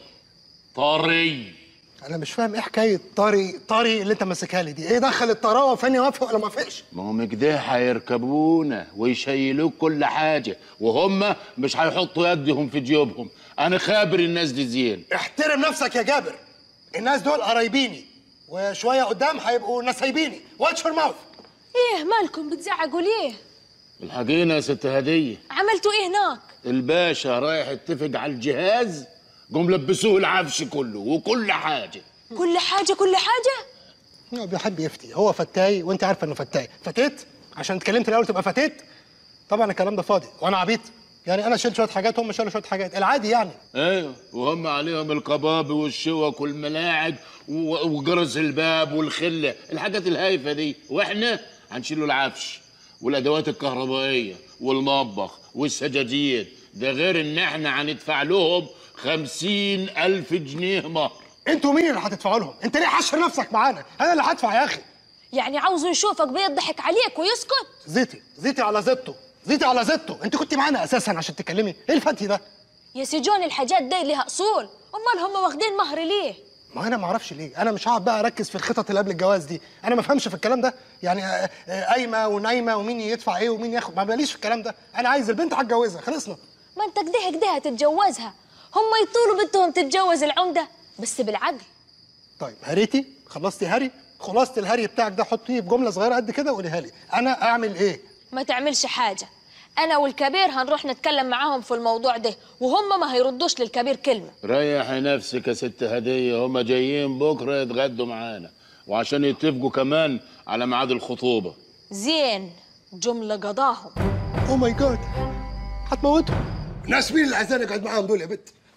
J: طري
A: انا مش فاهم ايه حكايه طري طري اللي انت ماسكها لي دي ايه دخل الطراوه فاني وافق ولا ما وافقش
J: ما هم كده هيركبونا ويشيلوك كل حاجه وهم مش هيحطوا يدهم في جيوبهم انا خابر الناس دي زين
A: احترم نفسك يا جابر الناس دول قرايبيني وشويه قدام هيبقوا نسايبيني واتش يور ماوث
G: ايه مالكم بتزعقوا ليه
J: الحقينا يا ست هديه
G: عملتوا ايه هناك
J: الباشا رايح يتفق على الجهاز قوم لبسوه العفش كله وكل حاجه
G: كل حاجه كل حاجه
A: هو بيحب يفتي هو فتاي وانت عارفه انه فتاي فتيت عشان اتكلمت الاول تبقى فتيت طبعا الكلام ده فاضي وانا عبيط يعني انا شلت شويه حاجات هم شالوا شويه حاجات العادي يعني
J: ايوه وهم عليهم القباب والشوك والملاعق و- وجرس الباب والخله الحاجات الهايفه دي واحنا هنشيلوا العفش والادوات الكهربائيه والمطبخ والسجاجيد ده غير ان احنا هندفع لهم خمسين الف جنيه مهر
A: انتوا مين اللي هتدفعوا لهم انت ليه حشر نفسك معانا انا اللي هدفع يا اخي
G: يعني عاوزه يشوفك بيضحك عليك ويسكت
A: زيتي زيتي على زيتو زيتي على زيتو انت كنت معانا اساسا عشان تتكلمي ايه الفتي ده
G: يا سجون الحاجات دي لها اصول امال هم واخدين مهر ليه
A: ما انا ما اعرفش ليه انا مش هقعد بقى اركز في الخطط اللي قبل الجواز دي انا ما افهمش في الكلام ده يعني آه، آه، قايمه ونايمه ومين يدفع ايه ومين ياخد ما باليش في الكلام ده انا عايز البنت هتجوزها خلصنا
G: ما انت كده كده هتتجوزها هم يطولوا بنتهم تتجوز العمده بس بالعقل
A: طيب هريتي خلصتي هري خلاصه الهري بتاعك ده حطيه في جمله صغيره قد كده وقوليها لي انا اعمل ايه
G: ما تعملش حاجه انا والكبير هنروح نتكلم معاهم في الموضوع ده وهم ما هيردوش للكبير كلمه
J: ريحي نفسك يا ست هديه هم جايين بكره يتغدوا معانا وعشان يتفقوا كمان على ميعاد الخطوبه
G: زين جمله قضاهم
A: او ماي جاد هتموتهم ناس مين اللي عايزاني اقعد معاهم دول يا بت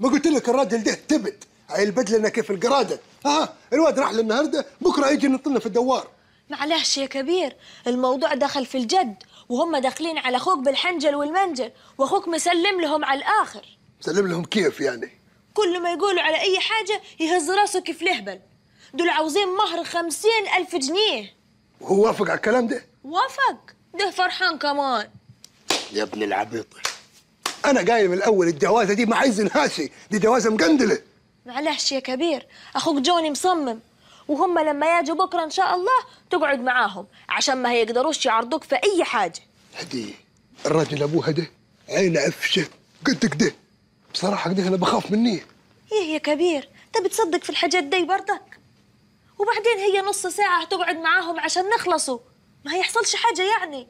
A: ما قلت لك الراجل ده تبت هيلبد لنا كيف القرادة ها الواد راح النهارده بكره يجي نطلنا في الدوار
G: معلش يا كبير الموضوع دخل في الجد وهم داخلين على اخوك بالحنجل والمنجل واخوك مسلم لهم على الاخر
A: سلم لهم كيف يعني
G: كل ما يقولوا على اي حاجه يهز راسه كيف لهبل دول عاوزين مهر خمسين الف جنيه
A: وهو وافق على الكلام ده
G: وافق ده فرحان كمان
A: يا ابن العبيط انا قايل من الاول الجوازه دي ما عايز نهاشي دي جوازه مقندله
G: معلش يا كبير اخوك جوني مصمم وهم لما يجوا بكره ان شاء الله تقعد معاهم عشان ما هيقدروش يعرضوك في اي حاجه
A: هدي الراجل ابوها ده عينه عفشه قد كده بصراحه كده انا بخاف منيه
G: ايه يا كبير انت بتصدق في الحاجات دي برضك وبعدين هي نص ساعه هتقعد معاهم عشان نخلصوا ما هيحصلش حاجه يعني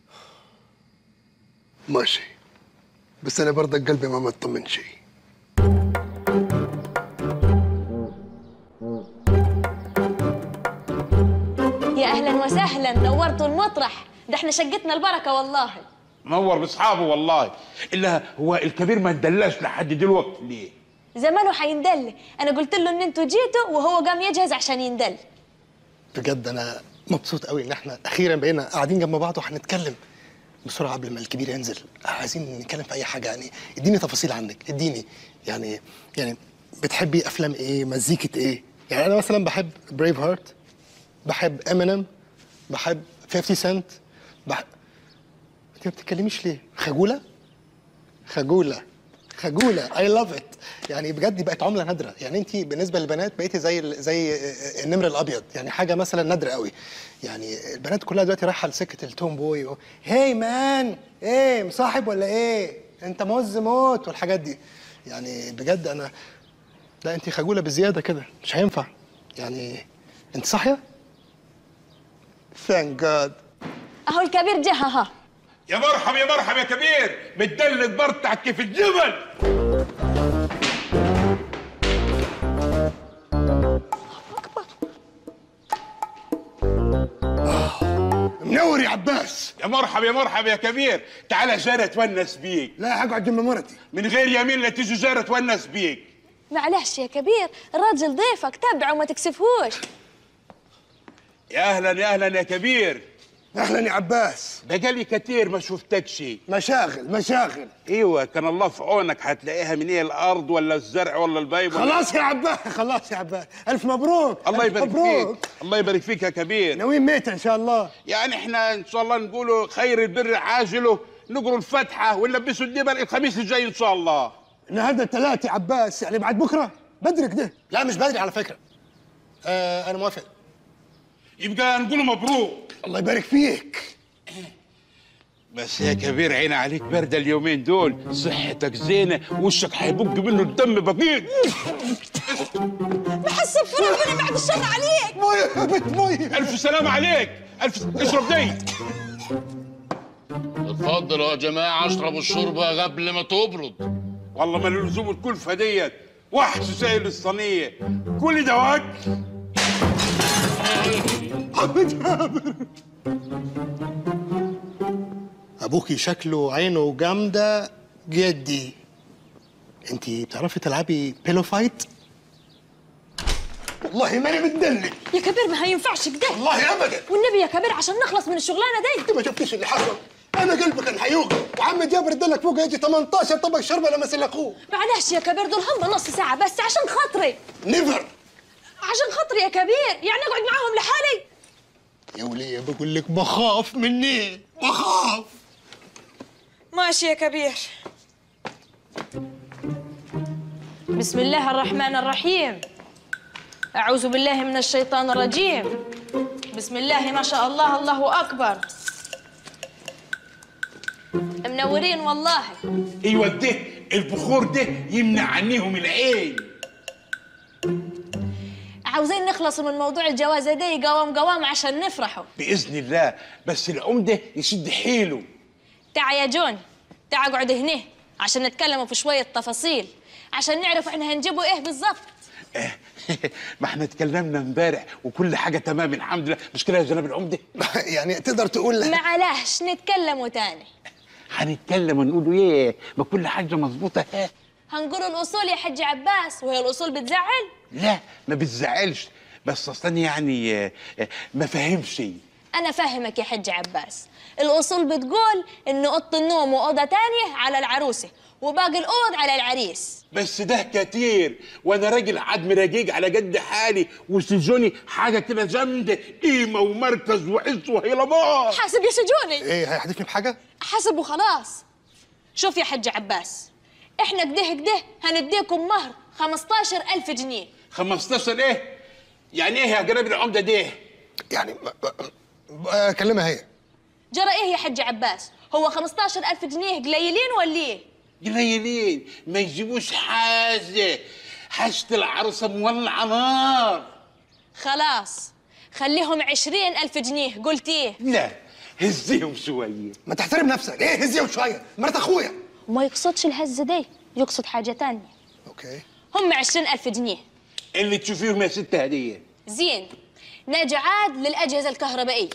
A: ماشي بس انا برضك قلبي ما مطمن شيء
C: يا اهلا وسهلا نورتوا المطرح ده احنا شقتنا البركه والله
B: نور باصحابه والله الا هو الكبير ما ندلاش لحد دلوقتي ليه
C: زمانه حيندل انا قلت له ان انتوا جيتوا وهو قام يجهز عشان يندل
E: بجد انا مبسوط قوي ان احنا اخيرا بقينا قاعدين جنب بعض وهنتكلم بسرعه قبل ما الكبير ينزل عايزين نتكلم في اي حاجه يعني اديني تفاصيل عنك اديني يعني يعني بتحبي افلام ايه مزيكه ايه يعني انا مثلا بحب بريف هارت بحب امينيم بحب 50 سنت بحب انت ما بتتكلميش ليه خجوله خجوله خجوله اي لاف ات يعني بجد دي بقت عمله نادره يعني انت بالنسبه للبنات بقيتي زي ال- زي النمر الابيض يعني حاجه مثلا نادره قوي يعني البنات كلها دلوقتي رايحه لسكه التوم بوي و... هاي مان ايه مصاحب ولا ايه انت موز موت والحاجات دي يعني بجد انا لا انت خجوله بزياده كده مش هينفع يعني انت صاحيه ثانك جاد
C: اهو الكبير جه ها
B: يا مرحب يا مرحب يا كبير متدلك برتعك كيف الجبل
A: منور يا عباس
B: يا مرحب يا مرحب يا كبير تعال جارة تونس بيك
A: لا هقعد جنب مرتي
B: من غير يمين لا تيجي جارة تونس بيك
C: معلش يا كبير الراجل ضيفك تابعه وما تكسفهوش
B: يا اهلا يا اهلا يا كبير
A: اهلا يا عباس
B: بقالي كتير ما شفتكش
A: مشاغل مشاغل
B: ايوه كان الله في عونك هتلاقيها من ايه الارض ولا الزرع ولا البيض ولا-
A: خلاص يا عباس خلاص يا عباس الف مبروك
B: الله
A: ألف
B: يبارك
A: مبروك.
B: فيك الله يبارك فيك يا كبير
A: ناويين ميتة ان شاء الله
B: يعني احنا ان شاء الله نقولوا خير البر عاجله نقروا الفاتحه ونلبسوا الدبل الخميس الجاي ان شاء الله
A: النهارده الثلاث يا عباس يعني بعد بكره بدري كده
E: لا مش بدري على فكره آه انا موافق
B: يبقى نقولوا مبروك
A: الله يبارك فيك
B: بس يا كبير عين عليك باردة اليومين دول صحتك زينة وشك هيبق منه الدم بقيت
C: محسب في ربنا بعد الشر عليك
A: مويه بنت مويه
B: ألف سلام عليك ألف اشرب دي
N: اتفضلوا يا جماعة اشربوا الشوربة قبل ما تبرد
B: والله ما لزوم الكلفة ديت وحش سايل الصينية كل دواك
E: ابوكي شكله عينه جامده جدي انت بتعرفي تلعبي بيلو فايت
A: والله ماني متدلك
G: يا كبير ما هينفعش كده
A: والله ابدا
G: والنبي يا كبير عشان نخلص من الشغلانه دي
A: انت ما شفتيش اللي حصل انا قلبي كان هيوقع وعم جابر ادلك فوق يجي 18 طبق شربه لما سلقوه
G: معلش يا كبير دول هم نص ساعه بس عشان خاطري
A: نيفر
G: عشان خاطري يا كبير يعني اقعد معاهم لحالي
A: يا وليه بقول لك بخاف مني بخاف
G: ماشي يا كبير
C: بسم الله الرحمن الرحيم أعوذ بالله من الشيطان الرجيم بسم الله ما شاء الله الله أكبر منورين والله
B: ايوه ده البخور ده يمنع عنيهم العين
C: عاوزين نخلص من موضوع الجوازة دي قوام قوام عشان نفرحوا
B: باذن الله بس العمده يشد حيله
C: تعا يا جون تعا اقعد هنا عشان نتكلموا في شوية تفاصيل عشان نعرف احنا هنجيبوا ايه بالظبط
B: ما احنا اتكلمنا امبارح وكل حاجه تمام الحمد لله مش كده يا جناب العمده
E: يعني تقدر تقول
C: معلش نتكلموا تاني
B: هنتكلم ونقول ايه ما كل حاجه مظبوطه ها
C: هنقول الاصول يا حج عباس وهي الاصول بتزعل
B: لا ما بتزعلش بس اصلا يعني آه، آه، ما فهمش
C: انا فاهمك يا حج عباس الاصول بتقول ان اوضه النوم واوضه تانية على العروسه وباقي الاوض على العريس
B: بس ده كتير وانا راجل عدم رقيق على قد حالي وسجوني حاجه كده جامده قيمه ومركز وعز وهيلمان
C: حاسب يا سجوني
A: ايه هيحدفني بحاجه
C: حسب وخلاص شوف يا حج عباس احنا كده كده هنديكم مهر 15000 جنيه
B: 15 ايه يعني ايه يا جناب العمده دي
A: يعني آه، كلمها هي
C: جرى ايه يا حج عباس هو 15000 جنيه قليلين ولا ايه
B: قليلين ما يجيبوش حاجه حاجه العروسه مولعه نار
C: خلاص خليهم 20000 جنيه قلت ايه
B: لا هزيهم شويه
A: ما تحترم نفسك ايه هزيهم شويه مرات اخويا
C: وما يقصدش الهزه دي يقصد حاجه تانية
A: اوكي
C: هم 20000 جنيه
B: اللي تشوفيهم يا ست هديه
C: زين ناجي عاد للأجهزة الكهربائية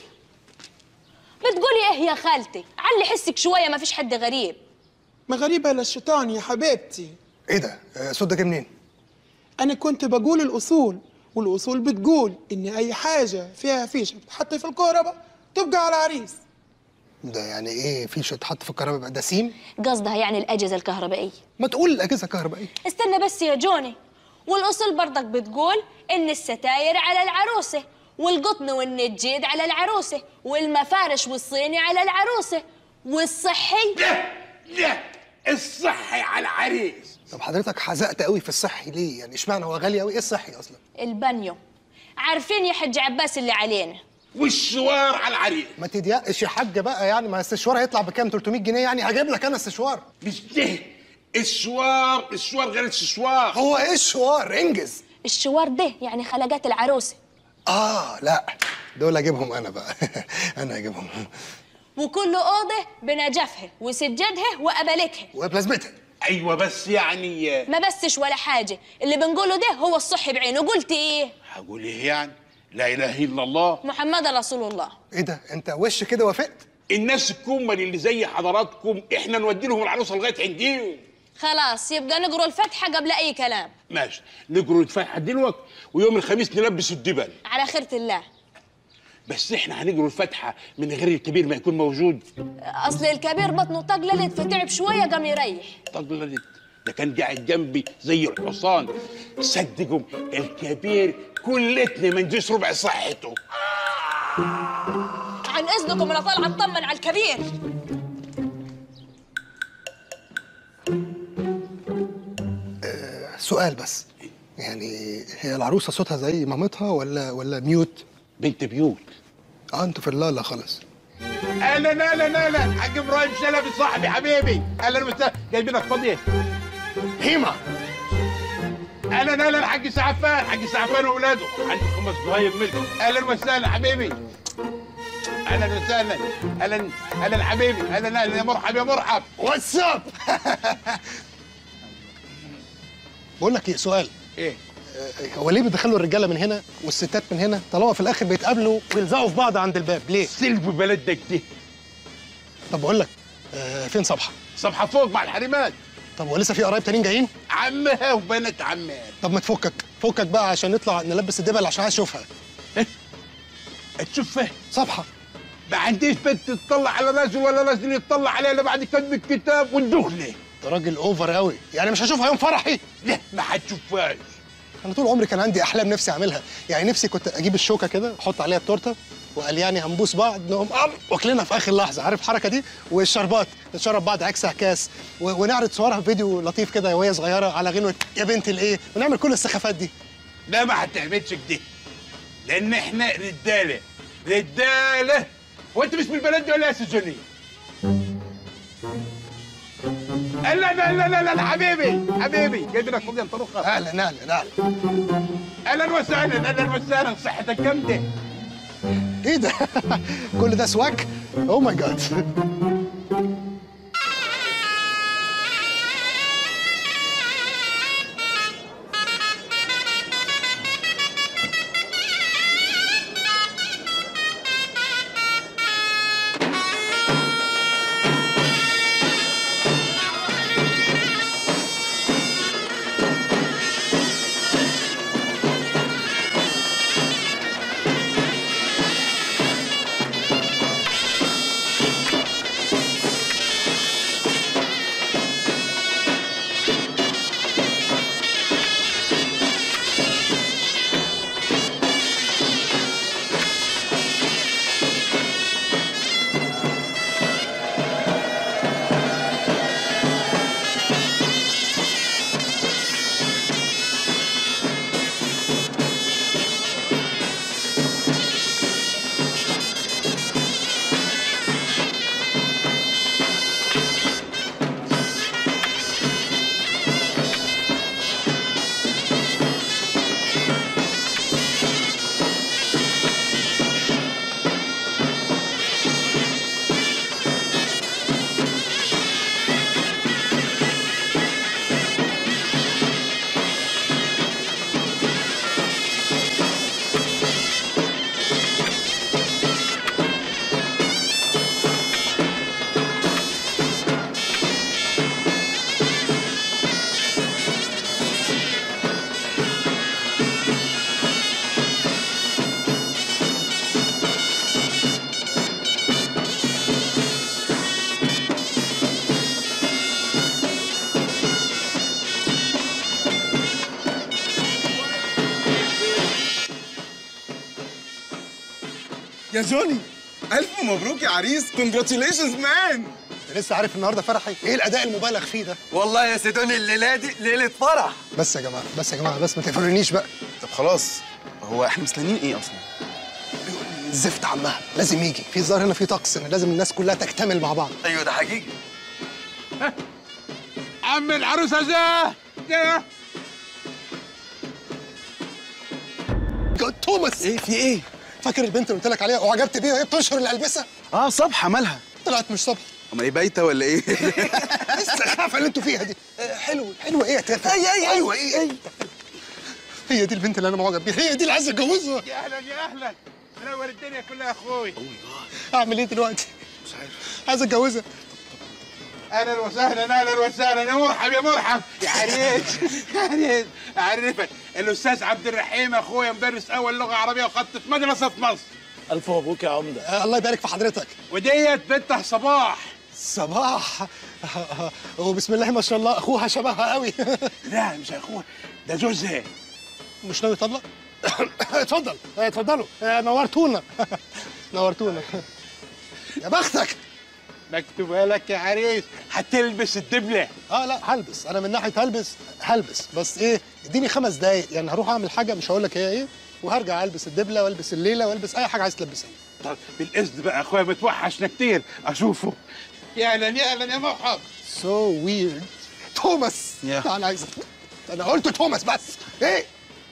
C: بتقولي ايه يا خالتي علي حسك شوية ما فيش حد غريب
S: ما غريبة إلا الشيطان يا حبيبتي
A: ايه ده آه، صوت ده جه منين
S: أنا كنت بقول الأصول والأصول بتقول إن أي حاجة فيها فيشة تتحط في الكهرباء تبقى على العريس
A: ده يعني ايه في شيء اتحط في الكهرباء يبقى ده سيم
C: قصدها يعني الأجهزة الكهربائية
A: ما تقول الاجهزه الكهربائيه
C: استنى بس يا جوني والأصول برضك بتقول إن الستاير على العروسة والقطن والنجيد على العروسة والمفارش والصيني على العروسة والصحي
B: لا الصحي على العريس
A: طب حضرتك حزقت قوي في الصحي ليه يعني اشمعنى هو غالي قوي ايه الصحي اصلا
C: البانيو عارفين يا حج عباس اللي علينا
B: والشوار على العريس
A: ما تضيقش يا حاج بقى يعني ما السشوار هيطلع بكام 300 جنيه يعني هجيب لك انا السشوار
B: مش ده الشوار الشوار غير الشوار
A: هو ايه الشوار انجز
C: الشوار ده يعني خلقات العروسة
A: اه لا دول اجيبهم انا بقى انا اجيبهم
C: وكل أوضة بنجفها وسجادها وأبلتها
A: وبلازمتها
B: ايوه بس يعني
C: ما بسش ولا حاجة اللي بنقوله ده هو الصح بعينه قلت إيه
B: هقول ايه يعني لا اله الا الله
C: محمد رسول الله
A: ايه ده انت وش كده وافقت
B: الناس الكمل اللي زي حضراتكم احنا نودي لهم العروسه لغايه عنديهم
C: خلاص يبقى نقروا الفاتحة قبل أي كلام
B: ماشي نقروا الفاتحه دلوقتي ويوم الخميس نلبس الدبل
C: على خيرة الله
B: بس احنا هنقروا الفاتحه من غير الكبير ما يكون موجود
C: أصل الكبير بطنه طقللت فتعب شوية قام يريح
B: طب ده كان قاعد جنبي زي الحصان صدقوا الكبير كلتنا ما نجيش ربع صحته
C: عن إذنكم أنا طالعة أطمن على الكبير
A: سؤال بس يعني هي العروسه صوتها زي مامتها ولا ولا ميوت
B: بنت بيوت
A: اه انتوا في اللالا خالص
B: اهلا اهلا اهلا حاج ابراهيم شلبي صاحبي حبيبي اهلا وسهلا جايبينك فاضيه هيما اهلا اهلا حاج سعفان حاج سعفان واولاده حاج خمس صهيب ملك اهلا وسهلا حبيبي اهلا وسهلا اهلا اهلا حبيبي اهلا اهلا يا مرحب يا مرحب
A: واتساب بقول لك ايه سؤال
B: ايه
A: آه، هو ليه بيدخلوا الرجاله من هنا والستات من هنا طالما في الاخر بيتقابلوا ويلزقوا في بعض عند الباب ليه
B: سلب بلدك دي
A: طب بقول لك آه، فين صبحه
B: صبحه فوق مع الحريمات
A: طب هو لسه في قرايب تانيين جايين
B: عمها وبنات عمها
A: طب ما تفكك فكك بقى عشان نطلع نلبس الدبل عشان عايز اشوفها
B: تشوفها
A: صبحه
B: ما عنديش بنت تطلع على راجل ولا راجل يطلع عليها الا بعد كتب الكتاب والدخله
A: ده راجل اوفر قوي يعني مش هشوفها يوم فرحي
B: لا ما هتشوفهاش
A: انا طول عمري كان عندي احلام نفسي اعملها يعني نفسي كنت اجيب الشوكه كده احط عليها التورته وقال يعني هنبوس بعض نقوم أم واكلنا في اخر لحظه عارف الحركه دي والشربات نشرب بعض عكس كاس و- ونعرض صورها في فيديو لطيف كده وهي صغيره على غنوه يا بنت الايه ونعمل كل السخافات دي
B: لا ما هتعملش كده لان احنا رجاله رجاله وانت مش من البلد دي ولا يا سجوني لا لا لا لا لا حبيبي حبيبي جايبينك فوق انت رخص
A: اهلا اهلا اهلا
B: اهلا وسهلا اهلا وسهلا صحتك جامده
A: ايه ده كل ده سواك او ماي جاد
L: يا جوني الف مبروك يا عريس كونجراتيليشنز مان
E: لسه عارف النهارده فرحي ايه الاداء المبالغ فيه ده
L: والله يا سيدوني الليله دي ليله فرح
E: بس يا جماعه بس يا جماعه بس ما تقفلونيش بقى
F: طب خلاص هو احنا مستنيين ايه اصلا
E: زفت عمها لازم يجي في ظاهر هنا في طقس ان لازم الناس كلها تكتمل مع بعض
L: ايوه ده حقيقي
B: عم العروسه جه جه
E: توماس
F: ايه في ايه
E: فاكر البنت اللي قلت لك عليها وعجبت بيها وهي بتنشر الالبسه
F: اه صبحه مالها
E: طلعت مش صبح
F: امال ايه بايته ولا ايه
E: السخافه اللي انتوا فيها دي آه، حلو حلوه ايه يا تافه اي اي ايوه ايه هي دي البنت اللي انا معجب بيها هي دي اللي عايز اتجوزها
B: يا اهلا يا اهلا منور الدنيا كلها يا اخوي
E: اعمل ايه دلوقتي مش عارف عايز اتجوزها
B: اهلا وسهلا اهلا وسهلا يا مرحب يا مرحب يا عريس يا عريس اعرفك الاستاذ عبد الرحيم اخويا مدرس اول لغه عربيه وخط في مدرسه في مصر
E: الف مبروك يا عمده آه الله يبارك في حضرتك
B: وديت بنته صباح
E: صباح وبسم الله ما شاء الله اخوها شبهها قوي
B: لا مش اخوها ده جوزها
E: مش ناوي يطلق اتفضل آه، اتفضلوا آه، نورتونا نورتونا يا بختك
B: مكتوبها لك يا عريس هتلبس الدبله
E: اه لا هلبس انا من ناحيه هلبس هلبس بس ايه اديني خمس دقايق يعني هروح اعمل حاجه مش هقول لك هي ايه وهرجع البس الدبله والبس الليله والبس اي حاجه عايز تلبسها
B: طب بالاذن بقى اخويا متوحشنا كتير اشوفه يا اهلا يا اهلا يا مرحب
E: سو ويرد توماس
F: يا.
E: انا عايز انا قلت توماس بس ايه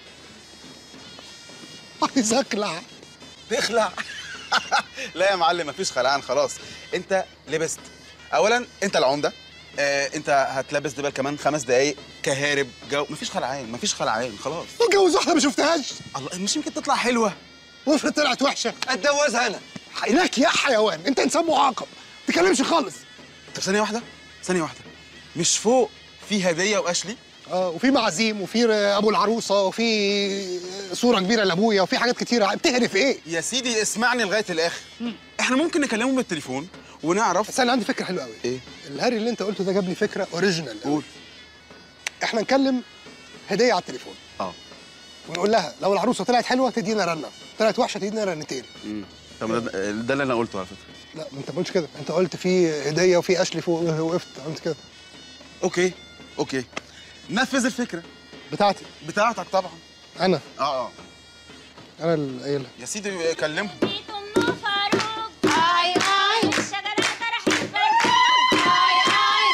E: عايز اقلع
F: تخلع لا يا معلم مفيش خلعان خلاص انت لبست اولا انت العمده آه انت هتلبس دبل كمان خمس دقايق كهارب جو مفيش خلعان مفيش خلعان خلاص
E: اتجوز واحده ما شفتهاش
F: الله مش يمكن تطلع حلوه
E: وافرض طلعت وحشه
S: اتجوزها انا
E: هناك يا حيوان انت انسان معاقب ما تتكلمش خالص
F: طب ثانيه واحده ثانيه واحده مش فوق في هديه واشلي
E: اه وفي معازيم وفي ابو العروسه وفي صوره كبيره لابويا وفي حاجات كتيره بتهرف ايه
F: يا سيدي اسمعني لغايه الاخر احنا ممكن نكلمهم بالتليفون ونعرف
E: بس انا عندي فكره حلوه قوي
F: ايه
E: الهري اللي انت قلته ده جاب لي فكره اوريجينال
F: قول
E: احنا نكلم هديه على التليفون
F: اه
E: ونقول لها لو العروسه طلعت حلوه تدينا رنه طلعت وحشه تدينا رنتين
F: امم طب ده, ده اللي انا قلته على فكره
E: لا ما انت ما قلتش كده انت قلت في هديه وفي اشلي فوق وقفت عملت كده
F: اوكي اوكي نفذ الفكره
E: بتاعتي
F: بتاعتك طبعا
E: انا
F: اه اه
E: انا اللي قايلها
F: يا سيدي كلمهم
O: اي اي الشجرة طرحت بركوب اي اي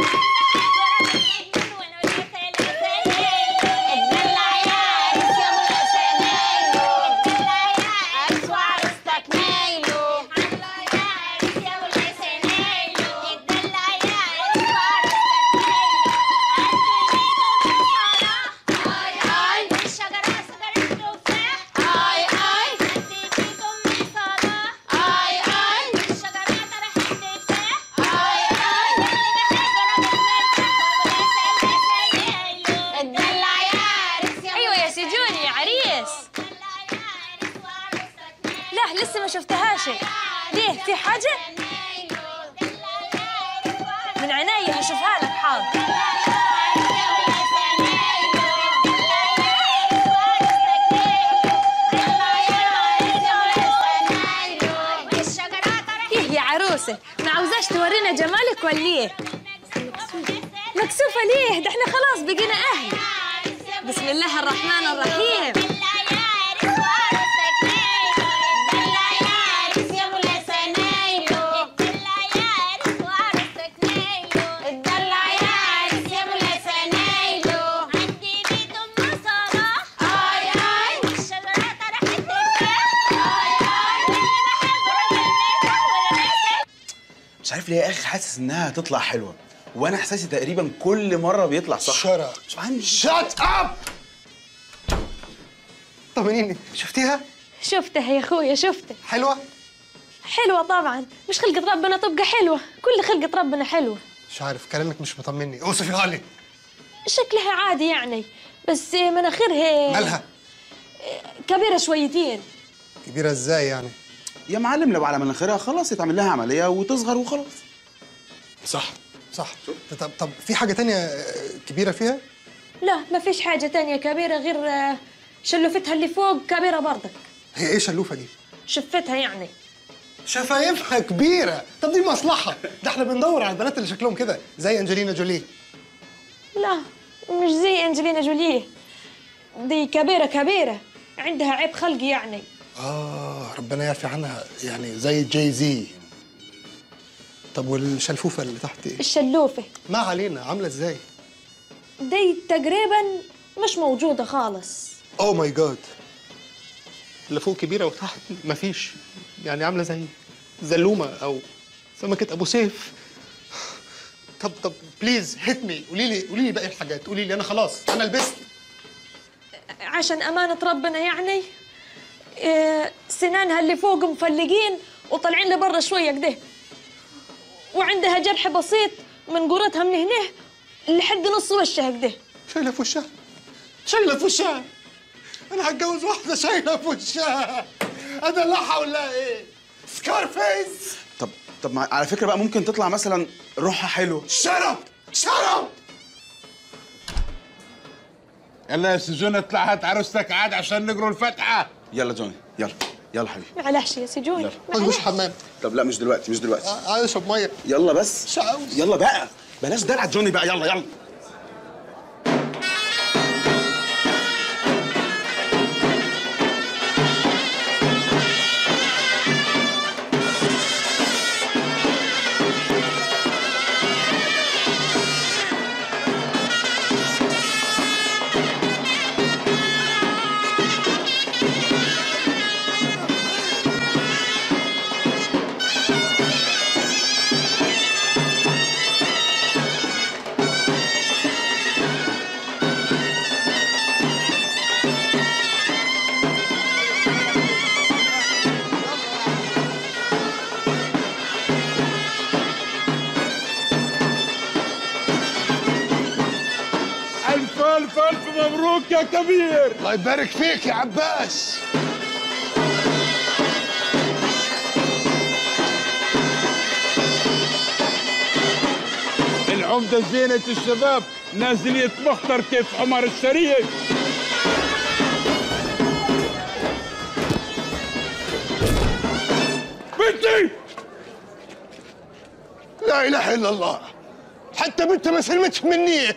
O: اتدلع يا عريس يا ابو الاسنان اتدلع يا عريس وعروستك مايلو اتدلع يا عريس يا ابو الاسنان اتدلع يا عريس وعروستك مايلو اي اي الشجرة شجرة تفاح اي اي اديتكم من صلاح اي اي الشجرة طرحت تفاح اي اي اتدلع يا عريس يا
C: ايوه يا سجوني يا عريس لا لسه ما شفتهاش ليه في حاجه من عيني هشوفها لك حاضر ايه يا عروسه ما عاوزاش تورينا جمالك ولا ايه مكسوفه ليه ده احنا خلاص بقينا اهل بسم الله الرحمن الرحيم
F: مش عارف ليه يا اخي حاسس انها هتطلع حلوه وانا احساسي تقريبا كل مره بيطلع صح
E: شرع
F: مش عندي
E: شات اب طمنيني شفتيها
C: شفتها يا اخويا شفتها
E: حلوه
C: حلوه طبعا مش خلقه ربنا تبقى حلوه كل خلقه ربنا حلوه
E: مش عارف كلامك مش مطمني اوصفيها لي
C: شكلها عادي يعني بس مناخيرها
E: مالها
C: كبيره شويتين
E: كبيره ازاي يعني
F: يا معلم لو على مناخيرها خلاص يتعمل لها عمليه وتصغر وخلاص
E: صح صح طب طب في حاجه تانية آه، كبيره فيها
C: لا ما فيش حاجه تانية كبيره غير آه، شلوفتها اللي فوق كبيره برضك
E: هي ايه شلوفه دي
C: شفتها يعني
E: شفايفها كبيره طب دي مصلحه ده احنا بندور على البنات اللي شكلهم كده زي انجلينا جولي
G: لا مش زي انجلينا جوليه دي كبيرة كبيرة عندها عيب خلقي يعني
E: اه ربنا يعفي عنها يعني زي جاي زي طب والشلفوفه اللي تحت ايه
G: الشلوفة
E: ما علينا عامله ازاي
G: دي تقريبا مش موجودة خالص
E: اوه ماي جاد اللي فوق كبيره وتحت مفيش يعني عامله زي زلومه او سمكه ابو سيف طب طب بليز هيت مي قولي لي قولي لي باقي الحاجات قولي لي انا خلاص انا لبست
G: عشان أمانة ربنا يعني إيه سنانها اللي فوق مفلقين وطالعين لبرا شوية كده وعندها جرح بسيط من قرتها من هنا لحد نص وشها كده
E: شايله في وشها شايله في وشها انا هتجوز واحده شايله في وشها ادلعها ولا ايه سكارفيس
F: طب طب ما على فكره بقى ممكن تطلع مثلا روحها حلو
E: شرب شرب
B: يلا يا سجون اطلع هات عروستك عاد عشان نقروا الفاتحه
F: يلا جوني يلا يلا حبيبي
G: معلش يا سجون
F: يلا.
G: معلش
E: مش حمام
F: طب لا مش دلوقتي مش دلوقتي
E: عايز اشرب ميه
F: يلا بس
E: مش عاوز
F: يلا بقى بلاش دلع جوني بقى يلا يلا
B: الف الف الف مبروك يا كبير
A: الله يبارك فيك يا عباس
B: العمدة زينة الشباب نازل يتبختر كيف عمر الشريف بنتي
A: لا اله الا الله حتى بنت ما سلمتش مني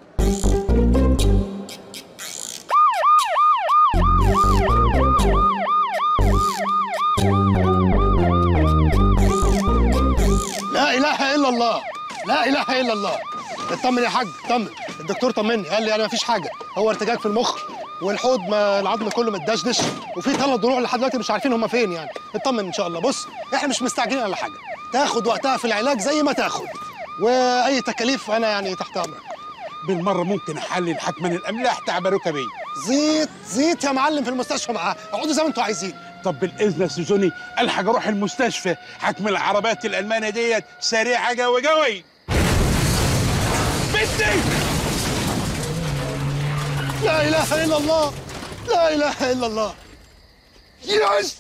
A: لا اله الا الله لا اله الا الله اطمن يا حاج اطمن الدكتور طمني قال لي انا مفيش حاجه هو ارتجاج في المخ والحوض ما العظم كله متدشدش وفي ثلاث ضلوع لحد دلوقتي مش عارفين هم فين يعني اطمن ان شاء الله بص احنا مش مستعجلين على حاجه تاخد وقتها في العلاج زي ما تاخد واي تكاليف انا يعني تحت امرك
B: بالمرة ممكن أحلل حتما الأملاح تاع ركبي
E: زيت زيت يا معلم في المستشفى معاه اقعدوا زي ما انتوا عايزين
B: طب بالإذن يا سجوني ألحق أروح المستشفى حكم العربات الألمانية ديت سريعة قوي قوي بنتي
A: لا اله الا الله لا اله الا الله يس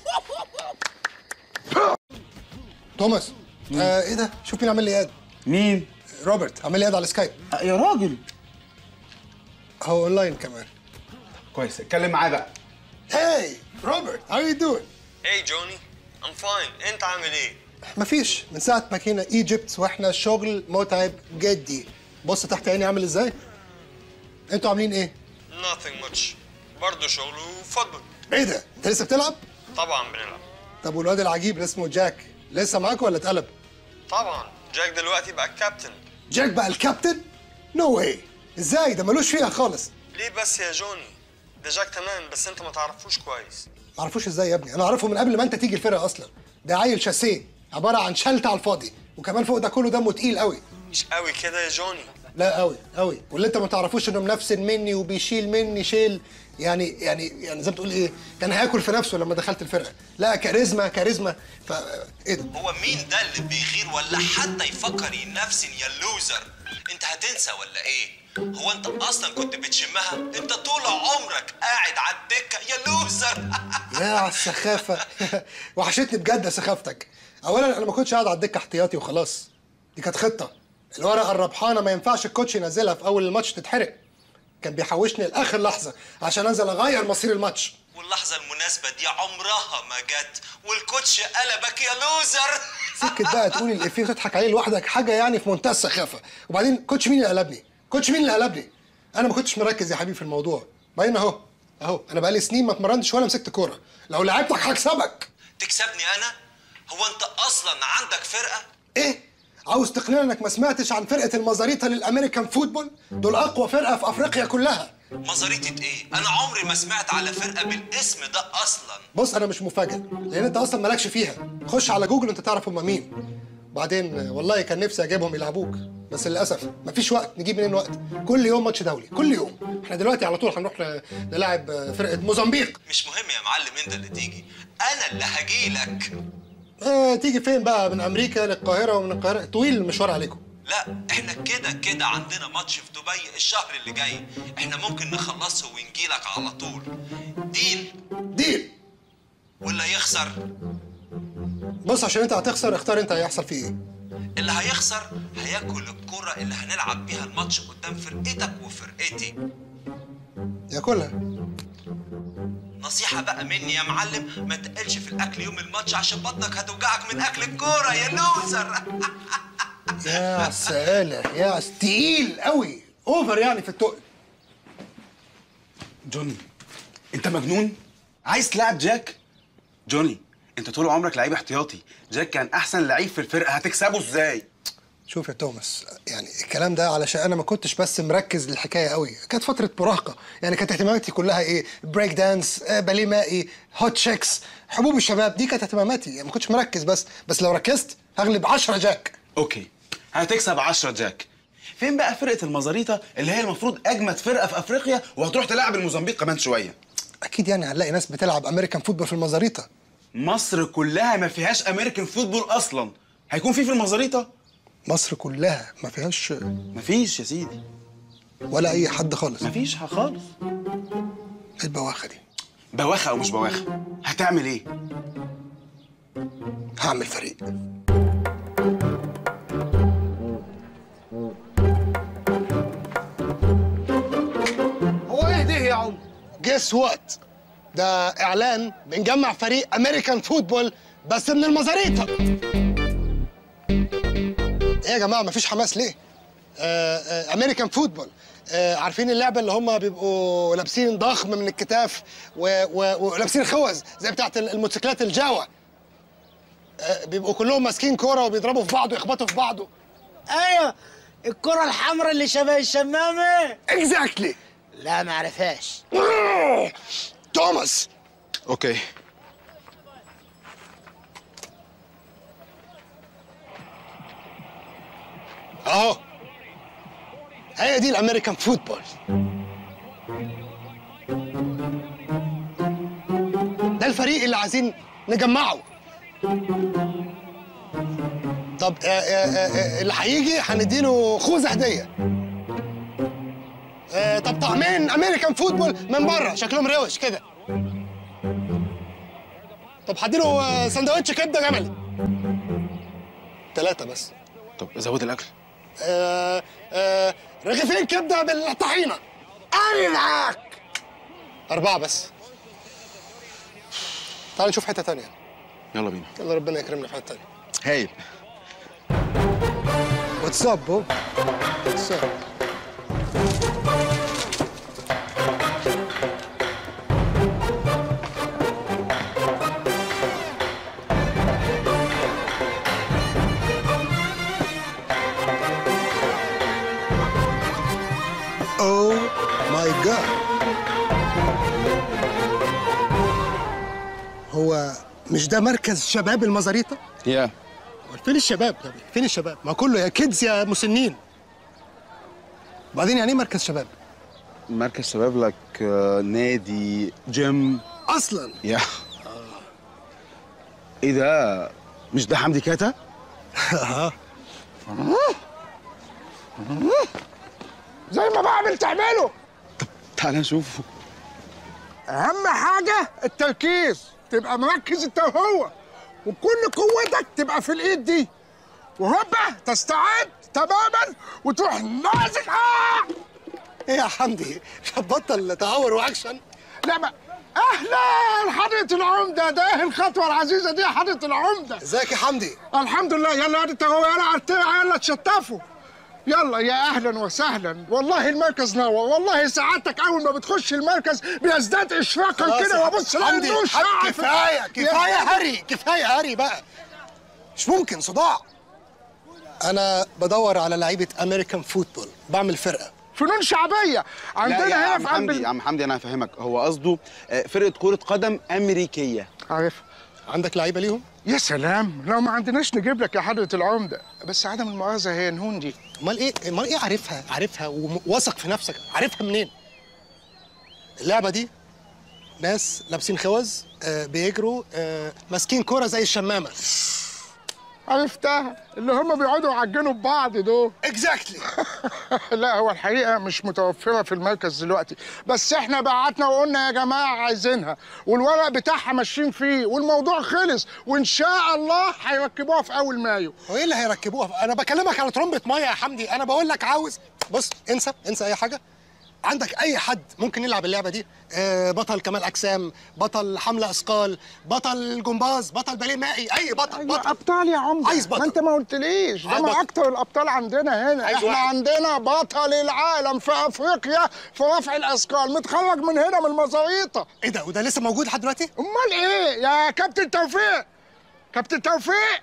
E: توماس آه ايه ده شوف مين عامل لي اد
F: مين
E: روبرت عامل لي اد على السكايب
F: يا راجل
E: هو اونلاين كمان
F: كويس اتكلم معاه بقى
E: هاي روبرت هاو يو دوينج
Q: هاي جوني ام فاين انت عامل ايه
E: مفيش من ساعه ما جينا ايجيبت واحنا شغل متعب جدي بص تحت عيني عامل ازاي انتوا عاملين ايه
Q: nothing much برضه شغل وفوتبول
E: ايه ده انت لسه بتلعب
Q: طبعا بنلعب
E: طب والواد العجيب اللي اسمه جاك لسه معاك ولا اتقلب
Q: طبعا جاك دلوقتي بقى الكابتن
E: جاك بقى الكابتن نو واي ازاي ده ملوش فيها خالص
Q: ليه بس يا جوني ده جاك تمام بس انت ما تعرفوش كويس
E: معرفوش ازاي يا ابني انا اعرفه من قبل ما انت تيجي الفرقه اصلا ده عيل شاسيه عباره عن شلته على الفاضي وكمان فوق ده كله دمه تقيل قوي
Q: مش قوي كده يا جوني
E: لا قوي قوي واللي انت ما تعرفوش انه منفسن مني وبيشيل مني شيل يعني يعني يعني زي ما تقول ايه كان هياكل في نفسه لما دخلت الفرقه لا كاريزما كاريزما ف ايه ده
Q: هو مين ده اللي بيغير ولا حتى يفكر ينفسن يا لوزر انت هتنسى ولا ايه هو انت اصلا كنت بتشمها انت طول عمرك قاعد على الدكه يا لوزر
E: يا على السخافه وحشتني بجد سخافتك اولا انا ما كنتش قاعد على الدكه احتياطي وخلاص دي كانت خطه الورقه الربحانه ما ينفعش الكوتش ينزلها في اول الماتش تتحرق كان بيحوشني لاخر لحظه عشان انزل اغير مصير الماتش
Q: واللحظة المناسبة دي عمرها ما جت والكوتش قلبك يا لوزر
A: سكت بقى تقول الافيه وتضحك عليه لوحدك حاجه يعني في منتهى السخافه وبعدين كوتش مين اللي قلبني كوتش مين اللي قلبني انا ما كنتش مركز يا حبيبي في الموضوع بعدين اهو اهو انا بقالي سنين ما اتمرنتش ولا مسكت كوره لو لعبتك هكسبك
Q: تكسبني أنا؟ هو أنت أصلا عندك فرقة؟
A: ايه عاوز تقنعني انك ما سمعتش عن فرقه المزاريطه للامريكان فوتبول دول اقوى فرقه في افريقيا كلها
Q: مزاريطة إيه؟ أنا عمري ما سمعت على فرقة بالاسم ده أصلا
A: بص انا مش مفاجئ لان انت اصلا مالكش فيها خش على جوجل وانت تعرف هم مين وبعدين آه، والله كان نفسي اجيبهم يلعبوك بس للاسف مفيش وقت نجيب منين وقت كل يوم ماتش دولي كل يوم احنا دلوقتي على طول هنروح ن- نلاعب آه، فرقه موزمبيق
Q: مش مهم يا معلم أنت اللي تيجي أنا اللي هجيلك
A: آه تيجي فين بقى من امريكا للقاهره ومن القاهره طويل المشوار عليكم
Q: لا احنا كده كده عندنا ماتش في دبي الشهر اللي جاي احنا ممكن نخلصه ونجيلك على طول ديل
A: ديل
Q: واللي هيخسر
A: بص عشان انت هتخسر اختار انت هيحصل فيه ايه
Q: اللي هيخسر هياكل الكرة اللي هنلعب بيها الماتش قدام فرقتك وفرقتي
A: ياكلها
Q: نصيحة بقى مني يا معلم ما تقلش في الأكل يوم الماتش عشان بطنك هتوجعك من أكل الكورة يا لوزر
A: يا سالة يا تقيل قوي اوفر يعني في التقل
F: جوني انت مجنون عايز تلعب جاك جوني انت طول عمرك لعيب احتياطي جاك كان احسن لعيب في الفرقه هتكسبه ازاي
A: شوف يا توماس يعني الكلام ده علشان انا ما كنتش بس مركز للحكايه قوي كانت فتره مراهقه يعني كانت اهتماماتي كلها ايه بريك دانس آه، باليه مائي هوت شيكس حبوب الشباب دي كانت اهتماماتي يعني ما كنتش مركز بس بس لو ركزت هغلب 10 جاك
F: اوكي هتكسب 10 جاك فين بقى فرقه المزاريطه اللي هي المفروض اجمد فرقه في افريقيا وهتروح تلعب الموزمبيق كمان شويه
A: اكيد يعني هنلاقي ناس بتلعب امريكان فوتبول في المزاريطه
F: مصر كلها ما فيهاش امريكان فوتبول اصلا هيكون في في المزاريطه
A: مصر كلها ما فيهاش
F: مفيش يا سيدي
A: ولا اي حد خالص
F: مفيش خالص
A: ايه البواخه دي
F: بواخه او مش بواخه هتعمل ايه
A: هعمل فريق
U: هو ايه ده يا عم
A: جيس وات ده اعلان بنجمع فريق امريكان فوتبول بس من المزاريطه ايه يا جماعه مفيش حماس ليه آه آه امريكان فوتبول آه عارفين اللعبه اللي هم بيبقوا لابسين ضخم من الكتاف و- و- ولابسين خوذ زي بتاعت الموتوسيكلات الجاوا آه بيبقوا كلهم ماسكين كوره وبيضربوا في بعض ويخبطوا في بعض
U: ايوه الكرة الحمراء اللي شبه الشمامة
A: اكزاكتلي
U: لا ما عرفهاش
A: توماس
F: اوكي
A: اهو هي دي الامريكان فوتبول ده الفريق اللي عايزين نجمعه طب آه، آه، آه، اللي هيجي هنديله خوذه هديه آه، طب طعمين امريكان فوتبول من بره شكلهم روش كده طب هديله آه، سندوتش كبده جملي ثلاثه بس
F: طب زود الاكل
A: آه، آه، رغيفين كبده بالطحينه انا معاك اربعه بس تعال نشوف حته تانية
F: يلا بينا
A: يلا ربنا يكرمنا في حته تانية
F: هايل
A: واتس اب بو واتس اب اوه ماي جاد هو مش ده مركز شباب المزاريطه؟
F: يا
A: فين الشباب طب فين الشباب؟ ما كله يا كيدز يا مسنين بعدين يعني ايه مركز شباب؟
F: مركز شباب لك آه، نادي جيم
A: اصلا
F: يا ايه ده مش ده حمدي كاتا
A: اه
U: زي ما بعمل تعمله
F: تعال نشوفه
U: اهم حاجه التركيز تبقى مركز انت وهو وكل قوتك تبقى في الايد دي وهوبا تستعد تماما وتروح نازل آه!
A: ايه يا حمدي مش هتبطل تهور واكشن
U: لا ما اهلا حضرة العمدة ده ايه الخطوة العزيزة دي يا حضرة العمدة
E: ازيك يا حمدي
U: الحمد لله يلا يا هو يلا عالترع يلا تشطفوا يلا يا اهلا وسهلا والله المركز نور والله سعادتك اول ما بتخش المركز بيزداد اشراقا
E: خلاص
U: كده
E: يا
U: وابص الاقي
E: حمدي،
U: النور
E: حمدي،
U: شعر في-
E: كفايه
U: يا-
E: كفايه هري كفايه هري بقى مش ممكن صداع انا بدور على لعيبه امريكان فوتبول بعمل فرقه
U: فنون شعبيه
F: لا يا عم حمدي يا عم حمدي انا هفهمك هو قصده آه، فرقه كره قدم امريكيه
U: عارف
E: عندك لعيبه ليهم
U: يا سلام لو ما عندناش نجيب لك يا حضرة العمدة بس عدم المؤاخذة هي نهون دي
E: امال ايه امال ايه عارفها عارفها وواثق في نفسك عارفها منين اللعبه دي ناس لابسين خوذ آه بيجروا آه ماسكين كوره زي الشمامه
U: عرفتها اللي هم بيقعدوا يعجنوا ببعض دول
E: اكزاكتلي
U: لا هو الحقيقه مش متوفره في المركز دلوقتي بس احنا بعتنا وقلنا يا جماعه عايزينها والورق بتاعها ماشيين فيه والموضوع خلص وان شاء الله هيركبوها في اول مايو
E: هو ايه اللي هيركبوها انا بكلمك على ترمبه ميه يا حمدي انا بقول لك عاوز بص انسى انسى اي حاجه عندك اي حد ممكن يلعب اللعبه دي آه بطل كمال اجسام بطل حمل اثقال بطل جمباز بطل باليه مائي اي بطل بطل
U: ابطال يا عمده
E: عايز بطل
U: ما انت ما قلتليش ده
E: عايز
U: ما
E: بطل.
U: اكتر الابطال عندنا هنا
E: عايز
U: احنا
E: واحد.
U: عندنا بطل العالم في افريقيا في رفع الاثقال متخرج من هنا من المزاريطه
E: ايه ده وده لسه موجود لحد دلوقتي
U: امال ايه يا كابتن توفيق كابتن توفيق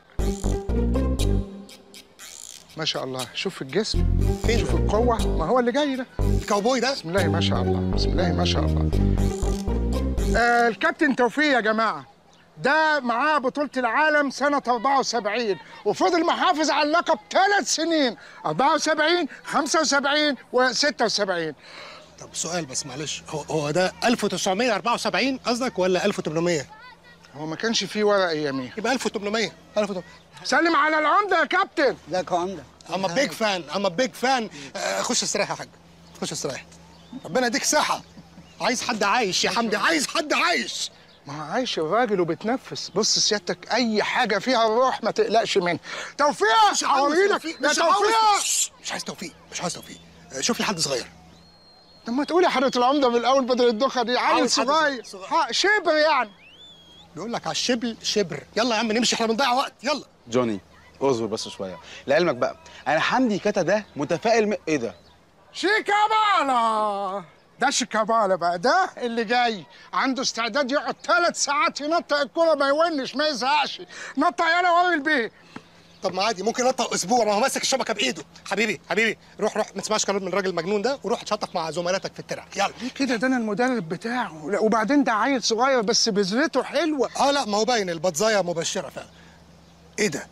U: ما شاء الله شوف الجسم
E: فين
U: شوف القوه ما هو اللي جاي ده
E: الكاوبوي ده
U: بسم الله ما شاء الله بسم الله ما شاء الله آه الكابتن توفيق يا جماعه ده معاه بطولة العالم سنة 74 وفضل محافظ على اللقب ثلاث سنين 74 75 و76
E: طب سؤال بس معلش هو هو ده 1974 قصدك ولا 1800
U: هو ما كانش فيه ورق اياميها
E: يبقى 1800 1800
U: سلم على العمدة يا كابتن
E: ازيك يا عمده اما بيج فان اما بيج فان خش استريح يا حاج خش استريح ربنا يديك صحه عايز حد عايش يا حمدي عايز حد عايش
U: ما هو عايش الراجل وبتنفس بص سيادتك اي حاجه فيها الروح ما تقلقش منها توفيق
E: مش عاوز
U: هوريلك
E: توفيق
U: يا
E: مش عاوز
U: توفيق
E: مش عايز توفيق مش عايز توفيق آه، شوف لي حد صغير
U: طب ما تقولي حضرة العمدة من الأول بدل الدخة دي عيل
E: عاوز حد
U: صغير
E: صغير.
U: ها، شبر يعني
E: بيقول لك على الشبل شبر يلا يا عم نمشي احنا بنضيع وقت يلا
F: جوني اصبر بس شويه لعلمك بقى انا حمدي كتا ده متفائل م... ايه ده
U: شيكابالا ده شيكابالا بقى ده اللي جاي عنده استعداد يقعد ثلاث ساعات ينطق الكرة ما يونش ما يزهقش نطق يلا وري البيه
E: طب ما عادي ممكن نطق اسبوع ما هو ماسك الشبكه بايده حبيبي حبيبي روح روح ما تسمعش كلام من الراجل المجنون ده وروح تشطف مع زملاتك في الترع يلا
U: ليه كده ده انا المدرب بتاعه لا وبعدين ده عيل صغير بس بذرته حلوه
E: اه لا ما هو باين البطزايه مبشره فعلا ايه ده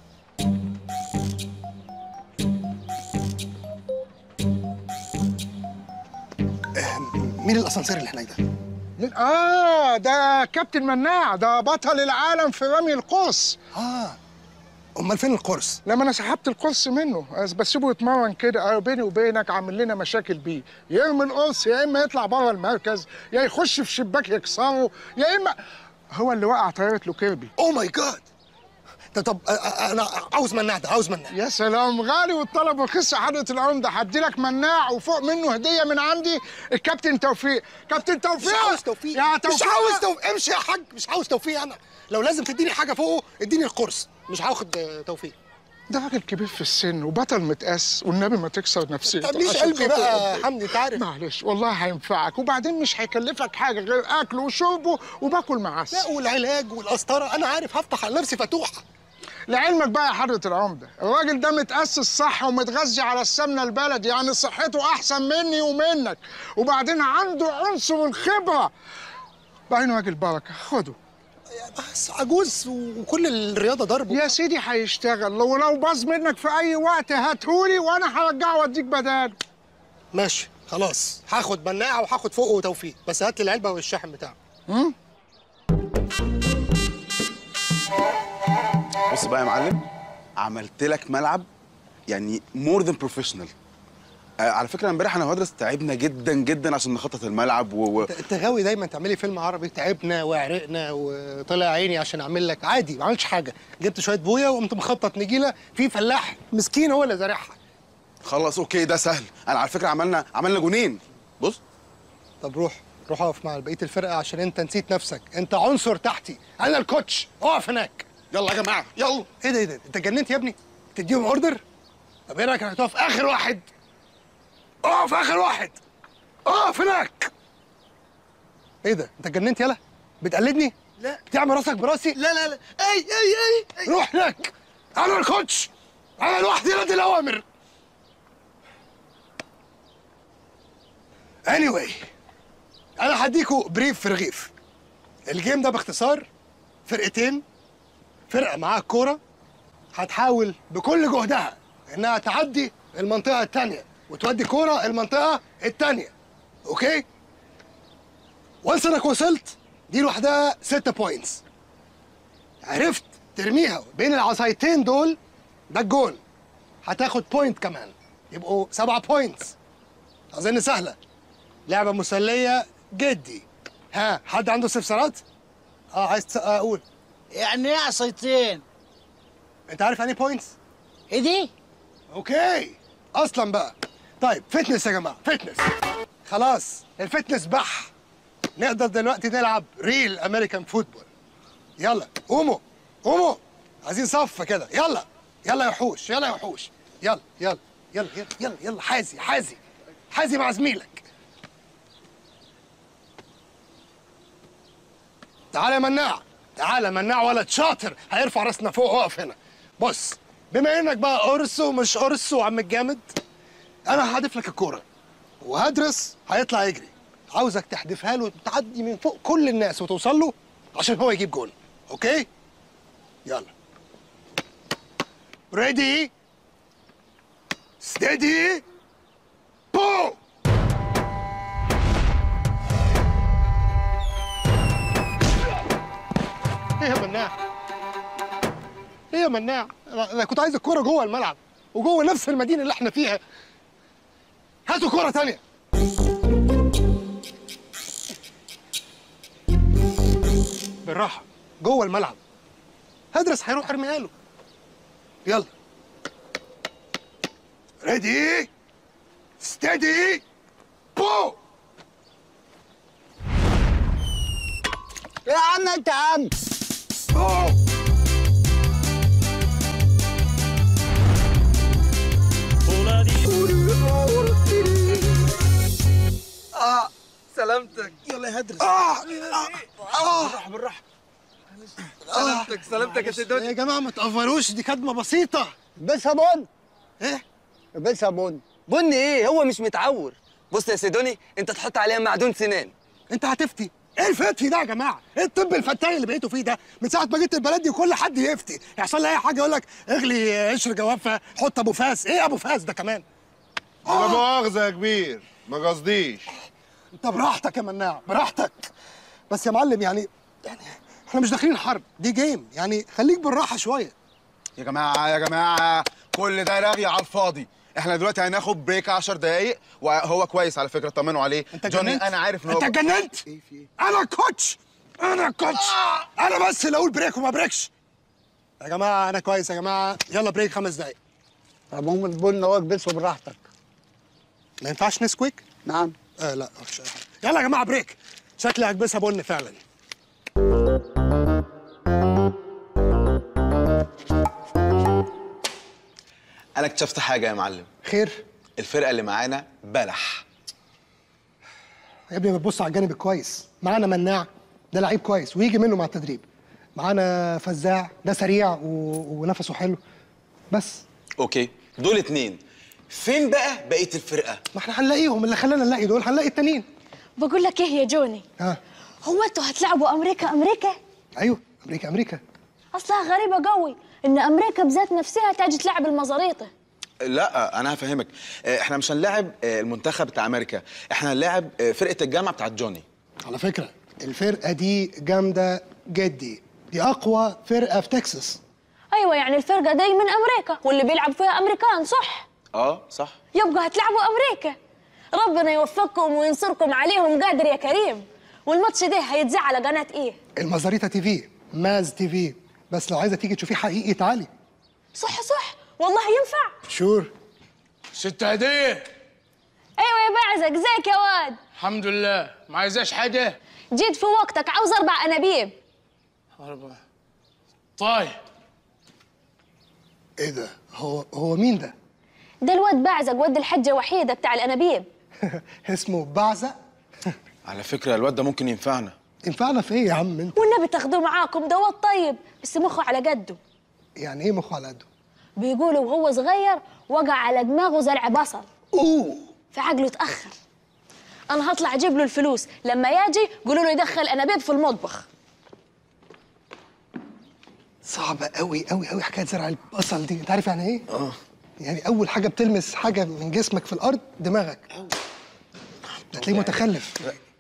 E: آه، مين الاسانسير اللي هناك ده
U: اه ده كابتن مناع ده بطل العالم في رمي القوس
E: اه امال فين القرص
U: لما انا سحبت القرص منه بس بسيبه يتمرن كده آه، بيني وبينك عامل لنا مشاكل بيه يرمي القرص يا اما يطلع بره المركز يا يخش في شباك يكسره يا اما هو اللي وقع طياره له كيربي
E: اوه ماي جاد طب طب آه، آه، انا عاوز مناع ده عاوز مناع
U: يا سلام غالي والطلب رخيص يا حضره العمده هدي لك مناع وفوق منه هديه من عندي الكابتن توفيق كابتن توفيق
E: مش عاوز توفيق
U: يا
E: مش
U: توفيق
E: عاوز توفيق امشي يا حاج مش عاوز توفيق انا لو لازم تديني حاجه فوقه اديني القرص مش هاخد آه، توفيق
U: ده راجل كبير في السن وبطل متقاس والنبي ما تكسر نفسيته
E: طب ليش
U: عشان
E: قلبي
U: خاطر
E: بقى يا
U: ربنا.
E: حمدي انت عارف
U: معلش والله هينفعك وبعدين مش هيكلفك حاجه غير اكله وشربه وباكل معسل
E: لا والعلاج والقسطره انا عارف هفتح على نفسي فتوحه
U: لعلمك بقى يا حضرة العمدة الراجل ده متأسس صح ومتغذي على السمنة البلدي يعني صحته أحسن مني ومنك وبعدين عنده عنصر الخبرة بعدين راجل بركة خده
E: بس عجوز وكل الرياضه ضربه
U: يا سيدي هيشتغل ولو باظ منك في أي وقت هاتهولي وأنا هرجعه وأديك بداله
E: ماشي خلاص هاخد مناعه وهاخد فوقه توفيق بس هات لي العلبه والشاحن بتاعه
U: هم؟
F: بص بقى يا معلم عملت لك ملعب يعني مور ذان بروفيشنال على فكره امبارح انا وهدرس تعبنا جدا جدا عشان نخطط الملعب و... و...
E: انت غاوي دايما تعملي فيلم عربي تعبنا وعرقنا وطلع عيني عشان اعمل لك عادي ما عملتش حاجه جبت شويه بويه وقمت مخطط نجيله في فلاح مسكين هو اللي زارعها
F: خلاص اوكي ده سهل انا على فكره عملنا عملنا جونين بص
E: طب روح
A: روح اقف مع بقيه الفرقه عشان انت نسيت نفسك انت عنصر تحتي انا الكوتش اقف هناك
B: يلا يا جماعه يلا
A: ايه ده ايه ده انت اتجننت يا ابني تديهم اوردر طب ايه رايك انك تقف اخر واحد اقف اخر واحد اقف هناك ايه ده انت اتجننت يلا بتقلدني
S: لا
A: تعمل راسك براسي
S: لا لا لا اي اي اي
A: روح هناك انا الكوتش انا لوحدي ردي الاوامر anyway انا هديكوا بريف في رغيف الجيم ده باختصار فرقتين فرقه معاها الكوره هتحاول بكل جهدها انها تعدي المنطقه الثانيه وتودي كوره المنطقه الثانيه اوكي وانس انك وصلت دي لوحدها 6 بوينتس عرفت ترميها بين العصايتين دول ده الجول هتاخد بوينت كمان يبقوا سبعة بوينتس اظن سهله لعبه مسليه جدي ها حد عنده استفسارات اه عايز تس- آه، اقول
P: يعني ايه عصايتين؟
A: انت عارف يعني بوينتس
P: ايه دي؟
A: اوكي اصلا بقى طيب فتنس يا جماعه فتنس خلاص الفتنس بح نقدر دلوقتي نلعب ريل امريكان فوتبول يلا قوموا قوموا عايزين صف كده يلا يلا يا وحوش يلا يا وحوش يلا يلا يلا يلا يلا يلا حازي حازي حازي مع زميلك تعالى يا مناع تعالى مناع ولد شاطر هيرفع راسنا فوق اقف هنا بص بما انك بقى قرص ومش قرص وعم الجامد انا هحدف لك الكوره وهدرس هيطلع يجري عاوزك تحدفها له تعدي من فوق كل الناس وتوصل له عشان هو يجيب جول اوكي يلا ريدي ستيدي بو ايه يا مناع ايه يا مناع انا أنا كنت عايز الكوره جوه الملعب وجوه نفس المدينه اللي احنا فيها هاتوا كوره تانية بالراحه جوه الملعب هدرس هيروح ارميها له يلا ريدي ستيدي بو
P: يا عم انت يا عم
S: اه سلامتك يلا يا هدرس
A: اه
S: اه بالراحه بالراحه سلامتك سلامتك يا سيدوني
A: يا جماعه ما تقفروش دي كدمه بسيطه
S: بس يا بن
A: ايه
S: بس يا بن
R: بني ايه هو مش متعور بص يا سيدوني انت تحط عليها معدون سنان
A: انت هتفتي ايه الفتي ده يا جماعه ايه الطب الفتاي اللي بقيتوا فيه ده من ساعه ما جيت البلد دي كل حد يفتي يحصل لي اي حاجه يقول لك اغلي قشر جوافه حط ابو فاس ايه ابو فاس ده كمان
W: لا مؤاخذة يا كبير ما قصديش
A: انت براحتك يا مناع براحتك بس يا معلم يعني يعني احنا مش داخلين حرب دي جيم يعني خليك بالراحه شويه
F: يا جماعه يا جماعه كل ده رغي على الفاضي احنا دلوقتي هناخد بريك 10 دقايق وهو كويس على فكره طمنوا عليه
A: انت
F: جوني
A: جننت؟
F: انا عارف ان هو
A: انت اتجننت انا كوتش انا كوتش انا بس اللي اقول بريك وما بريكش يا جماعه انا كويس يا جماعه يلا بريك خمس دقايق
P: طب هم البن اهو اكبسه براحتك
A: ما ينفعش نسكويك
P: نعم
A: آه لا مش يلا يا جماعه بريك شكلي هكبسها بن فعلا
F: انا اكتشفت حاجه يا معلم
A: خير
F: الفرقه اللي معانا بلح
A: يا ابني ما تبص على الجانب الكويس معانا مناع ده لعيب كويس ويجي منه مع التدريب معانا فزاع ده سريع و... ونفسه حلو بس
F: اوكي دول اتنين فين بقى بقيه الفرقه
A: ما احنا هنلاقيهم اللي خلانا نلاقي دول هنلاقي التانيين
G: بقول لك ايه يا جوني
A: ها
G: هو انتوا هتلعبوا امريكا امريكا
A: ايوه امريكا امريكا
G: اصلها غريبه قوي ان امريكا بذات نفسها تاجي تلعب المزاريطه
F: لا انا هفهمك آه، احنا مش هنلاعب آه، المنتخب بتاع امريكا احنا هنلاعب آه، فرقه الجامعه بتاعت جوني
A: على فكره الفرقه دي جامده جدي دي اقوى فرقه في تكساس
G: ايوه يعني الفرقه دي من امريكا واللي بيلعب فيها امريكان صح
F: اه صح
G: يبقى هتلعبوا امريكا ربنا يوفقكم وينصركم عليهم قادر يا كريم والماتش ده هيتذاع على قناه ايه
A: المزاريطه تي في ماز تي في بس لو عايزه تيجي تشوفيه حقيقي تعالي
G: صح صح والله ينفع
A: شور
B: ست هديه
G: ايوه
C: يا بعزك ازيك يا واد
D: الحمد لله ما عايزاش حاجه
C: جيت في وقتك عاوز اربع انابيب
D: أربعة طيب
A: ايه ده هو هو مين ده
C: ده الواد بعزك ود الحجه وحيده بتاع الانابيب
A: اسمه بعزق
F: على فكره الواد ده ممكن ينفعنا
A: ينفعنا في ايه يا عم انت
C: والنبي تاخدوه معاكم ده واد طيب بس مخه على قده
A: يعني ايه مخه على قده
C: بيقولوا وهو صغير وقع على دماغه زرع بصل
A: اوه
C: فعقله اتاخر انا هطلع اجيب له الفلوس لما يجي قولوا له يدخل انابيب في المطبخ
A: صعبة قوي قوي قوي حكاية زرع البصل دي انت عارف يعني ايه؟ اه يعني أول حاجة بتلمس حاجة من جسمك في الأرض دماغك ده تلاقيه متخلف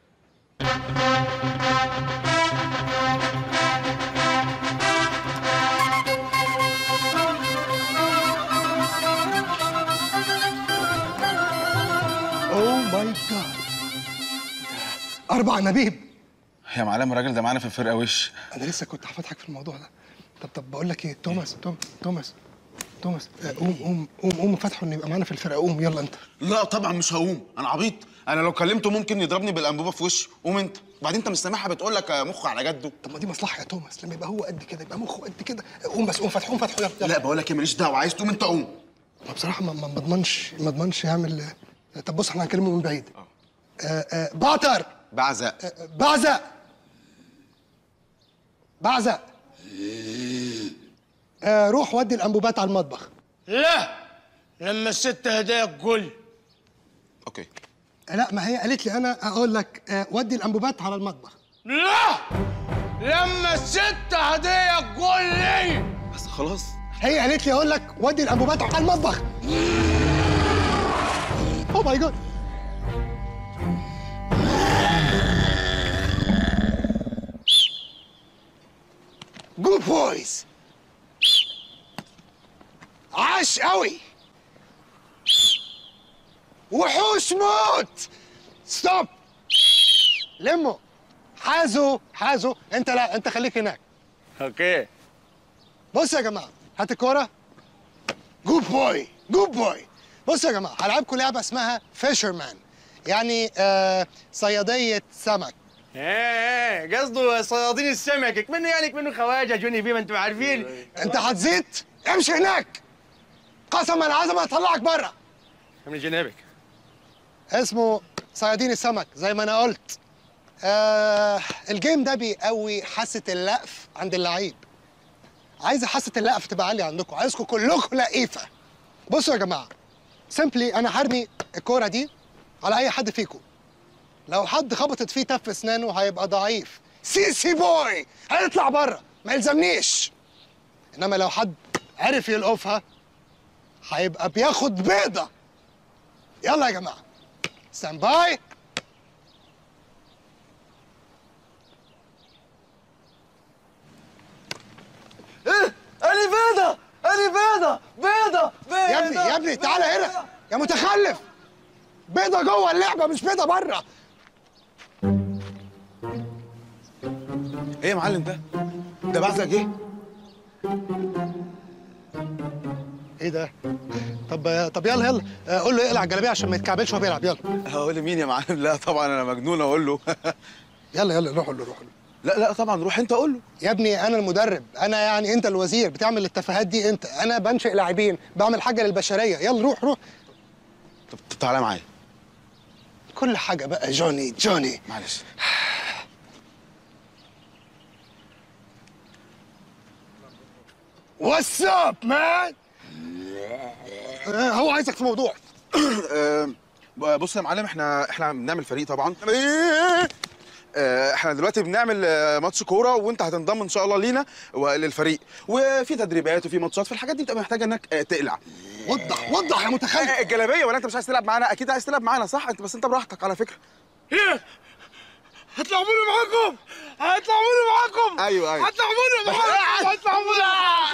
A: اوه ماي جاد أربع أنابيب
F: يا معلم الراجل ده معانا في الفرقه وش
A: أنا لسه كنت هفتحك في الموضوع ده طب طب بقول لك إيه توماس توم توماس توماس آه، قوم قوم قوم قوم فتحه إنه يبقى معانا في الفرقة قوم يلا أنت
F: لا طبعا مش هقوم انا عبيط انا لو كلمته ممكن يضربني بالانبوبه في وشي قوم انت وبعدين انت مش سامعها بتقول لك مخه على جده
A: طب ما دي مصلحة يا توماس لما يبقى هو قد كده يبقى مخه قد كده قوم بس قوم فتحه قوم فتحه يلا يلا
F: لا بقول لك ايه ماليش دعوه عايز تقوم انت قوم
A: ما بصراحة ما ما ما اضمنش ما اضمنش يعمل آه، طب بص احنا هنكلمه من بعيد آه، آه، بعتر
F: بعزق
A: آه، بعزق بعزق آه، روح ودي الانبوبات على المطبخ
D: لا لما الست هدايا تقول
F: اوكي
A: آه، لا ما هي قالت لي انا اقول لك آه، ودي الانبوبات على المطبخ
D: لا لما الست هدايا تقول لي
F: بس خلاص
A: هي قالت لي اقول لك ودي الانبوبات على المطبخ اوه ماي جاد جود بويز عاش قوي وحوش موت ستوب لموا حازوا حازوا انت لا انت خليك هناك
M: اوكي
A: بص يا جماعه هات الكوره جود بوي جود بوي بص يا جماعه هلعبكم لعبه اسمها فيشرمان يعني آه صياديه سمك
M: ايه ايه قصده صيادين السمك منه يعني منه خواجه جوني في ما انتم عارفين
A: انت هتزيد امشي هناك قسما العظمه هطلعك بره
M: من جنابك
A: اسمه صيادين السمك زي ما انا قلت آه الجيم ده بيقوي حاسه اللقف عند اللعيب عايز حاسه اللقف تبقى عاليه عندكم عايزكم كلكم لقيفه بصوا يا جماعه سيمبلي انا هرمي الكوره دي على اي حد فيكم لو حد خبطت فيه تف اسنانه هيبقى ضعيف سي سي بوي هيطلع بره ما يلزمنيش انما لو حد عرف يلقفها هيبقى بياخد بيضه يلا يا جماعه ستاند باي
R: ايه انا بيضه انا بيضه بيضه بيضه
A: يا ابني يا ابني تعالى هنا يا متخلف بيضه جوه اللعبه مش بيضه بره
F: ايه يا معلم ده ده بعزق ايه
A: ايه ده طب طب يلا يلا آه، قول له يقلع الجلابيه عشان ما يتكعبلش وهو بيلعب يلا
F: هقول لمين يا معلم لا طبعا انا مجنون اقول له
A: يلا يلا روح له روح له
F: لا لا طبعا روح انت قول له
A: يا ابني انا المدرب انا يعني انت الوزير بتعمل التفاهات دي انت انا بنشئ لاعبين بعمل حاجه للبشريه يلا روح روح
F: طب تعالى معايا
A: كل حاجه بقى جوني جوني
F: معلش
A: واتس اب مان هو عايزك في موضوع
F: آه، بص يا معلم احنا احنا بنعمل فريق طبعا آه، احنا دلوقتي بنعمل آه، ماتش كوره وانت هتنضم ان شاء الله لينا وللفريق وفي تدريبات وفي ماتشات في الحاجات دي بتبقى محتاجه انك آه، تقلع
A: وضح وضح يا متخلف
F: الجلابيه ولا انت مش عايز تلعب معانا اكيد عايز تلعب معانا صح انت بس انت براحتك على فكره
D: ايه هتلعبوني معاكم هتلعبوني معاكم
F: ايوه ايوه
D: هتلعبوني معاكم هتلعبوني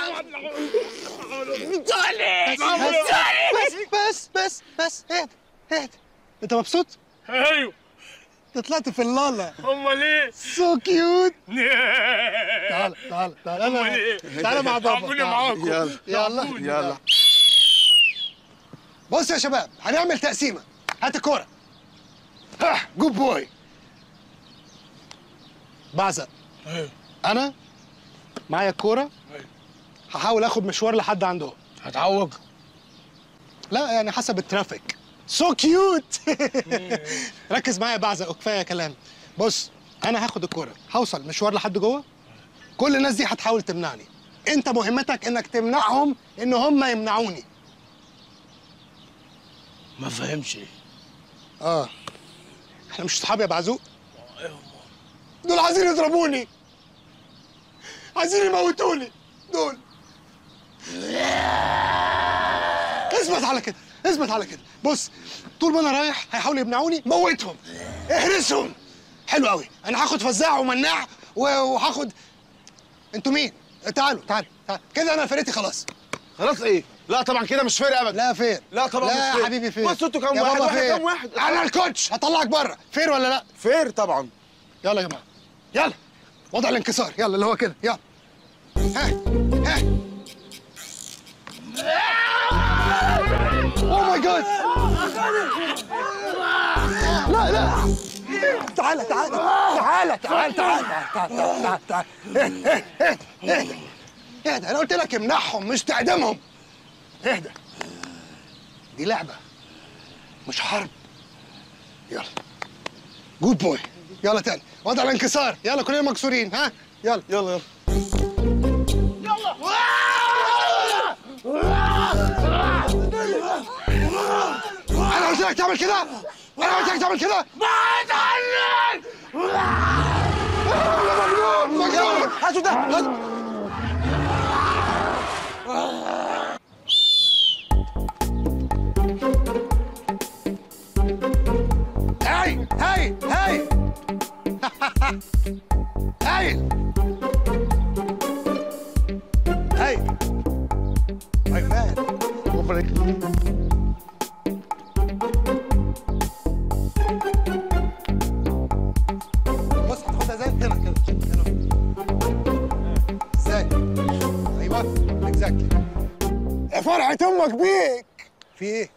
A: بس بس بس بس اهدى اهدى انت مبسوط؟
D: ايوه
A: انت طلعت في اللالا
D: امال ايه
A: سو كيوت تعال تعال تعال
D: أمال
A: انا
D: إيه؟
A: تعال مع بابا
D: لعبوني
A: تعال.
D: معاكم.
A: يلا يلا
F: يلا
A: بص يا شباب هنعمل تقسيمه هات الكوره ها جود بوي بعزق انا معايا الكوره هحاول اخد مشوار لحد عنده
D: هتعوج
A: لا يعني حسب الترافيك سو كيوت ركز معايا بعزق وكفايه كلام بص انا هاخد الكوره هوصل مشوار لحد جوه كل الناس دي هتحاول تمنعني انت مهمتك انك تمنعهم ان هم يمنعوني
D: ما فهمش
A: اه احنا مش صحاب يا بعزوق دول عايزين يضربوني عايزين يموتوني دول اثبت على كده اثبت على كده بص طول ما انا رايح هيحاولوا يمنعوني موتهم اهرسهم حلو قوي انا هاخد فزاع ومناع و- وهاخد انتوا مين تعالوا تعالوا تعالوا كده انا فرقتي خلاص
F: خلاص ايه؟ لا طبعا كده مش فير ابدا
A: لا فير
F: لا طبعا
A: لا
F: مش
A: يا
F: فير
A: حبيبي فير
F: بصوا انتوا كام
A: يا
F: واحد
A: بابا
F: واحد
A: فير.
F: كام واحد
A: انا الكوتش هطلعك بره فير ولا لا
F: فير طبعا
A: يلا يا جماعه يلا وضع الانكسار يلا اللي هو كده يلا ها ها اوه ماي جاد لا لا تعال تعال تعال تعال تعال تعال تعال تعال اهدى اهدى اهدى انا قلت لك امنعهم مش تعدمهم اهدى دي لعبه مش حرب يلا جود بوي يلا تاني وضع الانكسار يلا كلنا مكسورين ها يلا يلا يلا انا قلت لك تعمل كده انا قلت لك تعمل كده بعد عنك يا مجنون مجنون هاتوا ده هاتوا هاي هاي هاي هاي هاي هاي مان ربنا بص هتاخدها زي هنا كده هنا ازاي ايوه اكزاكتلي يا فرحة امك بيك في ايه؟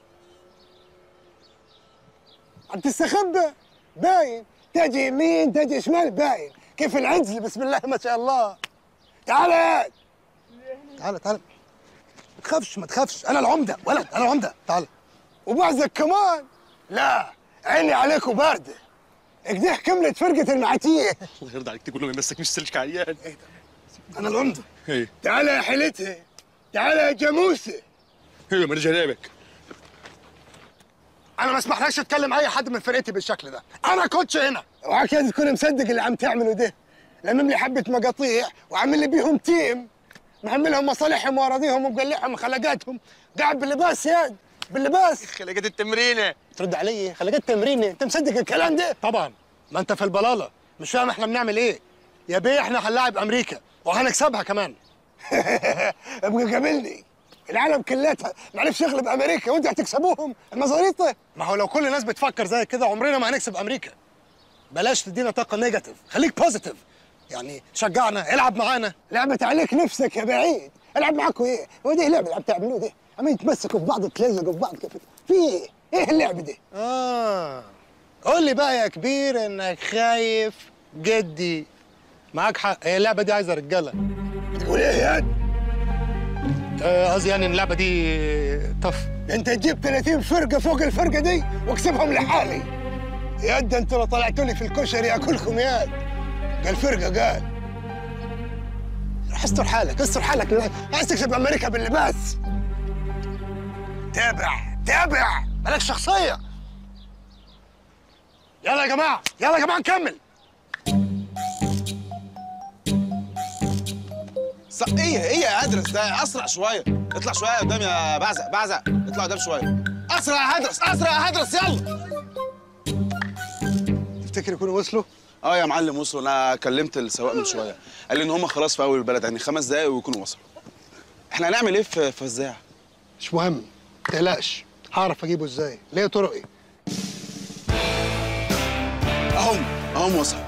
A: عم تستخبى باين تجي يمين تجي شمال باين كيف العجل بسم الله ما شاء الله تعال يا تعال تعال ما تخافش ما تخافش انا العمده ولد انا العمده تعال وبعزك كمان لا عيني عليكم بارده كده كملت فرقه المعاتيه
M: الله يرضى عليك تقول له ما يمسكنيش سلك عيان
A: انا العمده
M: ايه
A: تعال يا حيلتها تعال يا جاموسه
M: ايوه من جنابك
A: انا ما اسمحلكش تكلم اي حد من فرقتي بالشكل ده انا كوتش هنا اوعى كده تكون مصدق اللي عم تعمله ده لمم لي حبه مقاطيع وعامل لي بيهم تيم محملهم مصالحهم واراضيهم ومقلعهم خلقاتهم قاعد باللباس ياد باللباس
M: خلقات التمرينه
A: ترد علي خلقات تمرينه انت مصدق الكلام ده طبعا ما انت في البلاله مش فاهم احنا بنعمل ايه يا بيه احنا هنلاعب امريكا وهنكسبها كمان ابقى قابلني العالم كلتها ما عرفش يغلب امريكا وانت هتكسبوهم المزاريطه ما هو لو كل الناس بتفكر زي كده عمرنا ما هنكسب امريكا بلاش تدينا طاقه نيجاتيف خليك بوزيتيف يعني شجعنا العب معانا لعبت عليك نفسك يا بعيد العب معاكم ايه هو دي اللعبه اللي عم تعملوه ده عمالين يتمسكوا في بعض تلزقوا في بعض كيف في ايه ايه اللعبه دي اه قول لي بقى يا كبير انك خايف جدي معاك حق هي اللعبه دي عايزه رجاله بتقول ايه يا آه، قصدي يعني إن اللعبه دي طف انت تجيب 30 فرقه فوق الفرقه دي واكسبهم لحالي يا ده انتوا لو طلعتوا لي في الكشري اكلكم ياد قال فرقه قال روح استر حالك استر حالك عايز تكسب امريكا باللباس تابع تابع مالك شخصيه يلا يا جماعه يلا يا جماعه نكمل
F: ص... ايه ايه يا ادرس ده اسرع شويه اطلع شويه قدام يا بعزق بعزق اطلع قدام شويه اسرع يا هدرس اسرع يا هدرس يلا
A: تفتكر يكونوا وصلوا
F: اه يا معلم وصلوا انا كلمت السواق من شويه قال لي ان هم خلاص في اول البلد يعني خمس دقايق ويكونوا وصلوا احنا هنعمل ايه في فزاع
A: مش مهم ما تقلقش هعرف اجيبه ازاي ليه طرقي
F: اهم اهم وصلوا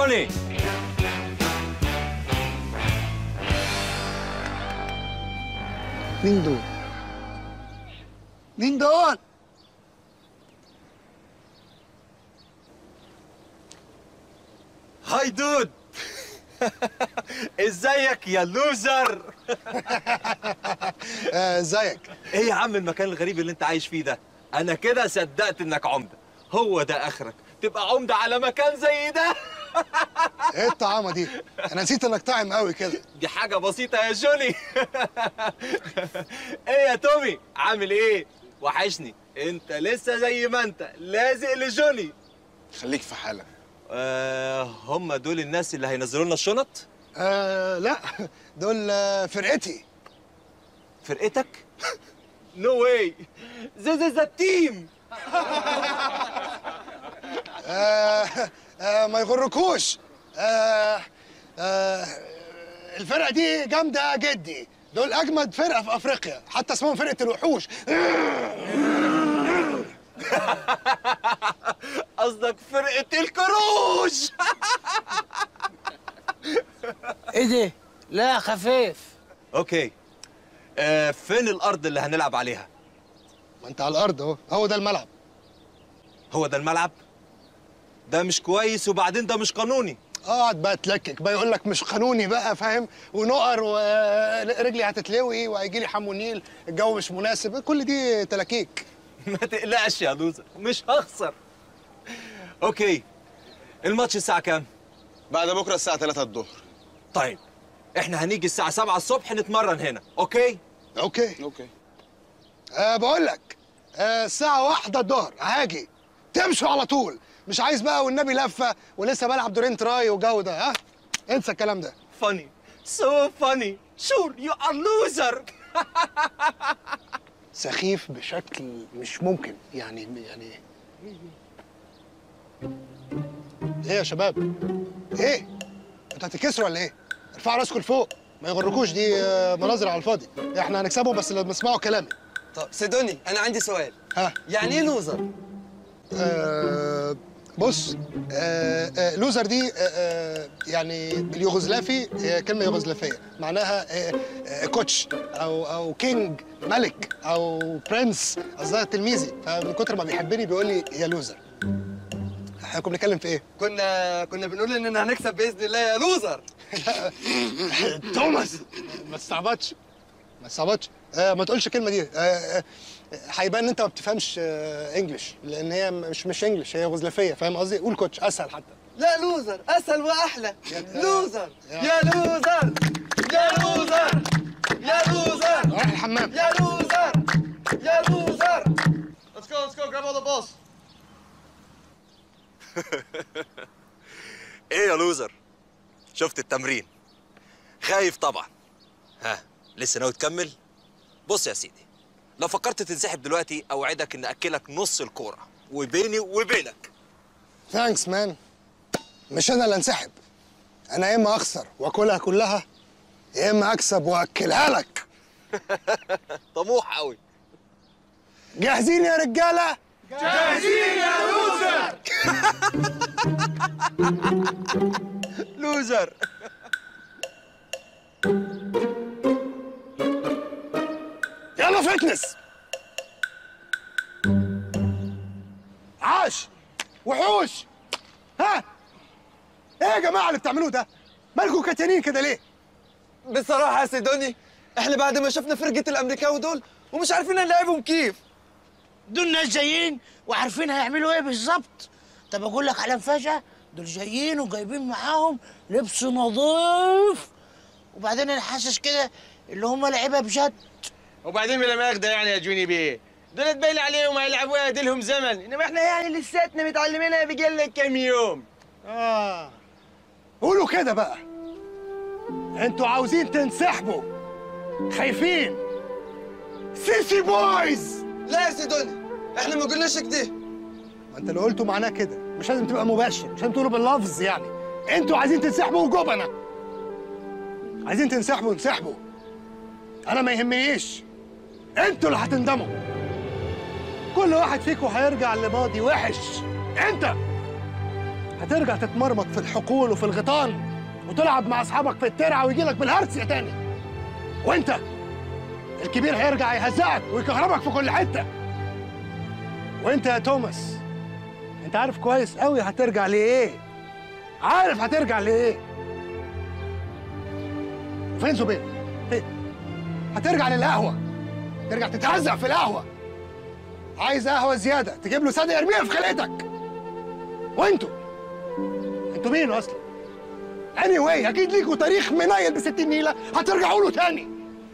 I: جوني
P: مين دول؟ مين دول؟
I: هاي دود ازيك يا لوزر
E: ازيك
I: ايه يا عم المكان الغريب اللي انت عايش فيه ده انا كده صدقت انك عمده هو ده اخرك تبقى عمده على مكان زي ده
E: ايه الطعامه دي انا نسيت انك طاعم قوي كده
I: دي حاجه بسيطه يا جوني ايه يا تومي عامل ايه وحشني انت لسه زي ما انت لازق لجوني
F: خليك في حالك
I: آه هم دول الناس اللي هينزلوا لنا الشنط
E: آه لا دول آه، فرقتي
I: فرقتك نو واي ذيس از ا تيم
E: آه آه ما يغركوش آه آه الفرقه دي جامده جدي دول اجمد فرقه في افريقيا حتى اسمهم فرقه الوحوش
I: قصدك فرقه الكروش
P: ايه ده؟ لا خفيف
I: اوكي آه فين الارض اللي هنلعب عليها
E: ما انت على الارض اهو هو ده الملعب
I: هو ده الملعب ده مش كويس وبعدين ده مش قانوني
E: اقعد بقى تلكك بقى يقول لك مش قانوني بقى فاهم ونقر ورجلي هتتلوي وهيجي لي حمو نيل الجو مش مناسب كل دي تلاكيك
I: ما تقلقش يا لوزر مش هخسر اوكي الماتش الساعه كام
F: بعد بكره الساعه 3 الظهر
I: طيب احنا هنيجي الساعه 7 الصبح نتمرن هنا اوكي
E: اوكي
F: اوكي
E: أه بقول لك أه الساعة واحدة الظهر هاجي تمشوا على طول مش عايز بقى والنبي لفة ولسه بلعب دورين تراي وجو ده ها انسى الكلام ده
I: funny so funny sure you are loser
E: سخيف بشكل مش ممكن يعني يعني ايه يا شباب ايه انتوا هتتكسروا ولا ايه ارفعوا راسكم لفوق ما يغركوش دي آه، مناظر على الفاضي احنا هنكسبهم بس لما يسمعوا كلامي
R: طب سيدوني انا عندي سؤال
E: ها
R: يعني ايه لوزر
E: آه بص آه آه لوزر دي آه آه يعني باليوغوسلافي هي كلمه يوغوسلافيه معناها آه آه كوتش او او كينج ملك او برنس قصدها تلميذي فمن كتر ما بيحبني بيقول لي يا لوزر احنا كنا بنتكلم في ايه؟
R: كنا كنا بنقول اننا هنكسب باذن الله يا لوزر
E: توماس ما تستعبطش ما تستعبطش آه ما تقولش الكلمه دي آه آه هيبان ان انت ما بتفهمش آه انجلش لان هي مش مش انجلش هي يوغوسلافيه فاهم قصدي؟ قول كوتش اسهل حتى
R: لا لوزر اسهل واحلى لوزر يا لوزر يا لوزر يا لوزر
E: روح الحمام
R: يا لوزر يا لوزر Let's go, let's go, grab all the balls.
I: ايه يا لوزر شفت التمرين خايف طبعا ها لسه ناوي تكمل بص يا سيدي لو فكرت تنسحب دلوقتي اوعدك ان اكلك نص الكوره وبيني وبينك
E: ثانكس مان مش انا اللي انسحب انا يا اما اخسر واكلها كلها يا اما اكسب واكلها لك
I: طموح قوي
E: جاهزين يا رجاله
I: جاهزين يا لوزر لوزر
E: يلا فتنس عاش وحوش ها ايه يا جماعه اللي بتعملوه ده مالكوا كتانين كده ليه
R: بصراحة يا سيدوني احنا بعد ما شفنا فرقة الامريكاوي دول ومش عارفين نلعبهم كيف
S: دول ناس جايين وعارفين هيعملوا ايه بالظبط طب اقول لك على مفاجاه دول جايين وجايبين معاهم لبس نظيف وبعدين انا حاسس كده اللي هم لعيبه بجد
M: وبعدين بلا ماخده يعني يا جوني بيه دول تبين عليهم هيلعبوها ديلهم زمن انما احنا يعني لساتنا متعلمينها بقالنا كام يوم
E: اه قولوا كده بقى انتوا عاوزين تنسحبوا خايفين سيسي بويز
R: لا يا سيدوني احنا ما قلناش كده
E: ما انت اللي قلته معناه كده مش لازم تبقى مباشر مش لازم تقوله باللفظ يعني انتوا عايزين تنسحبوا وجبنة عايزين تنسحبوا انسحبوا انا ما يهمنيش انتوا اللي هتندموا كل واحد فيكم هيرجع لماضي وحش انت
A: هترجع تتمرمط في الحقول وفي الغيطان وتلعب مع اصحابك في الترعه ويجي لك بالهرس يا تاني وانت الكبير هيرجع يهزقك ويكهربك في كل حته وانت يا توماس انت عارف كويس قوي هترجع لايه عارف هترجع لايه فين زبير فين هترجع للقهوه ترجع تتهزق في القهوه عايز قهوه زياده تجيب له ساده يرميها في خلقتك وانتوا انتوا مين اصلا اني واي اكيد ليكوا تاريخ منيل ب 60 نيله هترجعوا له تاني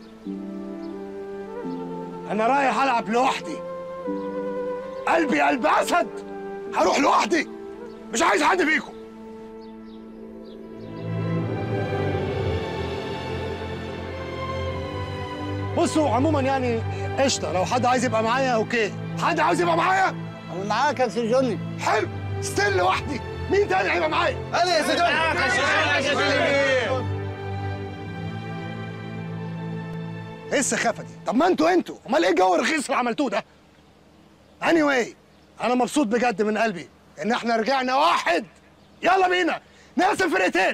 A: انا رايح العب لوحدي قلبي قلب اسد هروح لوحدي مش عايز حد فيكم بصوا عموما يعني قشطه لو حد عايز يبقى معايا اوكي حد عاوز يبقى معايا انا معاك يا سير جوني حلو ستيل لوحدي مين تاني هيبقى معايا
U: انا يا سير جوني. معاك يا سير جوني.
A: ايه السخافه دي طب ما انتوا انتوا امال ايه الجو الرخيص اللي عملتوه ده اني anyway, انا مبسوط بجد من قلبي ان احنا رجعنا واحد يلا بينا نقسم فرقتين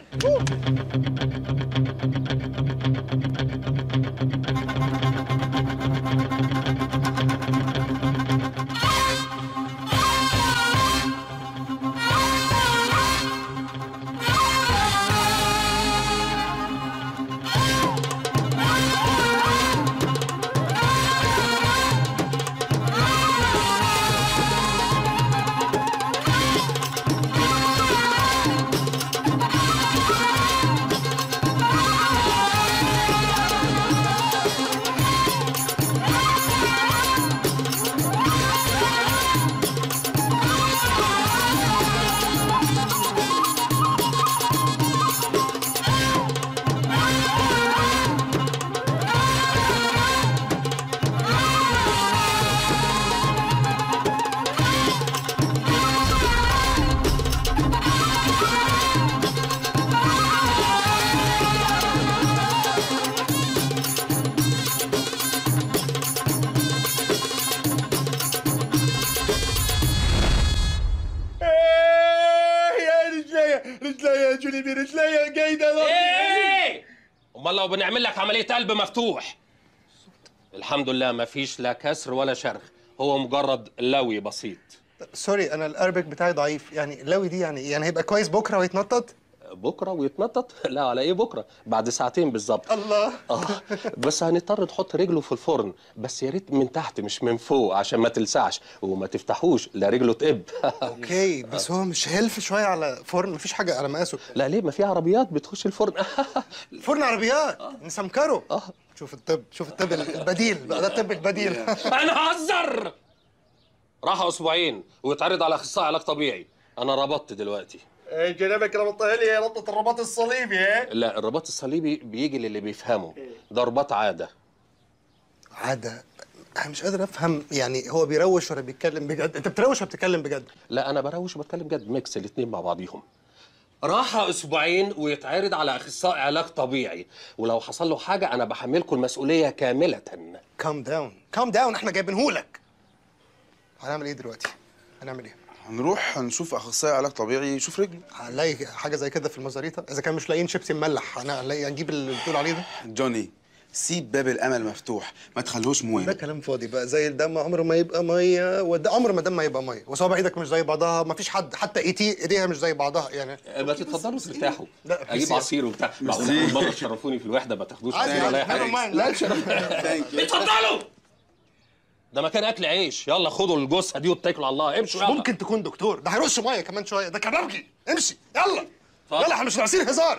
B: يا رجليا رجليا يا جوليبي رجليا قايده
K: ايه امال لو بنعمل لك عمليه قلب مفتوح الحمد لله ما فيش لا كسر ولا شرخ هو مجرد لوي بسيط
E: سوري انا الاربك بتاعي ضعيف يعني لوي دي يعني يعني هيبقى كويس بكره ويتنطط
K: بكره ويتنطط لا على ايه بكره بعد ساعتين بالظبط
E: الله
K: اه بس هنضطر تحط رجله في الفرن بس يا ريت من تحت مش من فوق عشان ما تلسعش وما تفتحوش لا رجله تقب
E: اوكي بس هو مش هيلف شويه على فرن مفيش حاجه على مقاسه
K: لا ليه ما في عربيات بتخش الفرن
E: فرن عربيات نسمكره اه شوف الطب شوف الطب البديل بقى ده الطب البديل
K: انا هزر راحوا اسبوعين ويتعرض على اخصائي علاج طبيعي انا ربطت دلوقتي
M: إيه جنابك ربطها لي ربطة الرباط الصليبي ايه
K: لا الرباط الصليبي بيجي للي بيفهمه ده رباط عاده
E: عاده انا مش قادر افهم يعني هو بيروش ولا بيتكلم بجد انت بتروش ولا بتتكلم بجد
K: لا انا بروش وبتكلم جد ميكس الاتنين مع بعضيهم راحة اسبوعين ويتعرض على اخصائي علاج طبيعي ولو حصل له حاجه انا بحملكم المسؤوليه كامله
E: كام داون كام داون احنا جايبينهولك هنعمل ايه دلوقتي هنعمل ايه
F: هنروح نشوف اخصائي علاج طبيعي يشوف رجله
E: هنلاقي حاجه زي كده في المزاريطه اذا كان مش لاقيين شيبسي مملح هنلاقي هنجيب اللي بتقول عليه ده
F: جوني سيب باب الامل مفتوح ما تخلوش مويه
E: ده كلام فاضي بقى زي الدم عمره ما يبقى ميه وده عمر ما دم ما يبقى ميه وصوابع ايدك مش زي بعضها ما فيش حد حتى ايتي ايديها مش زي بعضها يعني
K: ما تتفضلوا ترتاحوا
E: لا،
K: اجيب
E: ميرسي.
K: عصير وبتاع معقول
E: ميرسي.
K: اول مره تشرفوني في الوحده ما تاخدوش
E: عادي،
K: عصير ولا اي
E: عادي، never
K: حاجه
E: mind.
K: لا تشرف اتفضلوا ده مكان اكل عيش يلا خدوا الجثه دي واتكلوا على الله امشوا يلا
A: ممكن تكون دكتور ده هيرش ميه كمان شويه ده كبابجي امشي يلا
K: اتفضل.
A: يلا احنا مش ناقصين هزار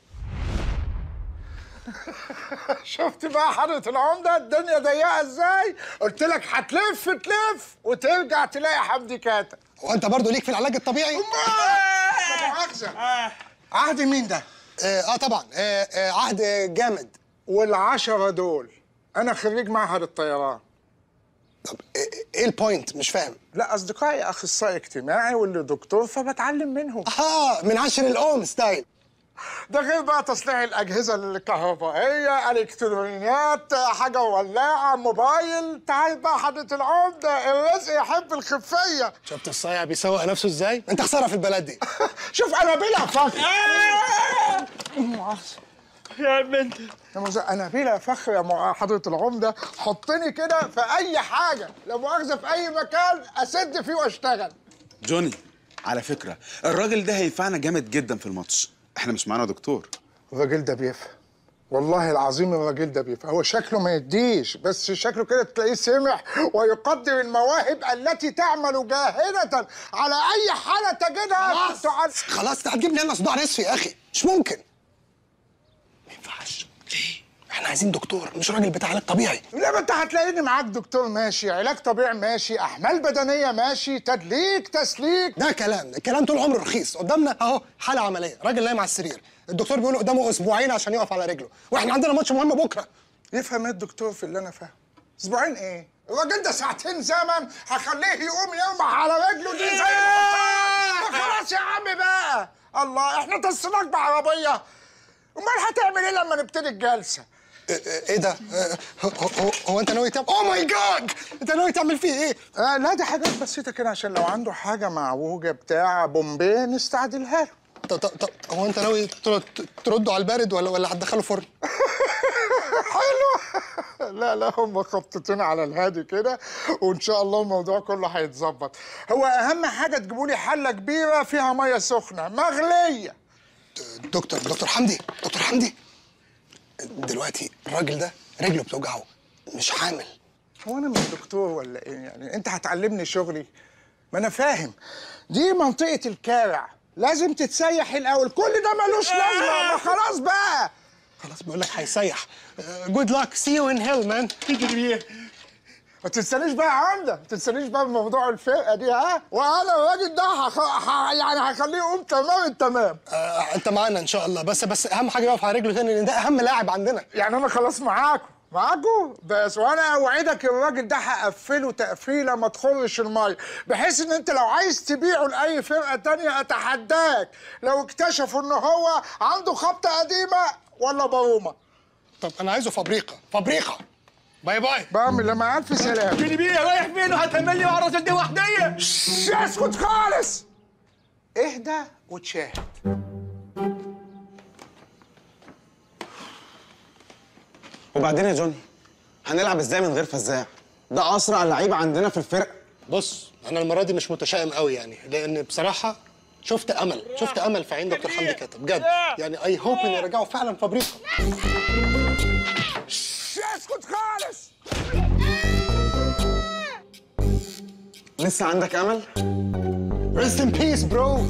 U: شفت بقى حضرة العمدة الدنيا ضيقة ازاي؟ قلت لك هتلف تلف وترجع تلاقي حمدي كاتا
A: هو انت برضه ليك في العلاج الطبيعي؟
U: لا مؤاخذة عهد مين ده؟
A: اه, آه طبعا آه آه عهد جامد
U: والعشرة دول أنا خريج معهد الطيران
A: ايه البوينت مش فاهم
U: لا أصدقائي أخصائي اجتماعي واللي دكتور فبتعلم منهم
A: اه من عشر الأم ستايل
H: ده غير بقى تصليح الاجهزه الكهربائيه الكترونيات حاجه ولاعه موبايل تعال بقى حضره العمده الرزق يحب الخفيه
E: شفت الصايع بيسوق نفسه ازاي؟ انت خساره في البلد دي
H: شوف انا بلا فخر يا بنت يا مز... انا بلا فخر يا مع- حضره العمده حطني كده في اي حاجه لا مؤاخذه في اي مكان اسد فيه واشتغل
F: جوني على فكره الراجل ده هينفعنا جامد جدا في الماتش احنا مش معانا دكتور
H: الراجل ده بيفهم والله العظيم الراجل ده بيفهم هو شكله ما يديش بس شكله كده تلاقيه سمح ويقدر المواهب التي تعمل جاهدة على أي حالة تجدها
E: خلاص
H: تعد...
E: خلاص انت هتجيب لنا صداع نصفي يا اخي مش ممكن ما ينفعش ليه؟ احنا عايزين دكتور مش راجل بتاع علاج طبيعي
H: لا ما انت هتلاقيني معاك دكتور ماشي علاج طبيعي ماشي احمال بدنيه ماشي تدليك تسليك
E: ده كلام الكلام طول عمره رخيص قدامنا اهو حاله عمليه راجل نايم على السرير الدكتور بيقول قدامه اسبوعين عشان يقف على رجله واحنا عندنا ماتش مهم بكره
H: يفهم ايه الدكتور في اللي انا فاهمه اسبوعين ايه الراجل ده ساعتين زمن هخليه يقوم يرمح على رجله دي زي ما خلاص يا عم بقى الله احنا تصلك بعربيه امال هتعمل ايه لما نبتدي الجلسه
E: ايه ده؟ آه، هو, هو, هو انت ناوي تعمل اوه ماي جاد انت ناوي تعمل فيه ايه؟
H: آه لا دي حاجات بسيطه كده عشان لو عنده حاجه معوجه بتاع بومبيه نستعدلها له
E: طب طب طب هو انت ناوي تر- ترده على البارد ولا ولا هتدخله فرن؟
H: حلو لا لا هم خبطتين على الهادي كده وان شاء الله الموضوع كله هيتظبط هو اهم حاجه تجيبوا لي حله كبيره فيها ميه سخنه مغليه
E: دكتور دكتور حمدي دكتور حمدي دلوقتي الراجل ده رجله بتوجعه مش حامل
H: هو انا مش دكتور ولا ايه يعني انت هتعلمني شغلي ما انا فاهم دي منطقه الكارع لازم تتسيح الاول كل ده ملوش لازمه ما خلاص بقى
E: خلاص بقول لك هيسيح جود لك سي يو ان هيل مان
H: ما تنسانيش بقى يا عمده ما تنسانيش بقى بموضوع الفرقه دي ها وانا الراجل ده هخ... ه... يعني هخليه يقوم تمام التمام
E: آه انت معانا ان شاء الله بس بس اهم حاجه يقف على رجله تاني لان ده اهم لاعب عندنا
H: يعني انا خلاص معاكم معاكم بس وانا اوعدك الراجل ده هقفله تقفيله ما تخرش الميه بحيث ان انت لو عايز تبيعه لاي فرقه تانية اتحداك لو اكتشفوا ان هو عنده خبطه قديمه ولا برومه
E: طب انا عايزه فابريقه فابريقه باي باي
H: بعمل لما الف سلام
M: بيني بيه رايح فين وهتهملني مع الراجل دي وحديه
H: اسكت خالص اهدى وتشاهد
F: وبعدين يا جوني هنلعب ازاي من غير فزاع ده اسرع لعيب عندنا في الفرقه
E: بص انا المره دي مش متشائم قوي يعني لان بصراحه شفت امل شفت امل في عين دكتور حمدي كاتب بجد يعني اي هوب ان يرجعوا فعلا فابريقه
H: اسكت خالص
F: لسه عندك امل
E: ريست ان بيس برو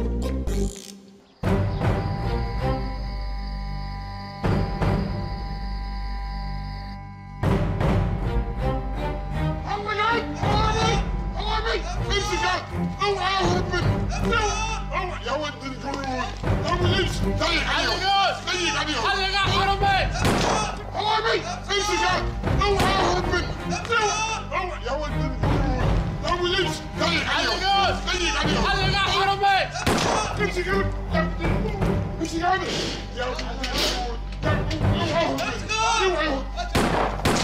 N: يا ولد الجنود يا ولد ضيق عليهم ضيق عليهم
O: حلق حرامي
N: حرامي امشي جنب اوعى اهرب منه اوعى يا ولد الجنود يا ولد ضيق عليهم ضيق عليهم
O: حلق حرامي
N: امشي جنب امشي جنب يا ولد الجنود اوعى اهرب منه اوعى اهرب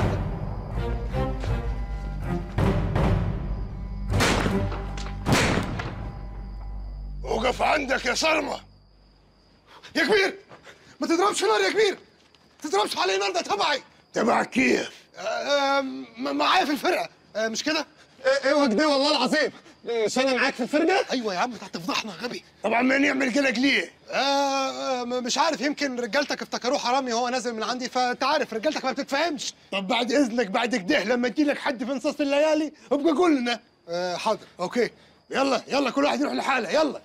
E: وقف عندك يا صرمه يا كبير ما تضربش نار يا كبير ما تضربش علي نار ده تبعي
N: تبعك كيف؟
E: آه، م- معايا في الفرقه آه، مش كده؟ آه، اوعى كده والله العظيم مش انا معاك في الفرقه؟ ايوه يا عم انت هتفضحنا غبي
N: طبعا مين يعمل كده ليه؟
E: آه آه، م- مش عارف يمكن رجالتك افتكروه حرامي وهو نازل من عندي فانت عارف رجالتك ما بتتفهمش
N: طب بعد اذنك بعد كده لما يجي لك حد في نصاص الليالي ابقى قول لنا
E: آه حاضر
N: اوكي يلا يلا كل واحد يروح لحاله يلا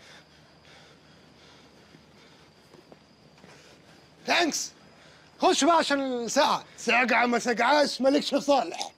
E: ثانكس خش بقى عشان الساعه
N: ساقعه ما ساقعاش مالكش صالح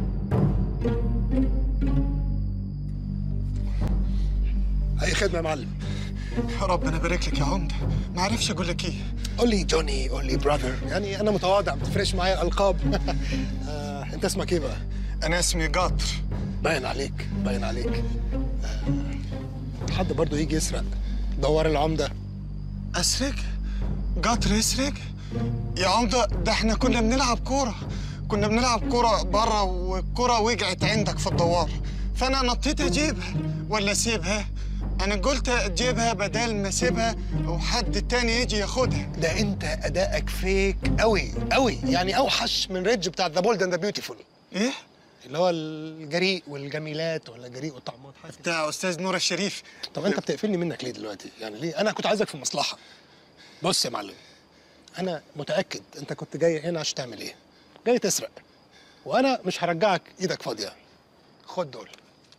E: اي خدمه يا معلم
H: ربنا يبارك لك يا عمده ما عرفش اقول لك ايه
E: قول لي جوني قول لي براذر يعني انا متواضع ما تفرقش معايا الالقاب آه، انت اسمك ايه بقى؟
H: انا اسمي قطر
E: باين عليك باين عليك آه، حد برضه يجي يسرق دوار العمده
U: اسرق قطر يسرق يا عمده ده احنا كنا بنلعب كوره كنا بنلعب كوره بره والكوره وقعت عندك في الدوار فانا نطيت اجيبها ولا اسيبها انا قلت اجيبها بدل ما اسيبها وحد تاني يجي ياخدها
E: ده انت ادائك فيك قوي قوي يعني اوحش من ريدج بتاع ذا بولد اند ذا بيوتيفول
U: ايه
E: اللي هو الجريء والجميلات ولا جريء والطعمات حاجه
U: بتاع استاذ نور الشريف
E: طب انت بتقفلني منك ليه دلوقتي يعني ليه انا كنت عايزك في مصلحه بص يا معلم انا متاكد انت كنت جاي هنا عشان تعمل ايه جاي تسرق وانا مش هرجعك ايدك فاضيه خد دول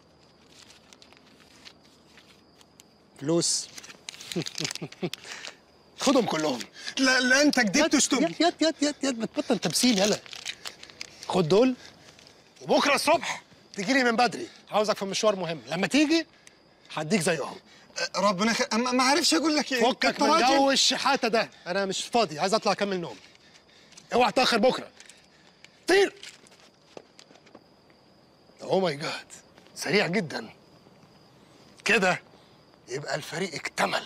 E: فلوس خدهم كلهم
U: لا لا انت كدبت وشتم
E: يد يد يد يد يد بتبطل تمثيل يلا خد دول وبكره الصبح تجي لي من بدري عاوزك في مشوار مهم لما تيجي هديك زيهم
U: ربنا خ... ما ما عارفش اقول لك ايه
E: فكك
U: أنت
E: من
U: راجل.
E: جو الشحاته ده انا مش فاضي عايز اطلع اكمل نوم اوعى تاخر بكره طير اوه ماي جاد سريع جدا كده يبقى الفريق اكتمل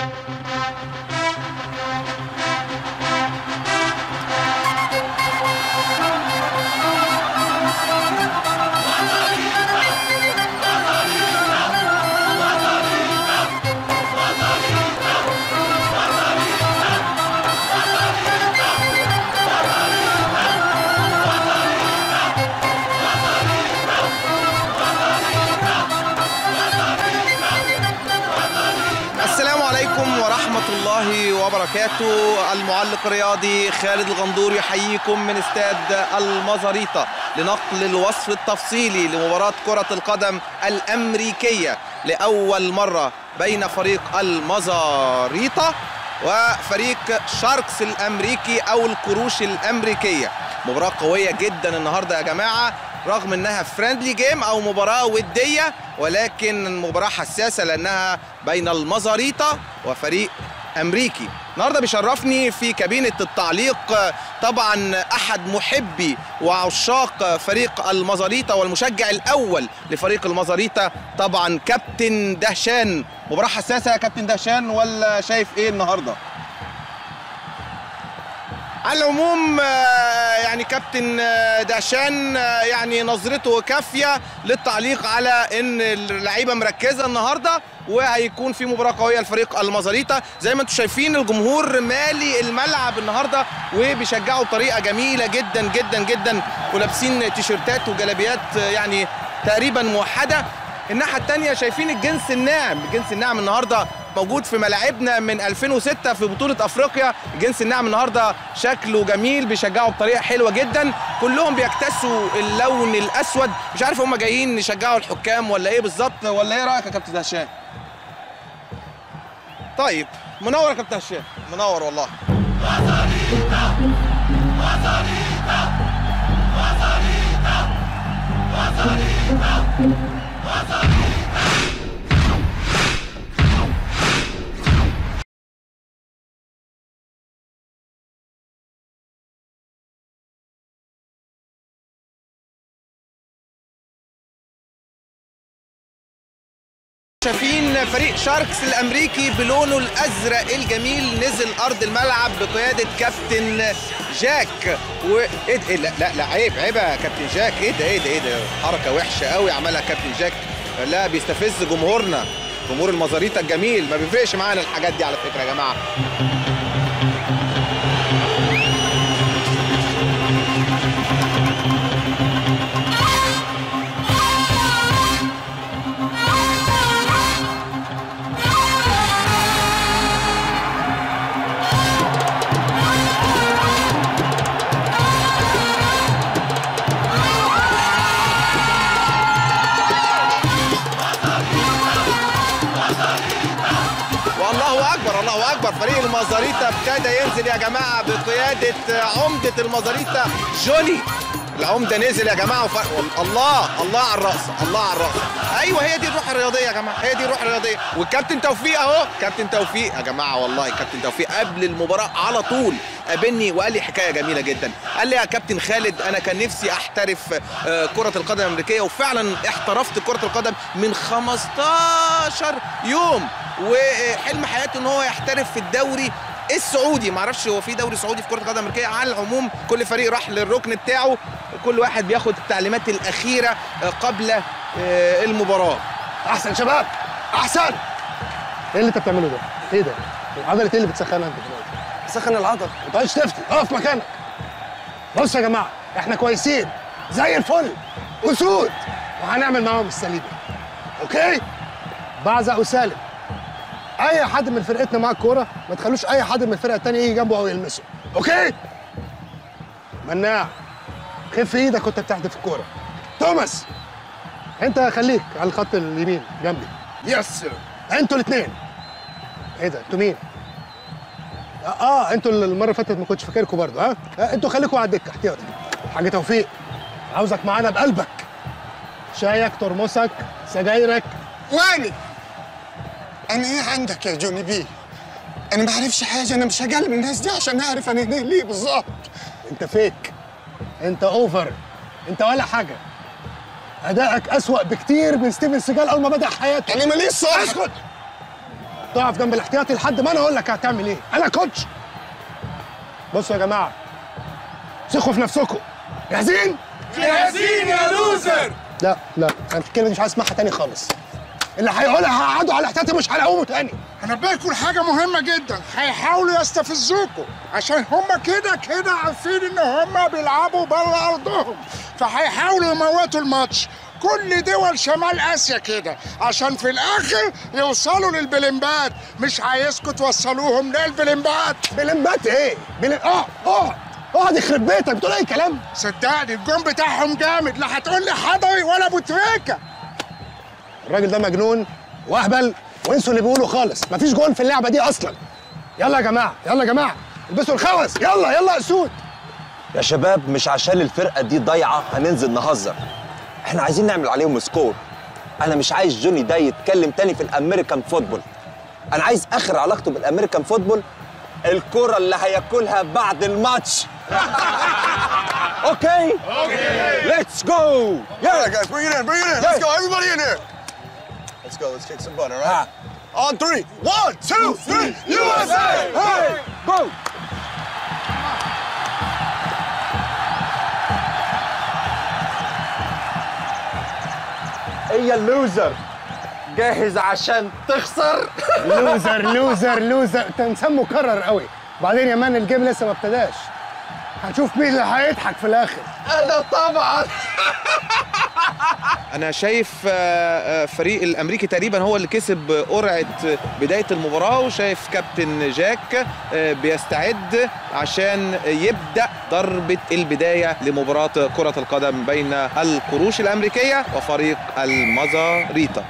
R: السلام عليكم ورحمة الله وبركاته المعلق الرياضي خالد الغندور يحييكم من استاد المزاريطة لنقل الوصف التفصيلي لمباراة كرة القدم الأمريكية لأول مرة بين فريق المزاريطة وفريق شاركس الأمريكي أو القروش الأمريكية مباراة قوية جدا النهاردة يا جماعة رغم انها فريندلي جيم او مباراة ودية ولكن مباراة حساسة لانها بين المزاريطة وفريق امريكي النهارده بيشرفني في كابينة التعليق طبعا احد محبي وعشاق فريق المزاريطة والمشجع الاول لفريق المزاريطة طبعا كابتن دهشان مباراة حساسة يا كابتن دهشان ولا شايف ايه النهارده؟ على العموم آه، يعني كابتن آه، دهشان آه، يعني نظرته كافيه للتعليق على ان اللعيبه مركزه النهارده وهيكون في مباراه قويه لفريق المزاريطه زي ما انتم شايفين الجمهور مالي الملعب النهارده وبيشجعوا بطريقه جميله جدا جدا جدا ولابسين تيشيرتات وجلابيات آه، يعني تقريبا موحده الناحيه الثانيه شايفين الجنس الناعم الجنس الناعم النهارده موجود في ملاعبنا من 2006 في بطوله افريقيا الجنس الناعم النهارده شكله جميل بيشجعوا بطريقه حلوه جدا كلهم بيكتسوا اللون الاسود مش عارف هم جايين يشجعوا الحكام ولا ايه بالظبط ولا ايه رايك يا كابتن هشام طيب منور يا كابتن هشام منور والله شايفين فريق شاركس الامريكي بلونه الازرق الجميل نزل ارض الملعب بقياده كابتن جاك و ايه ده؟ إيه لا لا لا عيب عيب يا كابتن جاك ايه ده ايه ده ايه ده حركه وحشه قوي عملها كابتن جاك لا بيستفز جمهورنا جمهور المزاريطه الجميل ما بيفرقش معانا الحاجات دي على فكره يا جماعه والله اكبر الله اكبر فريق المزاريطه ابتدى ينزل يا جماعه بقياده عمده المزاريطه جوني العمده نزل يا جماعه وف... الله الله على الراس الله على الراس ايوه هي دي الروح الرياضيه يا جماعه هي دي الروح الرياضيه والكابتن توفيق اهو كابتن توفيق يا جماعه والله كابتن توفيق قبل المباراه على طول قابلني وقال لي حكايه جميله جدا قال لي يا كابتن خالد انا كان نفسي احترف آه، كره القدم الامريكيه وفعلا احترفت كره القدم من 15 يوم وحلم حياته ان هو يحترف في الدوري السعودي معرفش هو في دوري سعودي في كره القدم الامريكيه على العموم كل فريق راح للركن بتاعه كل واحد بياخد التعليمات الاخيره آه، قبل آه، المباراه
A: احسن شباب احسن ايه اللي انت بتعمله ده؟ ايه ده؟ عضله ايه اللي بتسخنها انت دلوقتي؟
E: سخن العضل
A: ما تقعدش تفتي اقف مكانك بصوا يا جماعه احنا كويسين زي الفل اسود وهنعمل معاهم السليم اوكي بعزق وسالم اي حد من فرقتنا معاه الكوره ما تخلوش اي حد من الفرقه التانيه يجي جنبه او يلمسه اوكي مناع خف ايدك وانت بتحدف الكوره توماس انت خليك على الخط اليمين جنبي يس انتوا الاثنين ايه ده انتوا مين اه, آه انتوا اللي المره اللي فاتت ما كنتش فاكركم برضه ها آه انتوا خليكم على الدكه احتياطي حاجه توفيق عاوزك معانا بقلبك شايك ترمسك سجايرك
H: واني انا ايه عندك يا جوني بي انا ما اعرفش حاجه انا مش هقلب الناس دي عشان اعرف انا هنا ليه بالظبط
A: انت فيك انت اوفر انت ولا حاجه ادائك اسوأ بكتير من ستيفن سيجال اول ما بدا حياته
H: انا ماليش صح
A: اسكت تقف جنب الاحتياطي لحد ما انا اقول لك هتعمل ايه انا كوتش بصوا يا جماعه ثقوا في نفسكم جاهزين
H: جاهزين يا لوزر
A: لا لا انا الكلمه دي مش عايز اسمعها تاني خالص اللي هيقولها هقعدوا على الاحتياطي مش هلاقوه تاني
H: انا باكل حاجه مهمه جدا هيحاولوا يستفزوكوا عشان هما كده كده عارفين ان هما بيلعبوا بره ارضهم فهيحاولوا يموتوا الماتش كل دول شمال اسيا كده عشان في الاخر يوصلوا للبلمبات مش عايزكم توصلوهم للبلمبات
A: بلمبات ايه؟ بلم... اه اه اقعد يخرب بيتك بتقول اي كلام
H: صدقني الجون بتاعهم جامد لا هتقول لي حضري ولا ابو تريكه
A: الراجل ده مجنون واهبل وانسوا اللي بيقولوا خالص مفيش جون في اللعبه دي اصلا يلا يا جماعه يلا يا جماعه البسوا الخوذ يلا يلا يا اسود
Q: يا شباب مش عشان الفرقه دي ضايعه هننزل نهزر احنا عايزين نعمل عليهم سكور انا مش عايز جوني ده يتكلم تاني في الامريكان فوتبول انا عايز اخر علاقته بالامريكان فوتبول الكرة اللي هياكلها بعد الماتش اوكي ليتس جو
L: Yeah, guys, bring it in, bring it in. Let's go, everybody in here. Let's go, let's kick some butt, all right? On three. One, two, three. USA! Hey!
Q: Go! هي اللوزر جاهز عشان تخسر
A: لوزر لوزر لوزر انت انسان مكرر قوي بعدين يا مان الجيم لسه ما ابتداش هنشوف مين اللي هيضحك في الاخر
Q: انا طبعا
R: انا شايف آه، آه، فريق الامريكي تقريبا هو اللي كسب قرعه بدايه المباراه وشايف كابتن جاك آه، بيستعد عشان يبدا ضربه البدايه لمباراه كره القدم بين القروش الامريكيه وفريق المزاريطه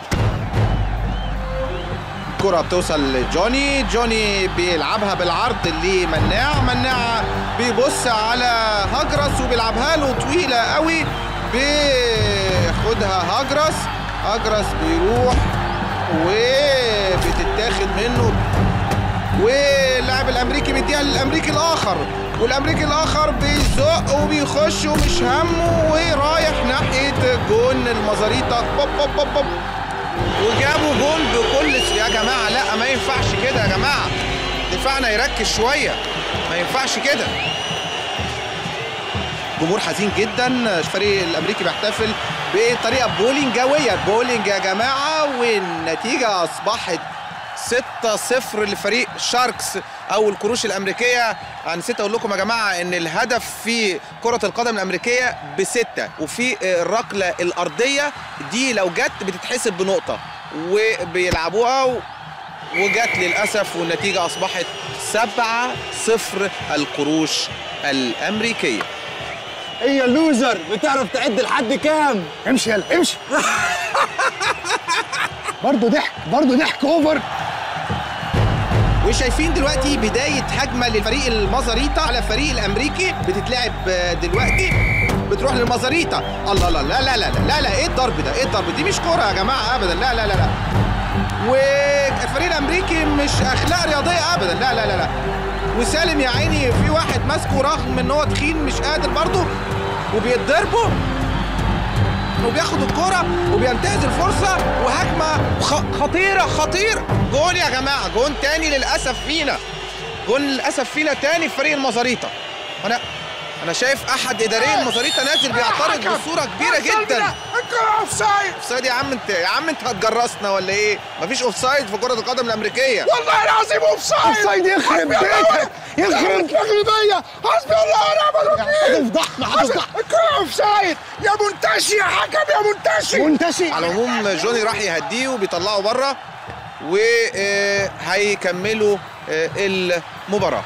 R: الكرة بتوصل لجوني جوني بيلعبها بالعرض لمناع مناع بيبص على هجرس وبيلعبها له طويلة قوي بياخدها هجرس هجرس بيروح وبتتاخد منه واللاعب الامريكي بيديها للامريكي الاخر والامريكي الاخر بيزق وبيخش ومش همه ورايح ناحيه جون المزاريطه بوب بوب بوب بوب وجابوا جون بكل س- يا جماعه لا ما ينفعش كده يا جماعه دفاعنا يركز شويه ما ينفعش كده جمهور حزين جدا الفريق الامريكي بيحتفل بطريقه بولينجاويه بولينج يا جماعه والنتيجه اصبحت 6-0 لفريق شاركس او القروش الامريكيه انا نسيت اقول لكم يا جماعه ان الهدف في كره القدم الامريكيه بسته وفي الركله الارضيه دي لو جت بتتحسب بنقطه وبيلعبوها و- وجت للاسف والنتيجه اصبحت 7-0 القروش الامريكيه
A: هي اللوزر بتعرف تعد لحد كام امشي يلا امشي برضه ضحك برضه ضحك اوفر
R: وشايفين دلوقتي بداية هجمة للفريق المزاريطة على فريق الأمريكي بتتلعب آه، دلوقتي بتروح للمزاريطة الله لا لا لا لا لا لا ايه الضرب ده ايه الضرب دي مش كورة يا جماعة أبدا لا لا لا لا والفريق الأمريكي مش أخلاق رياضية أبدا لا لا لا لا وسالم يا عيني في واحد ماسكه رغم ان هو تخين مش قادر برضه وبيتضربوا وبياخد الكرة وبينتهز الفرصة وهجمة خ- خطيرة خطيرة جون يا جماعة جون تاني للأسف فينا جون للأسف فينا تاني في فريق المزاريطة أنا أنا شايف أحد إداري المزاريطة نازل بيعترض بصورة كبيرة جدا
H: اوف سايد
R: اوف سايد يا عم انت يا عم انت هتجرسنا ولا ايه؟ مفيش اوف سايد في كرة القدم الأمريكية
H: والله العظيم اوف سايد
R: أوف سايد يخرب بيتك.
H: يخرب بيتك حسبي الله ونعم الوكيل
E: هتفضحنا هتفضح
H: اوف سايد يا منتشي يا حكم يا منتشي
E: منتشي
R: على العموم جوني راح يهديه وبيطلعه بره وهيكملوا المباراة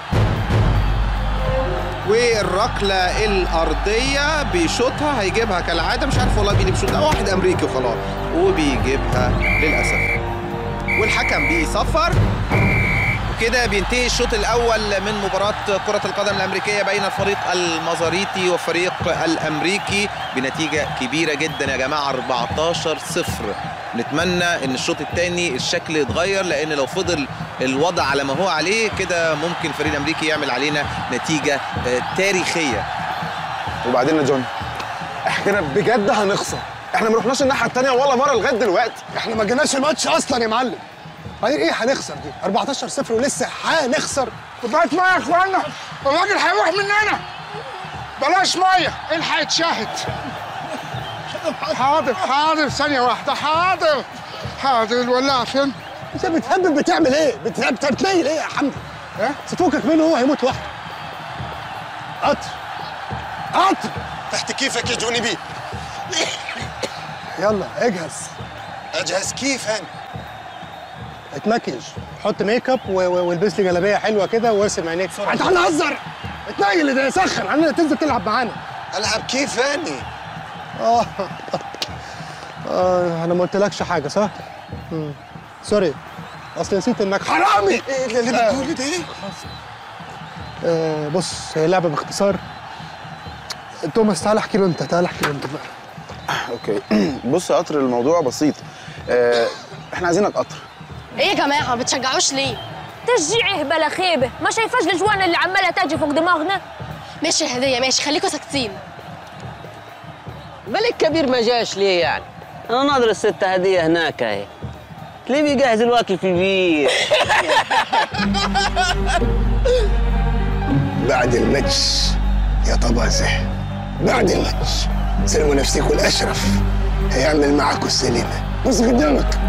R: والركلة الأرضية بيشوطها هيجيبها كالعادة مش عارف والله مين بيشوطها واحد أمريكي وخلاص وبيجيبها للأسف والحكم بيصفر وكده بينتهي الشوط الأول من مباراة كرة القدم الأمريكية بين الفريق المزاريطي والفريق الأمريكي بنتيجة كبيرة جدا يا جماعة 14 صفر نتمنى ان الشوط الثاني الشكل يتغير لان لو فضل الوضع على ما هو عليه كده ممكن الفريق الامريكي يعمل علينا نتيجه آه، تاريخيه
F: وبعدين يا جون احنا بجد هنخسر احنا ما رحناش الناحيه الثانيه ولا مره لغايه دلوقتي
E: احنا ما جيناش الماتش اصلا يا معلم بعدين ايه هنخسر دي 14 0 ولسه هنخسر
H: كوبايه ميه يا اخوانا الراجل هيروح مننا بلاش ميه الحق اتشهد حاضر حاضر ثانية واحدة حاضر حاضر الولاعة فين؟
E: انت بتهبب بتعمل ايه؟ بت- بتتنيل ايه يا حمدي؟ ها؟ ستفكك منه هو هيموت لوحده قطر قطر
L: تحت كيفك يا جوني بي
E: يلا اجهز
L: اجهز كيف انا
E: اتمكيج حط ميك اب و- و- والبس لي جلابيه حلوه كده وارسم عينيك انت هنهزر اتنيل ده سخن عندنا تنزل تلعب معانا
L: العب كيف اني
E: اه اه انا ما قلتلكش حاجه صح؟ مم. سوري اصل نسيت انك حرامي
L: ايه اللي اللي بتقوله ده
E: آه بص هي لعبه باختصار توماس تعال احكي له انت تعال احكي له انت بقى
F: اوكي بص يا قطر الموضوع بسيط اه احنا عايزينك قطر
C: ايه يا جماعه ما بتشجعوش ليه تشجيعه بلا خيبه ما شايفاش الجوان اللي عماله تاجي فوق دماغنا ماشي يا هديه ماشي خليكوا ساكتين
J: بالك كبير ما جاش ليه يعني؟ انا ناظر الست هديه هناك اهي ليه بيجهز الواكل في البيت؟
E: بعد الماتش يا طبازة بعد الماتش سلموا نفسكم الاشرف هيعمل معاكم السليمه بص قدامك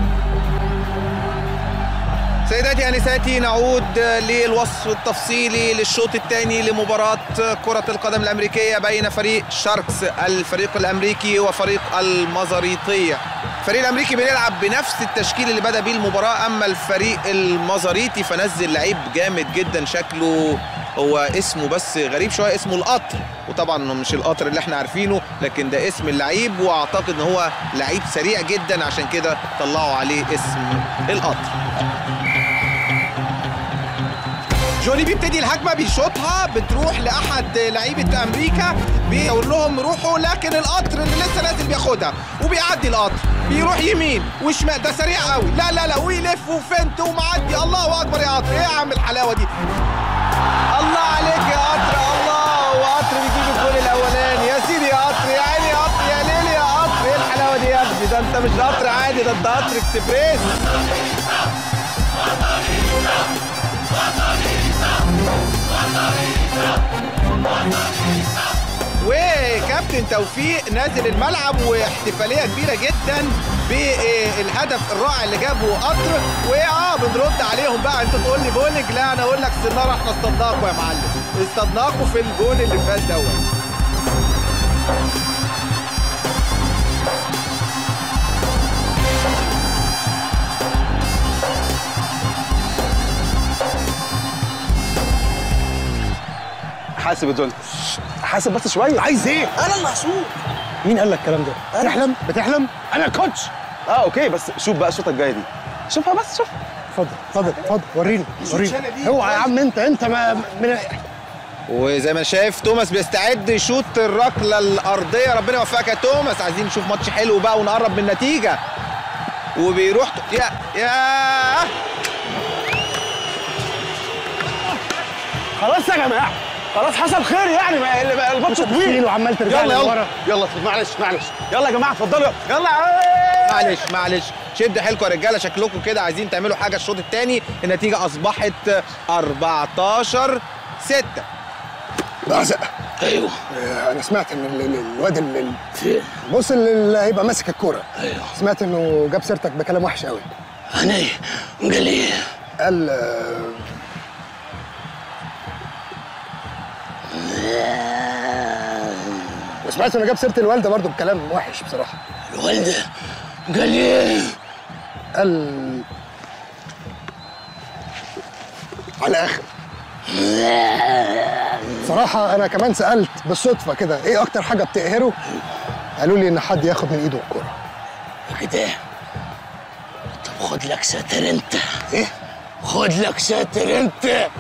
R: سيداتي انساتي نعود للوصف التفصيلي للشوط الثاني لمباراه كره القدم الامريكيه بين فريق شاركس الفريق الامريكي وفريق المزاريطيه الفريق الامريكي بيلعب بنفس التشكيل اللي بدا بيه المباراه اما الفريق المزاريطي فنزل لعيب جامد جدا شكله هو اسمه بس غريب شويه اسمه القطر وطبعا مش القطر اللي احنا عارفينه لكن ده اسم اللعيب واعتقد ان هو لعيب سريع جدا عشان كده طلعوا عليه اسم القطر جوني بيبتدي الهجمه بيشوطها بتروح لاحد لعيبه امريكا بيقول لهم روحوا لكن القطر اللي لسه نازل بياخدها وبيعدي القطر بيروح يمين وشمال ده سريع قوي لا لا لا ويلف وفنت ومعدي الله اكبر يا قطر ايه يا عم الحلاوه دي الله عليك يا قطر الله وقطر بيجيب الجول الاولاني يا سيدي يا قطر يا عيني يا قطر يا ليل يا قطر ايه الحلاوه دي يا ابني ده انت مش قطر عادي ده انت قطر اكسبريس وكابتن توفيق نازل الملعب واحتفاليه كبيره جدا بالهدف الرائع اللي جابه قطر واه بنرد عليهم بقى انت تقول لي بولج لا انا اقول لك السناره احنا اصطدناكم يا معلم اصطدناكم في الجول اللي فات دوت
F: حاسب يا جون حاسب بس شويه
E: عايز ايه؟
F: انا المحسوب
E: مين قال لك الكلام ده؟ بتحلم؟ بتحلم؟ انا كوتش
F: اه اوكي بس شوف بقى الشوطه الجايه دي شوفها بس شوف
E: اتفضل اتفضل اتفضل وريني وريني اوعى يا عم انت انت ما من
R: وزي ما شايف توماس بيستعد يشوط الركله الارضيه ربنا يوفقك يا توماس عايزين نشوف ماتش حلو بقى ونقرب من النتيجه وبيروح يا يا
E: خلاص يا جماعه
F: خلاص حصل خير يعني ما اللي- الماتش
U: أنت
F: طويل
U: بتشيل وعمال ترجع
F: يلا
U: لي
F: يلا
U: لورا.
F: يلا معلش معلش يلا يا جماعه اتفضلوا يلا
R: معلش معلش شد حيلكم يا رجاله شكلكم كده عايزين تعملوا حاجه الشوط الثاني النتيجه اصبحت 14 6
U: بعزق ايوه انا سمعت ان ال- ال- الواد ال- ال- بص اللي اللي هيبقى ماسك الكوره ايوه سمعت انه جاب سيرتك بكلام وحش قوي انا قال ايه؟ قال آه، وسمعت انه جاب سيره الوالده برضه بكلام وحش بصراحه الوالده قال ايه؟ قال على الاخر صراحة أنا كمان سألت بالصدفة كده إيه أكتر حاجة بتقهره؟ قالوا لي إن حد ياخد من إيده الكورة.
P: كده طب خد لك ساتر انت ايه خد لك ساتر انت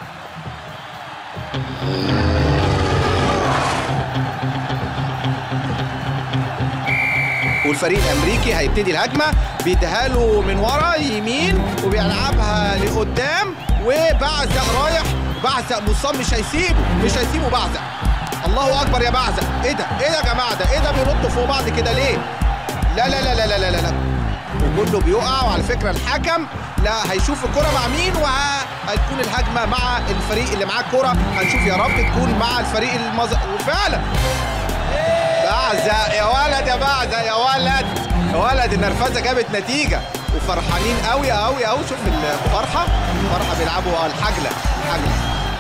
R: والفريق الامريكي هيبتدي الهجمه بيديها له من ورا يمين وبيلعبها لقدام وبعزق رايح بعزق مصاب مش هيسيبه مش هيسيبه بعزق الله اكبر يا بعزق ايه ده ايه ده يا جماعه ده ايه ده بينطوا فوق بعض كده ليه لا لا لا لا لا لا لا, لا. وكله بيقع وعلى فكره الحكم لا هيشوف الكره مع مين وهتكون الهجمه مع الفريق اللي معاه الكره هنشوف يا رب تكون مع الفريق المز... وفعلا بعزق يا ولد يا بعزق يا ولد يا ولد النرفزه جابت نتيجه وفرحانين قوي قوي قوي شوف الفرحه الفرحه بيلعبوا اه الحجله الحجله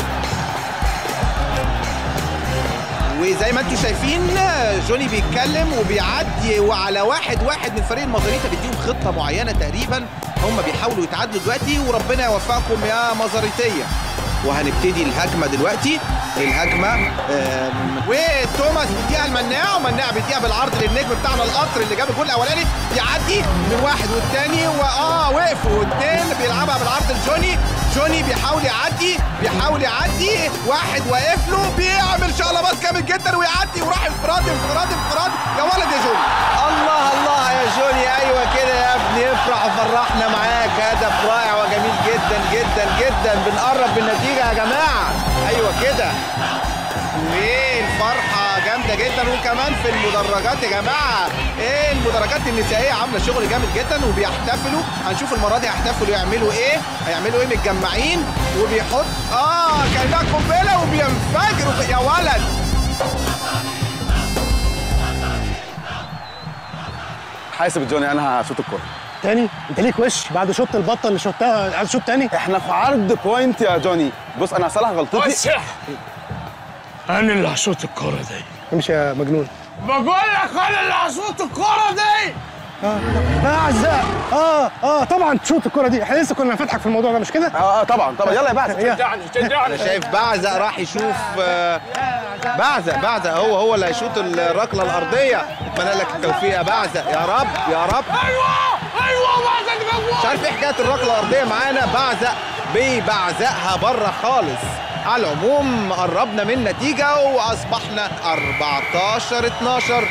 R: وزي ما انتم شايفين جوني بيتكلم وبيعدي وعلى واحد واحد من فريق المزاريطه بيديهم خطه معينه تقريبا هم بيحاولوا يتعادلوا دلوقتي وربنا يوفقكم يا مزاريطيه وهنبتدي الهجمه دلوقتي الهجمه آم، وتوماس بيديها المناع ومناع بيديها بالعرض للنجم بتاعنا القطر اللي جاب الجول الاولاني يعدي من واحد والتاني واه وقفوا والتاني بيلعبها بالعرض لجوني جوني بيحاول يعدي بيحاول يعدي واحد واقف له بيعمل شقلباز جامد جدا ويعدي وراح انفراد انفراد انفراد يا ولد يا جوني الله الله يا جوني ايوه كده يا ابني افرح وفرحنا معاك هدف رائع وجميل جدا جدا جدا بنقرب بالنتيجه يا جماعه ايوه كده وايه الفرحه جامده جدا وكمان في المدرجات يا جماعه ايه المدرجات النسائيه عامله شغل جامد جدا وبيحتفلوا هنشوف المره دي هيحتفلوا يعملوا ايه هيعملوا ايه متجمعين وبيحط اه كانها قنبله وبينفجروا في- يا ولد
F: حاسب جوني انا هشوط الكوره
U: تاني انت ليك وش بعد شوط البطه اللي شوطها عايز شوط تاني
F: احنا في عرض بوينت يا جوني بص انا هصلح غلطتي
U: وسع.
P: انا اللي هشوط الكرة دي
U: امشي يا مجنون
P: بقول لك انا اللي هشوط الكرة دي
U: اه اه عزاء اه اه طبعا تشوط الكرة دي احنا لسه كنا فاتحك في الموضوع ده مش كده؟
F: اه اه طبعا طبعا يلا يا بعزق
R: انا شايف بعزق راح يشوف آه، بعزق بعزق هو هو اللي هيشوط الركله الارضيه اتمنى لك التوفيق يا بعزق يا رب يا رب
P: ايوه ايوه بعزق
R: مش عارف ايه حكايه الركله الارضيه معانا بعزق بيبعزقها بره خالص على العموم قربنا من نتيجه واصبحنا 14 12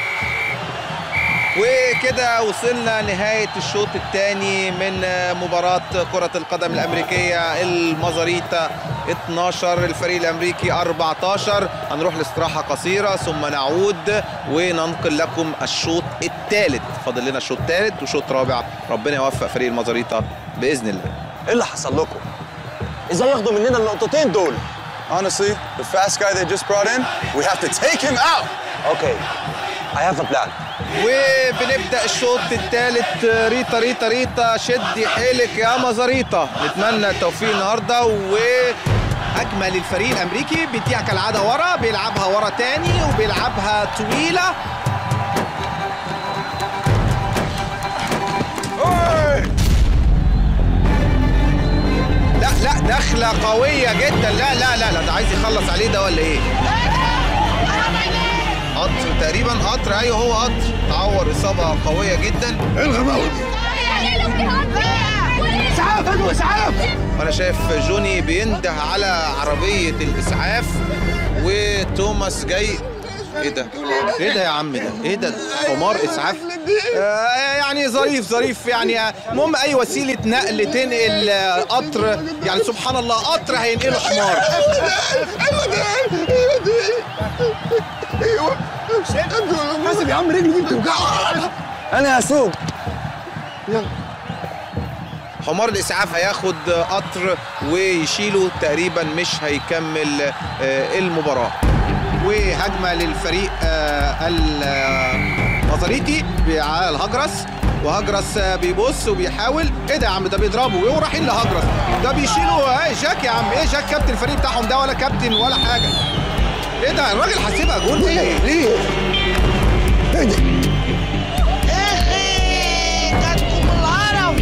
R: وكده وصلنا نهاية الشوط الثاني من مباراة كرة القدم الأمريكية المزاريتا 12 الفريق الأمريكي 14 هنروح لاستراحة قصيرة ثم نعود وننقل لكم الشوط الثالث فاضل لنا الشوط الثالث وشوط رابع ربنا يوفق فريق المزاريتا بإذن الله
Q: ايه اللي حصل لكم؟ ازاي ياخدوا مننا النقطتين دول؟
L: Honestly, the fast guy they just brought in, we have to take him out.
Q: Okay, I have a plan.
R: وبنبدا الشوط الثالث ريتا ريتا ريتا شدي حيلك يا مزاريطه نتمنى التوفيق النهارده و اجمل الفريق الامريكي بيديها كالعاده ورا بيلعبها ورا تاني وبيلعبها طويله لا لا دخله قويه جدا لا لا لا لا ده عايز يخلص عليه ده ولا ايه قطر تقريبا قطر ايوه هو قطر تعور اصابه قويه جدا
P: ايه الغباوه دي؟ اسعاف هدوء اسعاف
R: وانا شايف جوني بينده على عربيه الاسعاف وتوماس جاي ايه ده ايه ده يا عم ده ايه ده حمار اسعاف آه يعني ظريف ظريف يعني آه، المهم اي وسيله نقل تنقل آه، قطر يعني سبحان الله قطر هينقله حمار
A: ايوه حاسب يا عم رجلي دي بتوجعني انا هسوق يلا
R: حمار الاسعاف هياخد قطر ويشيله تقريبا مش هيكمل آه، المباراه وهجمه للفريق آه، المزاريتي على الهجرس وهجرس آه، بيبص وبيحاول ايه ده يا عم ده بيضربه ويقوم رايحين لهجرس ده بيشيله ايه جاك يا عم ايه جاك كابتن الفريق بتاعهم ده ولا كابتن ولا حاجه ايه ده الراجل حاسبها جول ليه
A: ليه ايه ده
P: جاتكم الهرم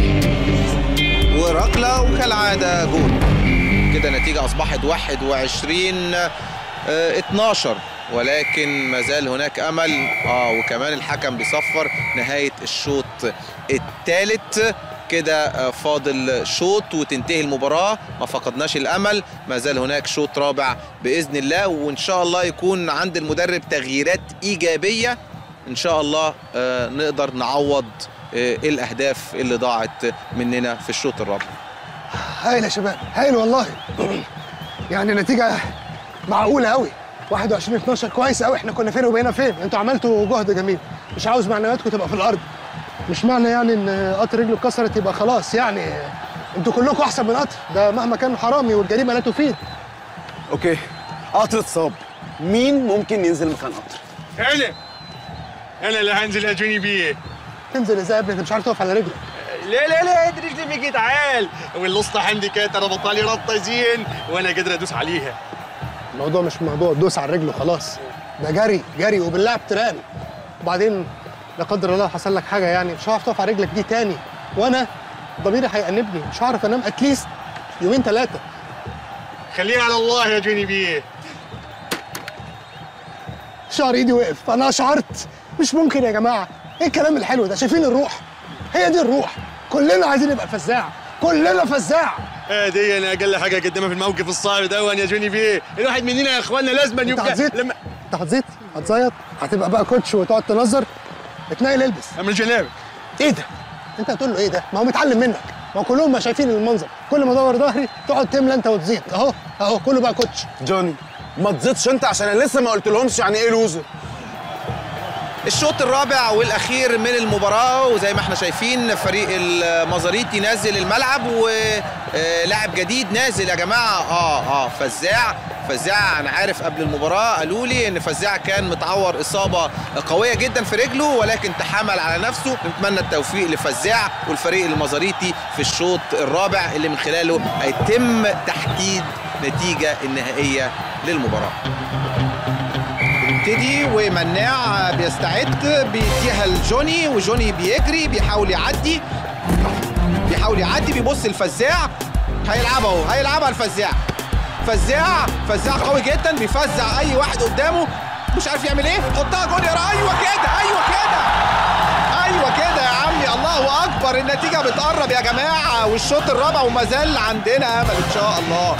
R: وركله وكالعاده جول كده النتيجه اصبحت 21 آه، 12 ولكن ما زال هناك امل اه وكمان الحكم بيصفر نهايه الشوط الثالث كده آه، فاضل شوط وتنتهي المباراه ما فقدناش الامل ما زال هناك شوط رابع باذن الله وان شاء الله يكون عند المدرب تغييرات ايجابيه ان شاء الله آه، نقدر نعوض آه، الاهداف اللي ضاعت مننا في الشوط الرابع
A: هايل يا شباب هايل والله يعني نتيجة معقولة قوي 21 12 كويس قوي احنا كنا فين وبقينا فين انتوا عملتوا جهد جميل مش عاوز معنوياتكم تبقى في الارض مش معنى يعني ان قطر رجله اتكسرت يبقى خلاص يعني انتوا كلكم احسن من قطر ده مهما كان حرامي والجريمه لا تفيد
L: اوكي قطر اتصاب مين ممكن ينزل مكان قطر
M: انا انا اللي هنزل يا جوني بيه
A: تنزل ازاي يا ابني انت مش عارف تقف على رجلك
M: لا لا لا ادري رجلي ميجي تعال والاسطى عندي كانت انا بطالي ربطه زين وانا قادر ادوس عليها
A: الموضوع مش موضوع دوس على الرجل وخلاص ده جري جري وباللعب تران وبعدين لا قدر الله حصل لك حاجه يعني مش هعرف تقف على رجلك دي تاني وانا ضميري هيأنبني مش هعرف انام اتليست يومين ثلاثه
M: خليها على الله يا جوني بيه
A: شعر ايدي وقف انا اشعرت مش ممكن يا جماعه ايه الكلام الحلو ده شايفين الروح هي دي الروح كلنا عايزين نبقى فزاع كلنا فزاع
M: هذه انا اقل حاجه اقدمها في الموقف الصعب ده يا جوني بيه الواحد مننا يا اخوانا لازم
A: انت
M: يبقى
A: هتزيط لما انت هتزيط هتزيط هتبقى بقى كوتش وتقعد تنظر اتنقل البس
M: اعمل جناب
A: ايه ده انت هتقول له ايه ده ما هو متعلم منك ما هو كلهم ما شايفين المنظر كل ما ادور ظهري تقعد تملى انت وتزيط اهو اهو كله بقى كوتش
L: جوني ما تزيدش انت عشان انا لسه ما قلتلهمش يعني ايه لوزر
R: الشوط الرابع والاخير من المباراه وزي ما احنا شايفين فريق المزاريطي نازل الملعب ولاعب جديد نازل يا جماعه اه اه فزاع فزاع انا عارف قبل المباراه قالوا لي ان فزاع كان متعور اصابه قويه جدا في رجله ولكن تحمل على نفسه نتمنى التوفيق لفزاع والفريق المزاريطي في الشوط الرابع اللي من خلاله هيتم تحديد نتيجه النهائيه للمباراه بيبتدي ومناع بيستعد بيديها لجوني وجوني بيجري بيحاول يعدي بيحاول يعدي بيبص الفزاع هيلعبها اهو هيلعبها الفزاع فزاع فزاع قوي جدا بيفزع اي واحد قدامه مش عارف يعمل ايه حطها جول يا را- ايوه كده ايوه كده ايوه كده يا عمي الله اكبر النتيجه بتقرب يا جماعه والشوط الرابع وما زال عندنا امل ان شاء الله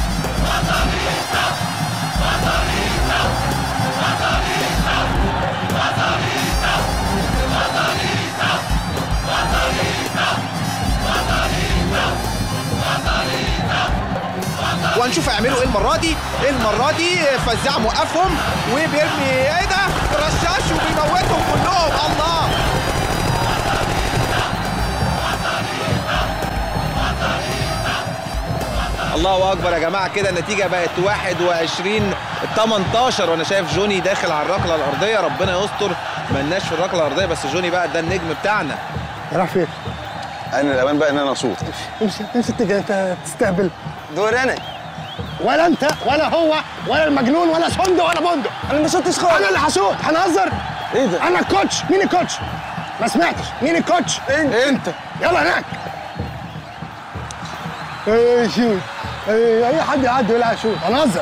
R: وهنشوف هيعملوا ايه المره دي المره دي فزاع موقفهم وبيرمي ايه ده رشاش وبيموتهم كلهم الله الله اكبر يا جماعه كده النتيجه بقت 21 18 وانا شايف جوني داخل على الركله الارضيه ربنا يستر ملناش في الركله الارضيه بس جوني بقى ده النجم بتاعنا
A: راح فين؟
L: انا الامان بقى ان انا اشوط
A: امشي امشي انت انت تستقبل
L: دور انا
A: ولا انت ولا هو ولا المجنون ولا سندو ولا بندق انا ما شطتش خالص انا اللي هشوط هنهزر ايه ده انا الكوتش مين الكوتش ما سمعتش مين الكوتش انت انت يلا هناك ايه شوت ايه اي حد يعدي يقول شوت هنهزر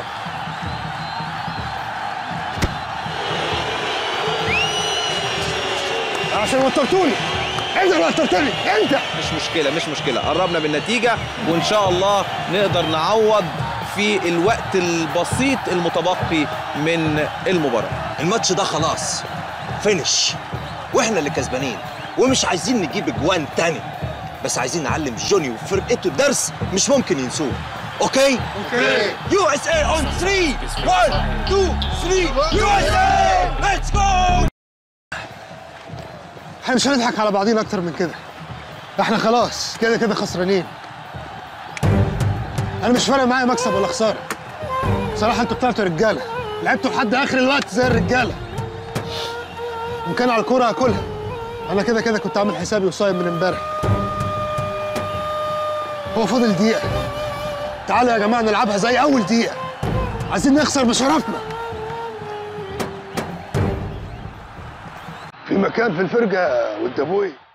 A: عشان وترتوني انت اللي وترتني انت
R: مش مشكله مش مشكله قربنا بالنتيجه وان شاء الله نقدر نعوض في الوقت البسيط المتبقي من المباراة
Q: الماتش ده خلاص فينش واحنا اللي كسبانين ومش عايزين نجيب اجوان تاني بس عايزين نعلم جوني وفرقته درس مش ممكن ينسوه اوكي
N: اوكي.
Q: يو اس اي اون 3 1 2 3 يو اس اي ليتس جو
A: احنا مش هنضحك على بعضينا اكتر من كده احنا خلاص كده كده خسرانين انا مش فارق معايا مكسب ولا خساره بصراحه انتوا طلعتوا رجاله لعبتوا لحد اخر الوقت زي الرجاله وان كان على الكوره هاكلها انا كده كده كنت عامل حسابي وصايم من امبارح هو فاضل دقيقه تعالوا يا جماعه نلعبها زي اول دقيقه عايزين نخسر بشرفنا في مكان في الفرقه وانت ابوي